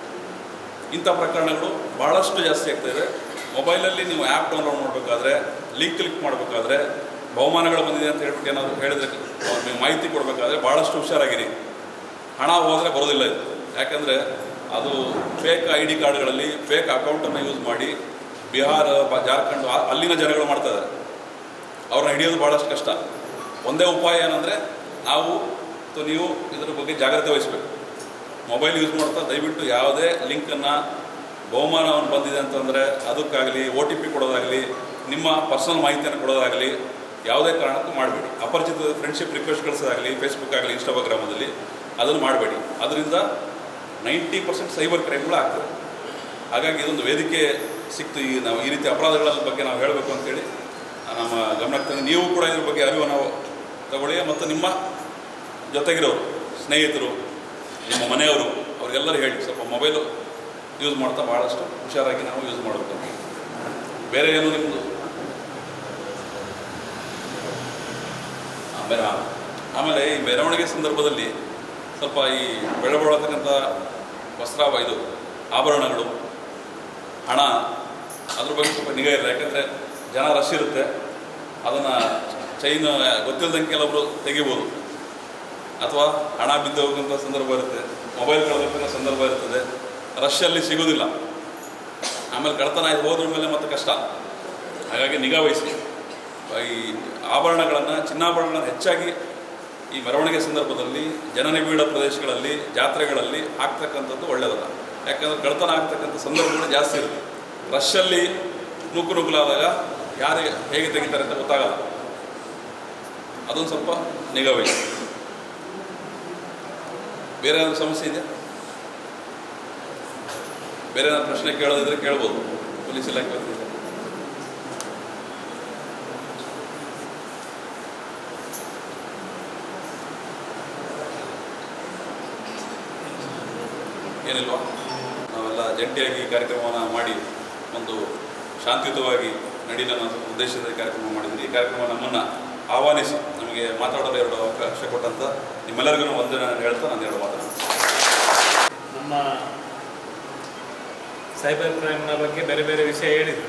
ಇಂಥ ಪ್ರಕರಣಗಳು ಭಾಳಷ್ಟು ಜಾಸ್ತಿ ಆಗ್ತಾ ಇದೆ ಮೊಬೈಲಲ್ಲಿ ನೀವು ಆ್ಯಪ್ ಡೌನ್ಲೋಡ್ ಮಾಡಬೇಕಾದ್ರೆ ಲಿಂಕ್ ಕ್ಲಿಕ್ ಮಾಡಬೇಕಾದ್ರೆ ಬಹುಮಾನಗಳು ಬಂದಿದೆ ಅಂತ ಹೇಳ್ಬಿಟ್ಟು ಏನಾದರೂ ಹೇಳಿದ್ರೆ ಅವ್ರು ನೀವು ಮಾಹಿತಿ ಕೊಡಬೇಕಾದ್ರೆ ಭಾಳಷ್ಟು ಹುಷಾರಾಗಿರಿ ಹಣ ಹೋದರೆ ಬರೋದಿಲ್ಲ ಇದು ಯಾಕಂದರೆ ಅದು ಫೇಕ್ ಐ ಡಿ ಕಾರ್ಡ್ಗಳಲ್ಲಿ ಫೇಕ್ ಅಕೌಂಟನ್ನು ಯೂಸ್ ಮಾಡಿ ಬಿಹಾರ ಬ- ಜಾರ್ಖಂಡ್ ಆ- ಅಲ್ಲಿನ ಜನಗಳು ಮಾಡ್ತಾ ಇದ್ದಾರೆ ಅವ್ರನ್ನ ಹಿಡಿಯೋದು ಭಾಳಷ್ಟು ಕಷ್ಟ ಒಂದೇ ಉಪಾಯ ಏನಂದರೆ ನಾವು ಅಥವಾ ನೀವು ಇದರ ಬಗ್ಗೆ ಜಾಗ್ರತೆ ವಹಿಸಬೇಕು ಮೊಬೈಲ್ ಯೂಸ್ ಮಾಡ್ತಾ ದಯವಿಟ್ಟು ಯಾವುದೇ ಲಿಂಕನ್ನು ಬಹುಮಾನವನ್ನು ಬಂದಿದೆ ಅಂತಂದರೆ ಅದಕ್ಕಾಗಲಿ ಒ ಟಿ ಪಿ ಕೊಡೋದಾಗಲಿ ನಿಮ್ಮ ಪರ್ಸನಲ್ ಮಾಹಿತಿಯನ್ನು ಕೊಡೋದಾಗಲಿ ಯಾವುದೇ ಕಾರಣಕ್ಕೂ ಮಾಡಬೇಡಿ ಅಪರಿಚಿತ ಫ್ರೆಂಡ್ಶಿಪ್ ರಿಕ್ವೆಸ್ಟ್ ಕಳಿಸೋದಾಗಲಿ ಫೇಸ್ಬುಕ್ ಆಗಲಿ ಇನ್ಸ್ಟಾಗ್ರಾಮದಲ್ಲಿ ಅದನ್ನು ಮಾಡಬೇಡಿ ಅದರಿಂದ ನೈಂಟಿ ಪರ್ಸೆಂಟ್ ಸೈಬರ್ ಕ್ರೈಮ್ಗಳು ಆಗ್ತದೆ ಹಾಗಾಗಿ ಇದೊಂದು ವೇದಿಕೆ ಸಿಕ್ತು ಈ ನಾವು ಈ ರೀತಿ ಅಪರಾಧಗಳ ಬಗ್ಗೆ ನಾವು ಹೇಳಬೇಕು ಅಂತೇಳಿ ನಮ್ಮ ಗಮನಕ್ಕೆ ತಂದು ನೀವು ಕೂಡ ಇದ್ರ ಬಗ್ಗೆ ಅರಿವು ನಾವು ತಗೊಳ್ಳಿ ಮತ್ತು ನಿಮ್ಮ ಜೊತೆಗಿರೋರು ಸ್ನೇಹಿತರು ನಿಮ್ಮ ಮನೆಯವರು ಅವ್ರಿಗೆಲ್ಲರೂ ಹೇಳಿ ಸ್ವಲ್ಪ ಮೊಬೈಲು ಯೂಸ್ ಮಾಡ್ತಾ ಭಾಳಷ್ಟು ಹುಷಾರಾಗಿ ನಾವು ಯೂಸ್ ಮಾಡಬೇಕು ಬೇರೆ ಏನು ನಿಮ್ಮದು ಆಮೇಲೆ ಆಮೇಲೆ ಈ ಮೆರವಣಿಗೆ ಸಂದರ್ಭದಲ್ಲಿ ಸ್ವಲ್ಪ ಈ ಬೆಳಬಳತಕ್ಕಂಥ ವಸ್ತ್ರ ಇದು ಆಭರಣಗಳು ಹಣ ಅದ್ರ ಬಗ್ಗೆ ಸ್ವಲ್ಪ ನಿಗಾ ಇರಲಿ ಯಾಕಂದರೆ ಜನ ರಶ್ ಇರುತ್ತೆ ಅದನ್ನು ಚೈನ್ ಗೊತ್ತಿಲ್ಲದಂಗೆ ಕೆಲವೊಬ್ರು ತೆಗಿಬೋದು ಅಥವಾ ಹಣ ಬಿದ್ದು ಹೋಗುವಂಥ ಸಂದರ್ಭ ಇರುತ್ತೆ ಮೊಬೈಲ್ ಕಳೆದಂಥ ಸಂದರ್ಭ ಇರ್ತದೆ ರಶಲ್ಲಿ ಸಿಗೋದಿಲ್ಲ ಆಮೇಲೆ ಕಳ್ತನ ಆಯ್ತು ಹೋದ್ರ ಮೇಲೆ ಮತ್ತೆ ಕಷ್ಟ ಹಾಗಾಗಿ ನಿಗಾ ವಹಿಸಿ ಈ ಆಭರಣಗಳನ್ನು ಚಿನ್ನಾಭರಣಗಳನ್ನು ಹೆಚ್ಚಾಗಿ ಈ ಮೆರವಣಿಗೆ ಸಂದರ್ಭದಲ್ಲಿ ಜನನಿಬಿಡ ಪ್ರದೇಶಗಳಲ್ಲಿ ಜಾತ್ರೆಗಳಲ್ಲಿ ಹಾಕ್ತಕ್ಕಂಥದ್ದು ಒಳ್ಳೆಯದಲ್ಲ ಯಾಕಂದರೆ ಕಳ್ತನ ಆಗ್ತಕ್ಕಂಥ ಸಂದರ್ಭಗಳು ಜಾಸ್ತಿ ಇರುತ್ತೆ ರಶಲ್ಲಿ ನೂಕು ನುಗ್ಗಲಾದಾಗ ಯಾರು ಹೇಗೆ ತೆಗಿತಾರೆ ಅಂತ ಗೊತ್ತಾಗಲ್ಲ ಅದೊಂದು ಸ್ವಲ್ಪ ನಿಗಾ ವಹಿಸಿ ಬೇರೆ ಏನಾದ್ರು ಸಮಸ್ಯೆ ಇದೆಯಾ ಬೇರೆ ಏನಾದ್ರು ಪ್ರಶ್ನೆ ಕೇಳೋದಿದ್ರೆ ಕೇಳ್ಬೋದು ಪೊಲೀಸ್ ಇಲಾಖೆ ವತಿಯಿಂದ. ಏನಿಲ್ವಾ ನಾವೆಲ್ಲ ಜಂಟಿಯಾಗಿ ಈ ಕಾರ್ಯಕ್ರಮವನ್ನು ಮಾಡಿ ಒಂದು ಶಾಂತಿಯುತವಾಗಿ ನಡೀಲಿ ಅನ್ನೋ ಉದ್ದೇಶದ ಈ ಕಾರ್ಯಕ್ರಮ ಮಾಡಿದ್ವಿ ಈ ಕಾರ್ಯಕ್ರಮ ನಮ್ಮನ್ನು ಆಹ್ವಾನಿಸಿ ನಮಗೆ ಮಾತಾಡಲು ಎರಡು ಅವಕಾಶ ಕೊಟ್ಟಂತ ನಿಮ್ಮೆಲ್ಲರಿಗೂ ವಂದನೆ ಹೇಳ್ತಾ ನಾನು ಎರಡು ಮಾತಾಡ್ತೀನಿ ನಮ್ಮ ಸೈಬರ್ ಕ್ರೈಮ್ನ ಬಗ್ಗೆ ಬೇರೆ ಬೇರೆ ವಿಷಯ ಹೇಳಿದರು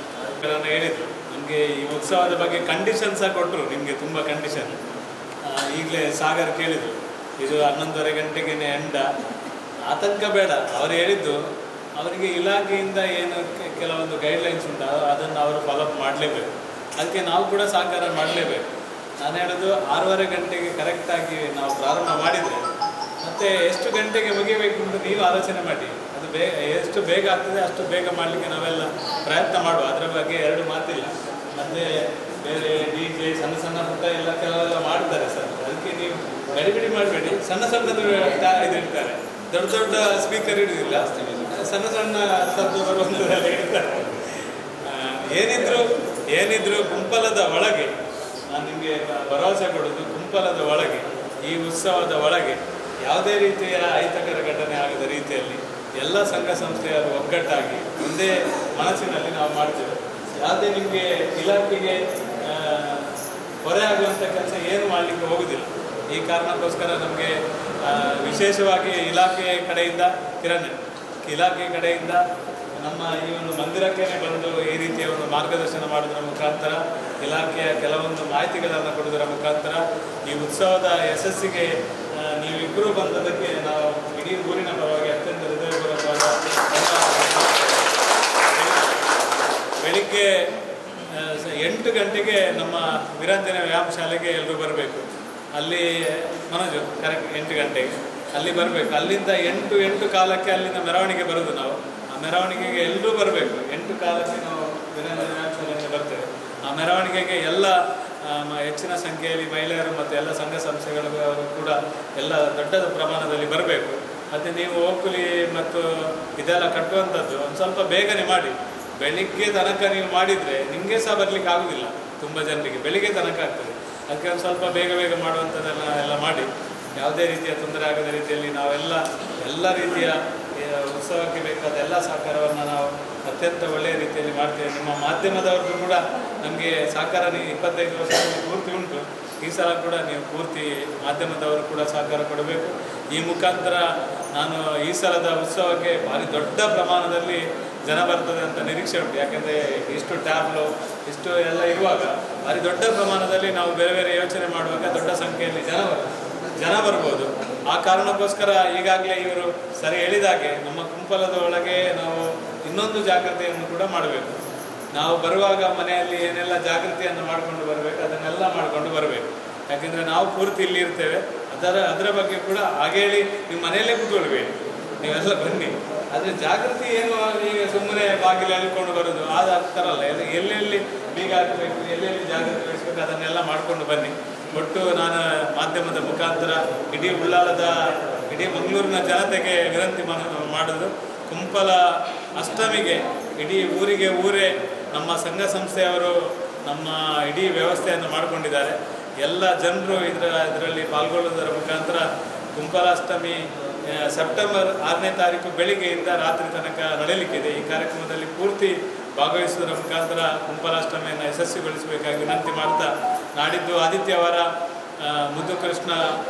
ಕೆಲವನ್ನ ಹೇಳಿದರು ನಮಗೆ ಈ ಉತ್ಸವದ ಬಗ್ಗೆ ಕಂಡೀಷನ್ ಸಹ ಕೊಟ್ಟರು ನಿಮಗೆ ತುಂಬ ಕಂಡೀಷನ್ ಈಗಲೇ ಸಾಗರ್ ಕೇಳಿದರು ಇದು ಹನ್ನೊಂದುವರೆ ಗಂಟೆಗೆ ಎಂಡ ಆತಂಕ ಬೇಡ ಅವರು ಹೇಳಿದ್ದು ಅವರಿಗೆ ಇಲಾಖೆಯಿಂದ ಏನು ಕೆ- ಕೆಲವೊಂದು ಗೈಡ್ಲೈನ್ಸ್ ಉಂಟು ಅ- ಅದನ್ನು ಅವರು ಫಾಲೋಅಪ್ ಮಾಡಲೇಬೇಕು ಅದಕ್ಕೆ ನಾವು ಕೂಡ ಸಹಕಾರ ಮಾಡಲೇಬೇಕು ನಾನು ಹೇಳೋದು ಆರೂವರೆ ಗಂಟೆಗೆ ಕರೆಕ್ಟಾಗಿ ನಾವು ಪ್ರಾರಂಭ ಮಾಡಿದರೆ ಮತ್ತು ಎಷ್ಟು ಗಂಟೆಗೆ ಮುಗಿಬೇಕು ಅಂತ ನೀವು ಆಲೋಚನೆ ಮಾಡಿ ಅದು ಬೇಗ ಎಷ್ಟು ಬೇಗ ಆಗ್ತದೆ ಅಷ್ಟು ಬೇಗ ಮಾಡಲಿಕ್ಕೆ ನಾವೆಲ್ಲ ಪ್ರಯತ್ನ ಮಾಡುವ ಅದರ ಬಗ್ಗೆ ಎರಡು ಮಾತಿಲ್ಲ ಮತ್ತು ಬೇರೆ ಡಿ ಜೆ ಸಣ್ಣ ಸಣ್ಣ ಪುಟ್ಟ ಎಲ್ಲ ಕೆಲವೆಲ್ಲ ಮಾಡ್ತಾರೆ ಸರ್ ಅದಕ್ಕೆ ನೀವು ಗಡಿಬಿಡಿ ಮಾಡಬೇಡಿ ಸಣ್ಣ ಸಣ್ಣದು ಟ- ಇದು ಇಡ್ತಾರೆ ದೊಡ್ಡ ದೊಡ್ಡ ಸ್ಪೀಕರ್ ಇಡುವುದಿಲ್ಲ ಸಣ್ಣ ಸಣ್ಣ ಶಬ್ದ ಬರುವಂಥದ್ದೆಲ್ಲ ಇಡ್ತಾರೆ ಆ, ಏನಿದ್ರು ಏನಿದ್ರು ಗುಂಪಲದ ಒಳಗೆ ನಾನು ನಿಮಗೆ ಭರವಸೆ ಕೊಡೋದು ಗುಂಪಲದ ಒಳಗೆ ಈ ಉತ್ಸವದ ಒಳಗೆ ಯಾವುದೇ ರೀತಿಯ ಅಹಿತಕರ ಘಟನೆ ಆಗದ ರೀತಿಯಲ್ಲಿ ಎಲ್ಲ ಸಂಘ ಸಂಸ್ಥೆಯವರು ಒಗ್ಗಟ್ಟಾಗಿ ಒಂದೇ ಮನಸ್ಸಿನಲ್ಲಿ ನಾವು ಮಾಡ್ತೇವೆ ಯಾವುದೇ ನಿಮಗೆ ಇಲಾಖೆಗೆ ಆ, ಹೊರೆ ಆಗುವಂಥ ಕೆಲಸ ಏನು ಮಾಡಲಿಕ್ಕೆ ಹೋಗುದಿಲ್ಲ ಈ ಕಾರಣಕ್ಕೋಸ್ಕರ ನಮಗೆ ವಿಶೇಷವಾಗಿ ಇಲಾಖೆ ಕಡೆಯಿಂದ ಕಿರಣ್ ಇಲಾಖೆ ಕಡೆಯಿಂದ ನಮ್ಮ ಈ ಒಂದು ಮಂದಿರಕ್ಕೇ ಬಂದು ಈ ರೀತಿಯ ಒಂದು ಮಾರ್ಗದರ್ಶನ ಮಾಡೋದರ ಮುಖಾಂತರ ಇಲಾಖೆಯ ಕೆಲವೊಂದು ಮಾಹಿತಿಗಳನ್ನು ಕೊಡೋದರ ಮುಖಾಂತರ ಈ ಉತ್ಸವದ ಯಶಸ್ಸಿಗೆ ಆ, ನೀವಿಬ್ಬರು ಬಂದದಕ್ಕೆ ನಾವು ಇಡೀ ಊರಿನ ಪರವಾಗಿ ಅತ್ಯಂತ ಹೃದಯಪೂರ್ವಕವಾದ ಧನ್ಯವಾದ. ಬೆಳಿಗ್ಗೆ ಆ, ಸ- ಎಂಟು ಗಂಟೆಗೆ ನಮ್ಮ ವೀರಾಂಜನ ವ್ಯಾಯಾಮ ಶಾಲೆಗೆ ಎಲ್ಲರೂ ಬರಬೇಕು ಅಲ್ಲಿ ಮನೋಜು ಕರೆಕ್ಟ್ ಎಂಟು ಗಂಟೆಗೆ ಅಲ್ಲಿ ಬರಬೇಕು ಅಲ್ಲಿಂದ ಎಂಟು ಎಂಟು ಕಾಲಕ್ಕೆ ಅಲ್ಲಿಂದ ಮೆರವಣಿಗೆ ಬರೋದು ನಾವು ಆ ಮೆರವಣಿಗೆಗೆ ಎಲ್ಲರೂ ಬರಬೇಕು ಎಂಟು ಕಾಲಕ್ಕೆ ನಾವು ವೀರಾಂಜನ ವ್ಯಾಯಾಮ ಶಾಲೆಗೆ ಬರ್ತೇವೆ ಆ ಮೆರವಣಿಗೆಗೆ ಎಲ್ಲ ಆ, ಮ- ಹೆಚ್ಚಿನ ಸಂಖ್ಯೆಯಲ್ಲಿ ಮಹಿಳೆಯರು ಮತ್ತು ಎಲ್ಲ ಸಂಘ ಸಂಸ್ಥೆಗಳು ಅವರು ಕೂಡ ಎಲ್ಲ ದೊಡ್ಡ ಪ್ರಮಾಣದಲ್ಲಿ ಬರಬೇಕು ಮತ್ತು ನೀವು ಓಕುಲಿ ಮತ್ತು ಇದೆಲ್ಲ ಕಟ್ಟುವಂಥದ್ದು ಒಂದು ಸ್ವಲ್ಪ ಬೇಗನೆ ಮಾಡಿ ಬೆಳಿಗ್ಗೆ ತನಕ ನೀವು ಮಾಡಿದರೆ ನಿಮಗೆ ಸಹ ಬರಲಿಕ್ಕೆ ಆಗುದಿಲ್ಲ ತುಂಬ ಜನರಿಗೆ ಬೆಳಿಗ್ಗೆ ತನಕ ಆಗ್ತದೆ ಅದಕ್ಕೆ ಒಂದು ಸ್ವಲ್ಪ ಬೇಗ ಬೇಗ ಮಾಡುವಂಥದ್ದೆಲ್ಲ ಎಲ್ಲ ಮಾಡಿ ಯಾವುದೇ ರೀತಿಯ ತೊಂದರೆ ಆಗದ ರೀತಿಯಲ್ಲಿ ನಾವೆಲ್ಲ ಎಲ್ಲ ರೀತಿಯ ಆ, ಉತ್ಸವಕ್ಕೆ ಬೇಕಾದ ಎಲ್ಲ ಸಹಕಾರವನ್ನು ನಾವು ಅತ್ಯಂತ ಒಳ್ಳೆಯ ರೀತಿಯಲ್ಲಿ ಮಾಡ್ತೇವೆ ನಿಮ್ಮ ಮಾಧ್ಯಮದವ್ರದ್ದು ಕೂಡ ನಮಗೆ ಸಹಕಾರ ನೀವು ಇಪ್ಪತ್ತೈದು ವರ್ಷದಲ್ಲಿ ಪೂರ್ತಿ ಉಂಟು ಈ ಸಲ ಕೂಡ ನೀವು ಪೂರ್ತಿ ಮಾಧ್ಯಮದವರು ಕೂಡ ಸಹಕಾರ ಕೊಡಬೇಕು ಈ ಮುಖಾಂತರ ನಾನು ಈ ಸಲದ ಉತ್ಸವಕ್ಕೆ ಭಾರಿ ದೊಡ್ಡ ಪ್ರಮಾಣದಲ್ಲಿ ಜನ ಬರ್ತದೆ ಅಂತ ನಿರೀಕ್ಷೆ ಉಂಟು ಯಾಕೆಂದರೆ ಇಷ್ಟು ಟ್ಯಾಬ್ಲು ಇಷ್ಟು ಎಲ್ಲ ಇರುವಾಗ ಭಾರಿ ದೊಡ್ಡ ಪ್ರಮಾಣದಲ್ಲಿ ನಾವು ಬೇರೆ ಬೇರೆ ಯೋಚನೆ ಮಾಡುವಾಗ ದೊಡ್ಡ ಸಂಖ್ಯೆಯಲ್ಲಿ ಜನ ಬರ್- ಜನ ಬರ್ಬೋದು ಆ ಕಾರಣಕ್ಕೋಸ್ಕರ ಈಗಾಗಲೇ ಇವರು ಸರಿ ಹೇಳಿದಾಗೆ ನಮ್ಮ ಕುಂಪಲದ ಒಳಗೆ ನಾವು ಇನ್ನೊಂದು ಜಾಗ್ರತೆಯನ್ನು ಕೂಡ ಮಾಡಬೇಕು ನಾವು ಬರುವಾಗ ಮನೆಯಲ್ಲಿ ಏನೆಲ್ಲ ಜಾಗೃತಿಯನ್ನು ಮಾಡಿಕೊಂಡು ಬರಬೇಕು ಅದನ್ನೆಲ್ಲ ಮಾಡಿಕೊಂಡು ಬರಬೇಕು ಯಾಕೆಂದರೆ ನಾವು ಪೂರ್ತಿ ಇಲ್ಲಿ ಇರ್ತೇವೆ ಅದರ ಅದರ ಬಗ್ಗೆ ಕೂಡ ಹಾಗೆ ಹೇಳಿ ನೀವು ಮನೆಯಲ್ಲೇ ಕೂತ್ಕೊಳ್ಬೇಡಿ ನೀವೆಲ್ಲ ಬನ್ನಿ ಆದರೆ ಜಾಗೃತಿ ಏನು ಈಗ ಸುಮ್ಮನೆ ಬಾಗಿಲು ಎಳ್ಕೊಂಡು ಬರೋದು ಆದ ಥರ ಅಲ್ಲ ಎಲ್ಲ ಎಲ್ಲೆಲ್ಲಿ ಬೀಗ ಹಾಕಬೇಕು ಎಲ್ಲೆಲ್ಲಿ ಜಾಗೃತಿ ವಹಿಸಬೇಕು ಅದನ್ನೆಲ್ಲ ಮಾಡಿಕೊಂಡು ಬನ್ನಿ ಒಟ್ಟು ನಾನು ಮಾಧ್ಯಮದ ಮುಖಾಂತರ ಇಡೀ ಉಳ್ಳಾಲದ ಇಡೀ ಮಂಗಳೂರಿನ ಜನತೆಗೆ ವಿನಂತಿ ಮನ- ಮಾಡೋದು ಕುಂಪಲ ಅಷ್ಟಮಿಗೆ ಇಡೀ ಊರಿಗೆ ಊರೇ ನಮ್ಮ ಸಂಘ ಸಂಸ್ಥೆಯವರು ನಮ್ಮ ಇಡೀ ವ್ಯವಸ್ಥೆಯನ್ನು ಮಾಡಿಕೊಂಡಿದ್ದಾರೆ ಎಲ್ಲ ಜನರು ಇದರ ಇದರಲ್ಲಿ ಪಾಲ್ಗೊಳ್ಳುವುದರ ಮುಖಾಂತರ ಕುಂಪಲಾಷ್ಟಮಿ ಆ, ಸೆಪ್ಟೆಂಬರ್ ಆರನೇ ತಾರೀಕು ಬೆಳಿಗ್ಗೆಯಿಂದ ರಾತ್ರಿ ತನಕ ನಡೆಯಲಿಕ್ಕಿದೆ ಈ ಕಾರ್ಯಕ್ರಮದಲ್ಲಿ ಪೂರ್ತಿ ಭಾಗವಹಿಸುವುದರ ಮುಖಾಂತರ ಕುಂಪಲಾಷ್ಟಮಿಯನ್ನು ಯಶಸ್ವಿಗೊಳಿಸಬೇಕಾಗಿ ವಿನಂತಿ ಮಾಡ್ತಾ ನಾಡಿದ್ದು ಆದಿತ್ಯವಾರ ಆ, ಮುದ್ದು ಕೃಷ್ಣ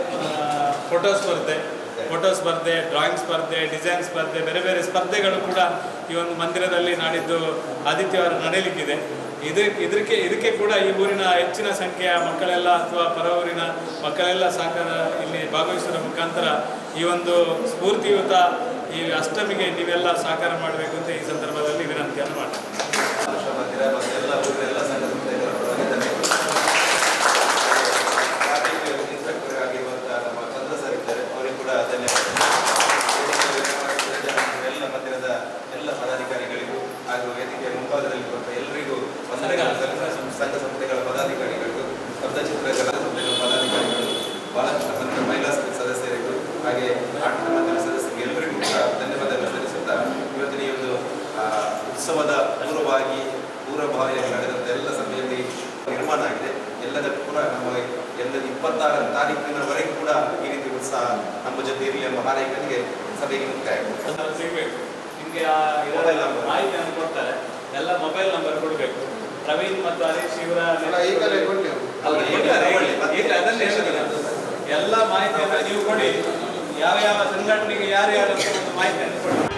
ಆ, ಫೋಟೋ ಸ್ಪರ್ಧೆ ಫೋಟೋ ಸ್ಪರ್ಧೆ ಡ್ರಾಯಿಂಗ್ ಸ್ಪರ್ಧೆ ಡಿಸೈನ್ ಸ್ಪರ್ಧೆ ಬೇರೆ ಬೇರೆ ಸ್ಪರ್ಧೆಗಳು ಕೂಡ ಈ ಒಂದು ಮಂದಿರದಲ್ಲಿ ನಾಡಿದ್ದು ಆದಿತ್ಯವಾರ ನಡೆಯಲಿಕ್ಕಿದೆ ಇದಕ್ಕೆ ಇದಕ್ಕೆ ಇದಕ್ಕೆ ಕೂಡ ಈ ಊರಿನ ಹೆಚ್ಚಿನ ಸಂಖ್ಯೆಯ ಮಕ್ಕಳೆಲ್ಲ ಅಥವಾ ಪರ ಊರಿನ ಮಕ್ಕಳೆಲ್ಲ ಸಹಕಾರ ಇಲ್ಲಿ ಭಾಗವಹಿಸುವುದರ ಮುಖಾಂತರ ಈ ಒಂದು ಸ್ಫೂರ್ತಿಯುತ ಈ ಅಷ್ಟಮಿಗೆ ನೀವೆಲ್ಲ ಸಹಕಾರ ಮಾಡಬೇಕು ಅಂತ ಈ ಸಂದರ್ಭದಲ್ಲಿ ವಿನಂತಿಯನ್ನು ಮಾಡ್ತೀನಿ ಸಂತೋಷ ಮಂದಿರ ಮತ್ತು ಎಲ್ಲ ಊರಿನ ಎಲ್ಲ ಸಂಘ ಸಂಸ್ಥೆಗಳ ಪರವಾಗಿ ಧನ್ಯವಾದ. ಟ್ರಾಫಿಕ್ ಇನ್ಸ್ಪೆಕ್ಟರ್ ಆಗಿರುವಂತಹ ನಮ್ಮ ಚಂದ್ರ ಸರ್ ಇದ್ದಾರೆ ಅವರಿಗೆ ಕೂಡ ಧನ್ಯವಾದ ಎಲ್ಲ ಮಂದಿರದ ಎಲ್ಲ ಪದಾಧಿಕಾರಿಗಳಿಗೂ ಹಾಗೂ ವೇದಿಕೆಯ ಮುಂಭಾಗದಲ್ಲಿ ಬರುವ ಎಲ್ಲರಿಗೂ ವಂದನೆಗಳು ಸಲ್ಲಿಸುವ ಸಂಘ ಸಂಸ್ಥೆಗಳ ಪದಾಧಿಕಾರಿಗಳಿಗೂ ಶಬ್ದಚಿತ್ರಗಳ ಸಂಸ್ಥೆಗಳ ಪದಾಧಿಕಾರಿಗಳು ಬಾಲಕೃಷ್ಣ ಮಂದಿರ ಮಹಿಳಾ ಸಂಘದ ಸದಸ್ಯರಿಗೂ ಹಾಗೆ ಆಟದ ಮಂದಿರ ಸದಸ್ಯರಿಗೆ ಎಲ್ಲರಿಗೂ ಕೂಡ ಧನ್ಯವಾದಗಳು ಸಲ್ಲಿಸುತ್ತಾ ಇವತ್ತಿನ ಈ ಒಂದು ಆ, ಉತ್ಸವದ ಪೂರ್ವವಾಗಿ ಪೂರ್ವಭಾವಿಯಾಗಿ ನಡೆದಂಥ ಎಲ್ಲ ಸಭೆಯಲ್ಲಿ ನಿರ್ಮಾಣ ಆಗಿದೆ ಎಲ್ಲದಕ್ಕೂ ಕೂಡ ನಮ್ಮ ಎಲ್ಲ ಇಪ್ಪತ್ತಾರ ತಾರೀಕಿನವರೆಗೂ ಕೂಡ ಈ ರೀತಿ ಉತ್ಸಾಹ ನಮ್ಮ ಜೊತೆ ಇರಲಿ ಎಂಬ ಹಾರೈಕೆಗೆ ಸಭೆಗೆ ಮುಕ್ತಾಯ ಆಗಿದೆ. ಅದು ಸಿಗಬೇಕು ನಿಮಗೆ ಆ ಇದರ Mobile number. ಮಾಹಿತಿಯನ್ನು ಕೊಡ್ತಾರೆ ಎಲ್ಲ ಮೊಬೈಲ್ ನಂಬರ್ ಕೊಡಬೇಕು ಪ್ರವೀಣ್ ಮತ್ತು ಹರೀಶ್ ಇವರ ಅಲ್ಲ, ಈಗಲೇ ಕೊಡಿ ನೀವು. ಅಲ್ಲ, ಈಗ ಕೊಡ್ತಾರೆ. ತಗೊಳ್ಳಿ. ಮತ್ತೆ ಈಗ ಅದನ್ನೇ ಹೇಳಿದ್ದು ನಾನು. ಎಲ್ಲ ಮಾಹಿತಿಯನ್ನು ನೀವು ಕೊಡಿ ಯಾವ ಯಾವ ಸಂಘಟನೆಗೆ ಯಾರು ಯಾರು ಅಂತ ಒಂದು ಮಾಹಿತಿಯನ್ನು ಕೊಡಿ